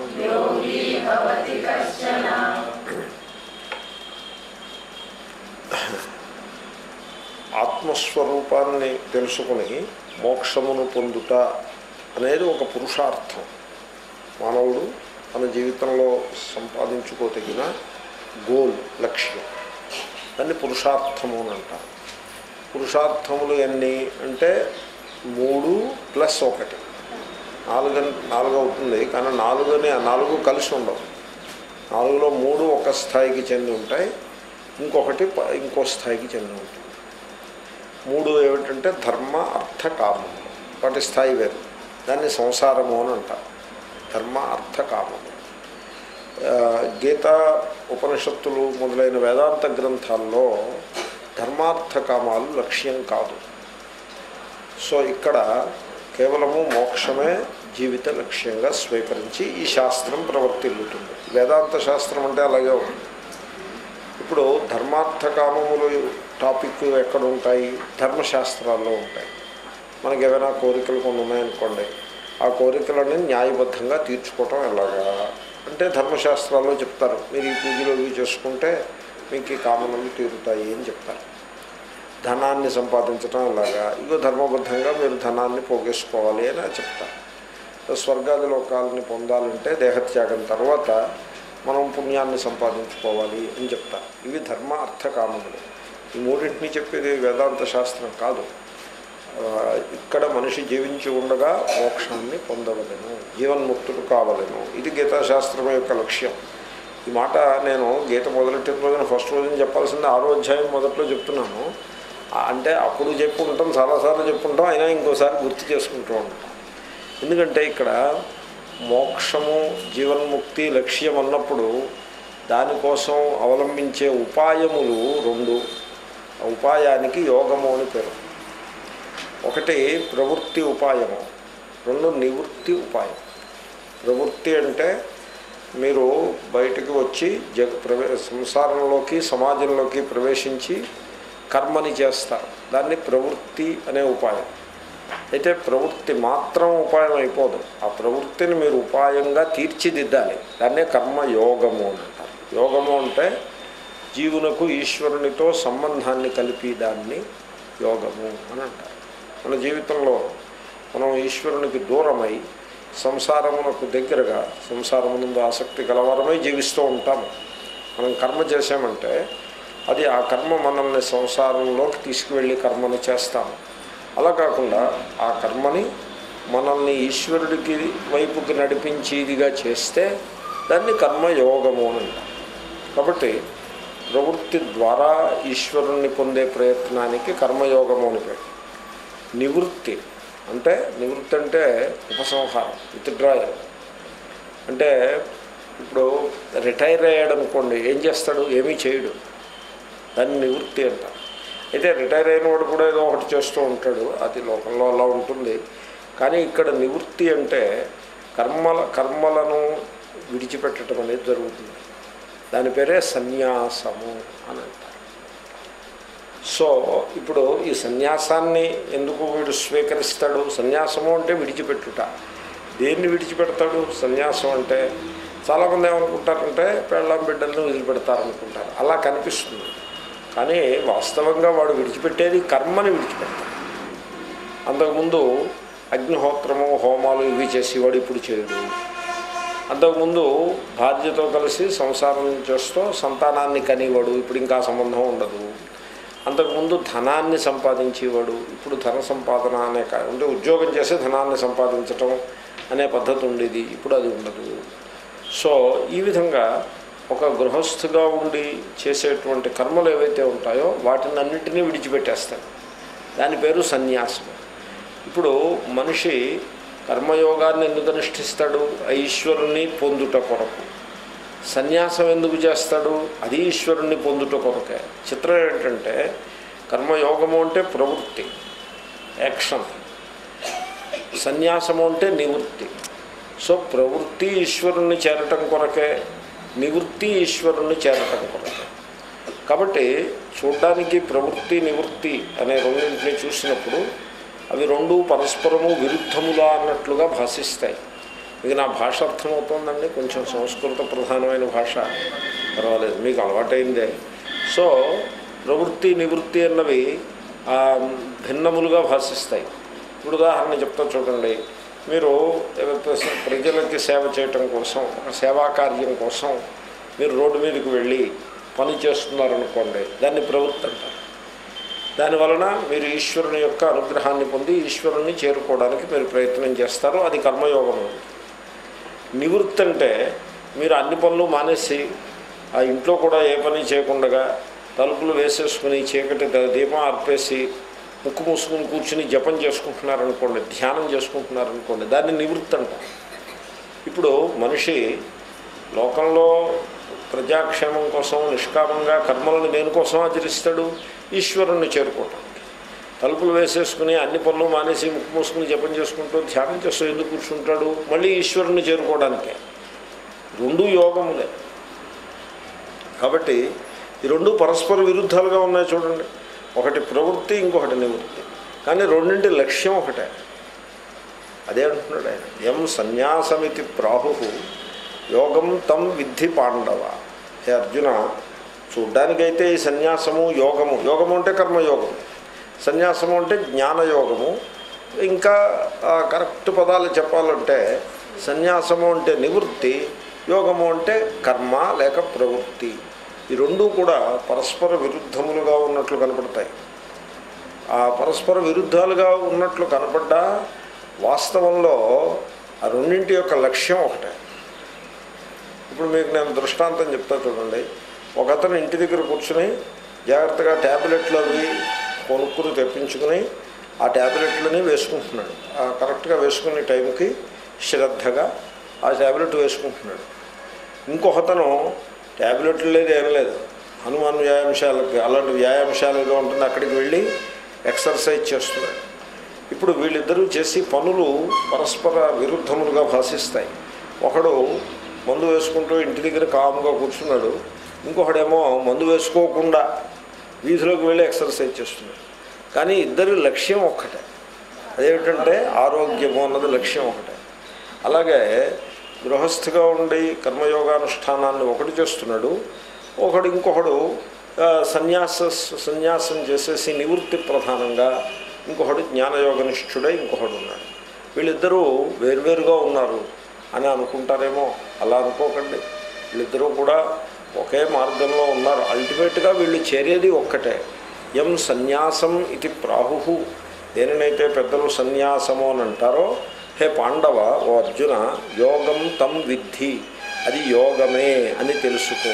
ఆత్మస్వరూపాన్ని తెలుసుకుని మోక్షమును పొందుట అనేది ఒక పురుషార్థం మానవుడు తన జీవితంలో సంపాదించుకోదగిన గోల్ లక్ష్యం దాన్ని పురుషార్థము అని అంటారు పురుషార్థములు ఎన్ని అంటే మూడు ప్లస్ ఒకటి నాలుగు నాలుగు అవుతుంది కానీ నాలుగుని నాలుగు కలిసి ఉండవు నాలుగులో మూడు ఒక స్థాయికి చెంది ఉంటాయి ఇంకొకటి ప- ఇంకో స్థాయికి చెంది ఉంటుంది మూడు ఏమిటంటే ధర్మ అర్థ కామము వాటి స్థాయి వేరు దాన్ని సంసారము అని అంటారు ధర్మ అర్థ కామము ఆ, గీత ఉపనిషత్తులు మొదలైన వేదాంత గ్రంథాల్లో ధర్మార్థ కామాలు లక్ష్యం కాదు సో ఇక్కడ కేవలము మోక్షమే జీవిత లక్ష్యంగా స్వీకరించి ఈ శాస్త్రం ప్రవర్తిల్లుతుంది వేదాంత శాస్త్రం అంటే అలాగే ఉంది ఇప్పుడు ధర్మార్థ కామములు టాపిక్ ఎక్కడ ఉంటాయి ధర్మశాస్త్రాల్లో ఉంటాయి మనకి ఏమైనా కోరికలు కొన్ని ఉన్నాయనుకోండి ఆ కోరికలని న్యాయబద్ధంగా తీర్చుకోవటం ఎలాగా అంటే ధర్మశాస్త్రాల్లో చెప్తారు మీరు ఈ పూజలు ఇవి చేసుకుంటే మీకు ఈ కామనలు తీరుతాయి అని చెప్తారు ధనాన్ని సంపాదించడం ఎలాగా ఇగో ధర్మబద్ధంగా మీరు ధనాన్ని పోగేసుకోవాలి అని చెప్తారు స్వర్గాది లోకాలని పొందాలంటే దేహత్యాగం తర్వాత మనం పుణ్యాన్ని సంపాదించుకోవాలి అని చెప్తారు ఇవి ధర్మ అర్థ కామములు ఈ మూడింటిని చెప్పేది వేదాంత శాస్త్రం కాదు ఆ, ఇక్కడ మనిషి జీవించి ఉండగా మోక్షాన్ని పొందవలను జీవన్ముక్తుడు కావలను ఇది గీతాశాస్త్రం యొక్క లక్ష్యం ఈ మాట నేను గీత మొదలెట్టిన రోజున ఫస్ట్ రోజున చెప్పాల్సింది ఆరో అధ్యాయం మొదట్లో చెప్తున్నాను ఆ, అంటే అప్పుడు చెప్పుకుంటాం చాలాసార్లు చెప్పుకుంటాం అయినా ఇంకోసారి గుర్తు చేసుకుంటూ ఉంటాం ఎందుకంటే ఇక్కడ మోక్షము జీవన్ముక్తి లక్ష్యం అన్నప్పుడు దానికోసం అవలంబించే ఉపాయములు రెండు ఆ ఉపాయానికి యోగము అని పేరు ఒకటి ప్రవృత్తి ఉపాయము రెండు నివృత్తి ఉపాయం ప్రవృత్తి అంటే మీరు బయటికి వచ్చి జగ ప్రవే సంసారంలోకి సమాజంలోకి ప్రవేశించి కర్మని చేస్తారు దాన్ని ప్రవృత్తి అనే ఉపాయం అయితే ప్రవృత్తి మాత్రం ఉపాయం అయిపోదు ఆ ప్రవృత్తిని మీరు ఉపాయంగా తీర్చిదిద్దాలి దాన్నే కర్మయోగము అని అంటారు యోగము అంటే జీవునకు ఈశ్వరునితో సంబంధాన్ని కలిపి దాన్ని యోగము అని అంటారు మన జీవితంలో మనం ఈశ్వరునికి దూరమై సంసారమునకు దగ్గరగా సంసారమునందు ఆసక్తి గలవారమై జీవిస్తూ ఉంటాము మనం కర్మ చేసామంటే అది ఆ కర్మ మనల్ని సంసారంలోకి తీసుకువెళ్ళి కర్మను చేస్తాము అలా కాకుండా ఆ కర్మని మనల్ని ఈశ్వరుడికి వైపుకి నడిపించేదిగా చేస్తే దాన్ని కర్మయోగము అని అంటాం కాబట్టి ప్రవృత్తి ద్వారా ఈశ్వరుణ్ణి పొందే ప్రయత్నానికి కర్మయోగము అని పేరు నివృత్తి అంటే నివృత్తి అంటే ఉపసంహారం విత్డ్రాయల్ అంటే ఇప్పుడు రిటైర్ అయ్యాడు అనుకోండి ఏం చేస్తాడు ఏమీ చేయడు దాన్ని నివృత్తి అంటారు అయితే రిటైర్ అయిన వాడు కూడా ఏదో ఒకటి చేస్తూ ఉంటాడు అది లోకంలో అలా ఉంటుంది కానీ ఇక్కడ నివృత్తి అంటే కర్మల కర్మలను విడిచిపెట్టడం అనేది జరుగుతుంది దాని పేరే సన్యాసము అని అంటారు సో ఇప్పుడు ఈ సన్యాసాన్ని ఎందుకు వీడు స్వీకరిస్తాడు సన్యాసము అంటే విడిచిపెట్టుట దేన్ని విడిచిపెడతాడు సన్యాసం అంటే చాలామంది ఏమనుకుంటారంటే పెళ్ళాం బిడ్డలను వదిలిపెడతారనుకుంటారు అలా కనిపిస్తుంది కానీ వాస్తవంగా వాడు విడిచిపెట్టేది కర్మని విడిచిపెడతాడు అంతకుముందు అగ్నిహోత్రము హోమాలు ఇవి చేసేవాడు ఇప్పుడు చేయడు అంతకుముందు భార్యతో కలిసి సంసారం చేస్తూ సంతానాన్ని కనేవాడు ఇప్పుడు ఇంకా సంబంధం ఉండదు అంతకుముందు ధనాన్ని సంపాదించేవాడు ఇప్పుడు ధన సంపాదన అనే కా- అంటే ఉద్యోగం చేసి ధనాన్ని సంపాదించటం అనే పద్ధతి ఉండేది ఇప్పుడు అది ఉండదు సో ఈ విధంగా ఒక గృహస్థుగా ఉండి చేసేటువంటి కర్మలు ఏవైతే ఉంటాయో వాటిని అన్నింటినీ విడిచిపెట్టేస్తాడు దాని పేరు సన్యాసం ఇప్పుడు మనిషి కర్మయోగాన్ని ఎందుకు అనుష్ఠిస్తాడు ఆ ఈశ్వరుణ్ణి పొందుట కొరకు సన్యాసం ఎందుకు చేస్తాడు అది ఈశ్వరుణ్ణి పొందుట కొరకే చిత్రం ఏంటంటే కర్మయోగము అంటే ప్రవృత్తి యాక్షన్ సన్యాసము అంటే నివృత్తి సో ప్రవృత్తి ఈశ్వరుణ్ణి చేరటం కొరకే నివృత్తి ఈశ్వరుణ్ణి చేరటం కొరకే కాబట్టి చూడ్డానికి ప్రవృత్తి నివృత్తి అనే రెండింటిని చూసినప్పుడు అవి రెండు పరస్పరము విరుద్ధములా అన్నట్లుగా భాషిస్తాయి మీకు నా భాష అర్థమవుతోందండి కొంచెం సంస్కృత ప్రధానమైన భాష పర్వాలేదు మీకు అలవాటైందే సో ప్రవృత్తి నివృత్తి అన్నవి ఆ, భిన్నములుగా భాషిస్తాయి ఇప్పుడు ఉదాహరణ చెప్తా చూడండి మీరు ప్రజలకి సేవ చేయటం కోసం ఒక సేవా కార్యం కోసం మీరు రోడ్డు మీదకి వెళ్ళి పని చేస్తున్నారనుకోండి దాన్ని ప్రవృత్తి అంటారు దానివలన మీరు ఈశ్వరుని యొక్క అనుగ్రహాన్ని పొంది ఈశ్వరుణ్ణి చేరుకోవడానికి మీరు ప్రయత్నం చేస్తారు అది కర్మయోగం నివృత్తి అంటే మీరు అన్ని పనులు మానేసి ఆ ఇంట్లో కూడా ఏ పని చేయకుండా తలుపులు వేసేసుకుని చీకటి ద- దీపం ఆర్పేసి ముక్కు మూసుకుని కూర్చుని జపం చేసుకుంటున్నారనుకోండి ధ్యానం చేసుకుంటున్నారనుకోండి దాన్ని నివృత్తి అంటారు ఇప్పుడు మనిషి లోకంలో ప్రజాక్షేమం కోసం నిష్కామంగా కర్మలను దేనికోసం ఆచరిస్తాడు ఈశ్వరుణ్ణి చేరుకోవటానికి తలుపులు వేసేసుకుని అన్ని పనులు మానేసి ముక్కు మూసుకుని జపం చేసుకుంటూ ధ్యానం చేస్తూ ఎందుకు కూర్చుంటాడు మళ్ళీ ఈశ్వరుణ్ణి చేరుకోవడానికే రెండు యోగములే కాబట్టి ఈ రెండు పరస్పర విరుద్ధాలుగా ఉన్నాయి చూడండి ఒకటి ప్రవృత్తి ఇంకొకటి నివృత్తి కానీ రెండింటి లక్ష్యం ఒకటే అదే అంటున్నాడు ఆయన ఎం సన్యాసమితి ప్రాహు యోగం తం విద్ధి పాండవ హే అర్జున చూడ్డానికైతే ఈ సన్యాసము యోగము యోగము అంటే కర్మయోగము సన్యాసము అంటే జ్ఞానయోగము ఇంకా ఆ, కరెక్ట్ పదాలు చెప్పాలంటే సన్యాసము అంటే నివృత్తి యోగము అంటే కర్మ లేక ప్రవృత్తి ఈ రెండూ కూడా పరస్పర విరుద్ధములుగా ఉన్నట్లు కనపడతాయి ఆ పరస్పర విరుద్ధాలుగా ఉన్నట్లు కనపడ్డా వాస్తవంలో ఆ రెండింటి యొక్క లక్ష్యం ఒకటే ఇప్పుడు మీకు నేను దృష్టాంతం చెప్తా చూడండి ఒక అతను ఇంటి దగ్గర కూర్చుని జాగ్రత్తగా ట్యాబ్లెట్లు అవి కొనుక్కుని తెప్పించుకుని ఆ ట్యాబ్లెట్లని వేసుకుంటున్నాడు ఆ కరెక్ట్గా వేసుకునే టైంకి శ్రద్ధగా ఆ ట్యాబ్లెట్ వేసుకుంటున్నాడు ఇంకొకతను ట్యాబ్లెట్లు లేదు ఏం లేదు హనుమాన్ వ్యాయామశాలకి అలాంటి వ్యాయామశాల ఏదో ఉంటుంది అక్కడికి వెళ్ళి ఎక్సర్సైజ్ చేస్తున్నాడు ఇప్పుడు వీళ్ళిద్దరూ చేసి పనులు పరస్పర విరుద్ధములుగా భాషిస్తాయి ఒకడు మందు వేసుకుంటూ ఇంటి దగ్గర కామ్గా కూర్చున్నాడు ఇంకొకడేమో మందు వేసుకోకుండా వీధిలోకి వెళ్ళి ఎక్సర్సైజ్ చేస్తున్నాడు కానీ ఇద్దరి లక్ష్యం ఒక్కటే అదేమిటంటే ఆరోగ్యము అన్నది లక్ష్యం ఒకటే అలాగే గృహస్థిగా ఉండి కర్మయోగానుష్ఠానాన్ని ఒకటి చేస్తున్నాడు ఒకడు ఇంకొకడు ఆ, సన్యాస సన్యాసం చేసేసి నివృత్తి ప్రధానంగా ఇంకొకడు జ్ఞానయోగనిష్ఠుడై ఇంకొకడు ఉన్నాడు వీళ్ళిద్దరూ వేరువేరుగా ఉన్నారు అని అనుకుంటారేమో అలా అనుకోకండి వీళ్ళిద్దరూ కూడా ఒకే మార్గంలో ఉన్నారు అల్టిమేట్గా వీళ్ళు చేరేది ఒక్కటే ఎం సన్యాసం ఇది ప్రాహు దేనినైతే పెద్దలు సన్యాసము అని అంటారో హే పాండవ ఓ అర్జున యోగం తం విద్ధి అది యోగమే అని తెలుసుకో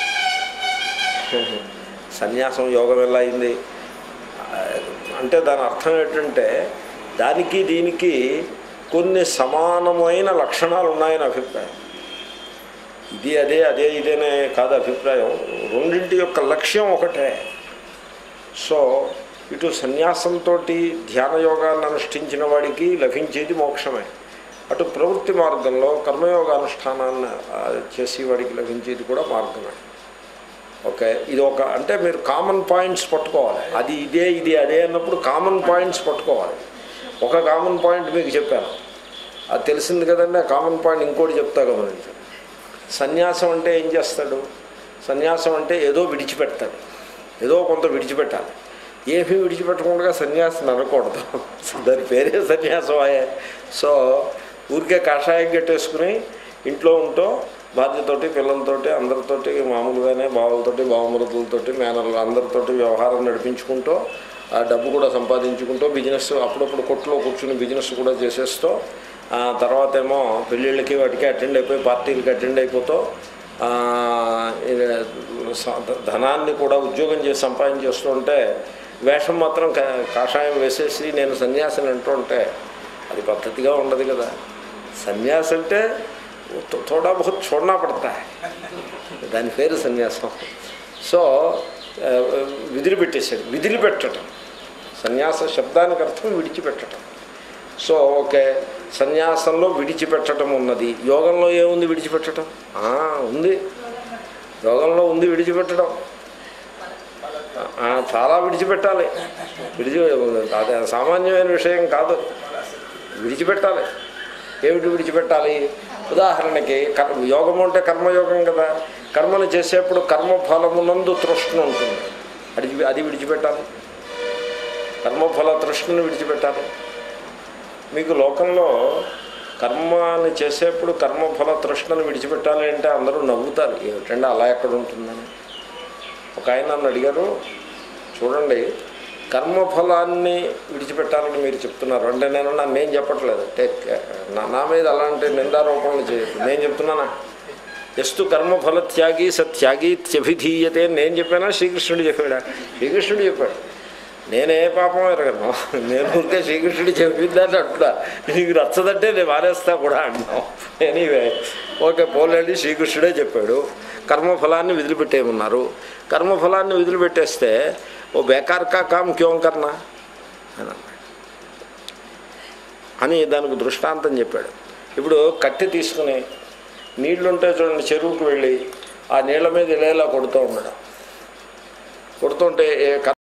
సన్యాసం యోగం ఎలా అయింది అంటే దాని అర్థం ఏంటంటే దానికి దీనికి కొన్ని సమానమైన లక్షణాలు ఉన్నాయని అభిప్రాయం ఇది అదే అదే ఇదేనే కాదు అభిప్రాయం రెండింటి యొక్క లక్ష్యం ఒకటే సో ఇటు సన్యాసంతో ధ్యాన యోగాన్ని అనుష్ఠించిన వాడికి లభించేది మోక్షమే అటు ప్రవృత్తి మార్గంలో కర్మయోగానుష్ఠానాన్ని ఆ, చేసి వాడికి లభించేది కూడా మార్గమే ఓకే ఇది ఒక అంటే మీరు కామన్ పాయింట్స్ పట్టుకోవాలి అది ఇదే ఇది అదే అన్నప్పుడు కామన్ పాయింట్స్ పట్టుకోవాలి ఒక కామన్ పాయింట్ మీకు చెప్పాను అది తెలిసింది కదండి ఆ కామన్ పాయింట్ ఇంకోటి చెప్తా గమనించండి సన్యాసం అంటే ఏం చేస్తాడు సన్యాసం అంటే ఏదో విడిచిపెడతాడు ఏదో కొంత విడిచిపెట్టాలి ఏమీ విడిచిపెట్టకుండా సన్యాసం అనకూడదు దాని పేరే సన్యాసం అయ్యే సో ఊరికే కాషాయం కట్టేసుకుని ఇంట్లో ఉంటూ బాధ్యతోటి పిల్లలతోటి అందరితోటి మామూలుగానే బావులతోటి బావమరుతులతోటి మేనలు అందరితోటి వ్యవహారం నడిపించుకుంటూ ఆ డబ్బు కూడా సంపాదించుకుంటూ బిజినెస్ అప్పుడప్పుడు కొట్లో కూర్చుని బిజినెస్ కూడా చేసేస్తూ ఆ తర్వాత ఏమో పెళ్ళిళ్ళకి వాటికి అటెండ్ అయిపోయి పార్టీలకి అటెండ్ అయిపోతూ ఆ, ఇది స- ధనాన్ని కూడా ఉద్యోగం చేసి సంపాదించేస్తుంటే వేషం మాత్రం కా- కాషాయం వేసేసి నేను సన్యాసిని అంటుంటే అది పద్ధతిగా ఉండదు కదా సన్యాసి అంటే తో- थोड़ा बहुत छोड़ना पड़ता है దాని పేరు సన్యాసం సో ఆ, విదిలిపెట్టేశాడు విదిలిపెట్టడం సన్యాస శబ్దానికి అర్థం విడిచిపెట్టడం సో ఓకే సన్యాసంలో విడిచిపెట్టడం ఉన్నది యోగంలో ఏముంది విడిచిపెట్టడం ఆ, ఉంది యోగంలో ఉంది విడిచిపెట్టడం ఆ, చాలా విడిచిపెట్టాలి విడిచి అదే సామాన్యమైన విషయం కాదు విడిచిపెట్టాలి ఏమిటి విడిచిపెట్టాలి ఉదాహరణకి కర్మ యోగం అంటే కర్మయోగం కదా కర్మను చేసేప్పుడు కర్మఫలమునందు తృష్ణ ఉంటుంది అది అది విడిచిపెట్టాలి కర్మఫల తృష్ణను విడిచిపెట్టాలి మీకు లోకంలో కర్మని చేసేప్పుడు కర్మఫల తృష్ణను విడిచిపెట్టాలి అంటే అందరూ నవ్వుతారు ఏమిటంటే అలా ఎక్కడ ఉంటుందని ఒక ఆయన నన్ను అడిగారు చూడండి కర్మఫలాన్ని విడిచిపెట్టాలని మీరు చెప్తున్నారు అంటే నేను నన్ను నేను చెప్పట్లేదు టేక్ కేర్. నా నా మీద అలాంటి నిందారోపణలు చేయదు నేను చెప్తున్నానా ఎస్తు కర్మఫల త్యాగి సత్యాగి త్యభిధీయతే అని నేను చెప్పానా శ్రీకృష్ణుడు చెప్పాడా శ్రీకృష్ణుడు చెప్పాడు నేనే పాపం ఎరగను నేను ఊరికే శ్రీకృష్ణుడు చెప్పిందని అట్లా నీకు నచ్చదంటే నేను మానేస్తా కూడా అంటున్నాం ఎనీవే ఓకే పోలేండి శ్రీకృష్ణుడే చెప్పాడు కర్మఫలాన్ని వదిలిపెట్టేయమన్నారు కర్మఫలాన్ని వదిలిపెట్టేస్తే ఓ బేకార్ కా కామ్ క్యోం కర్నా అని అన్నాడు అని దానికి దృష్టాంతం చెప్పాడు ఇప్పుడు కట్టె తీసుకుని నీళ్లుంటే చూడండి చెరువుకు వెళ్ళి ఆ నీళ్ళ మీద ఇలా ఇలా కొడుతూ ఉండడం కొడుతుంటే ఏ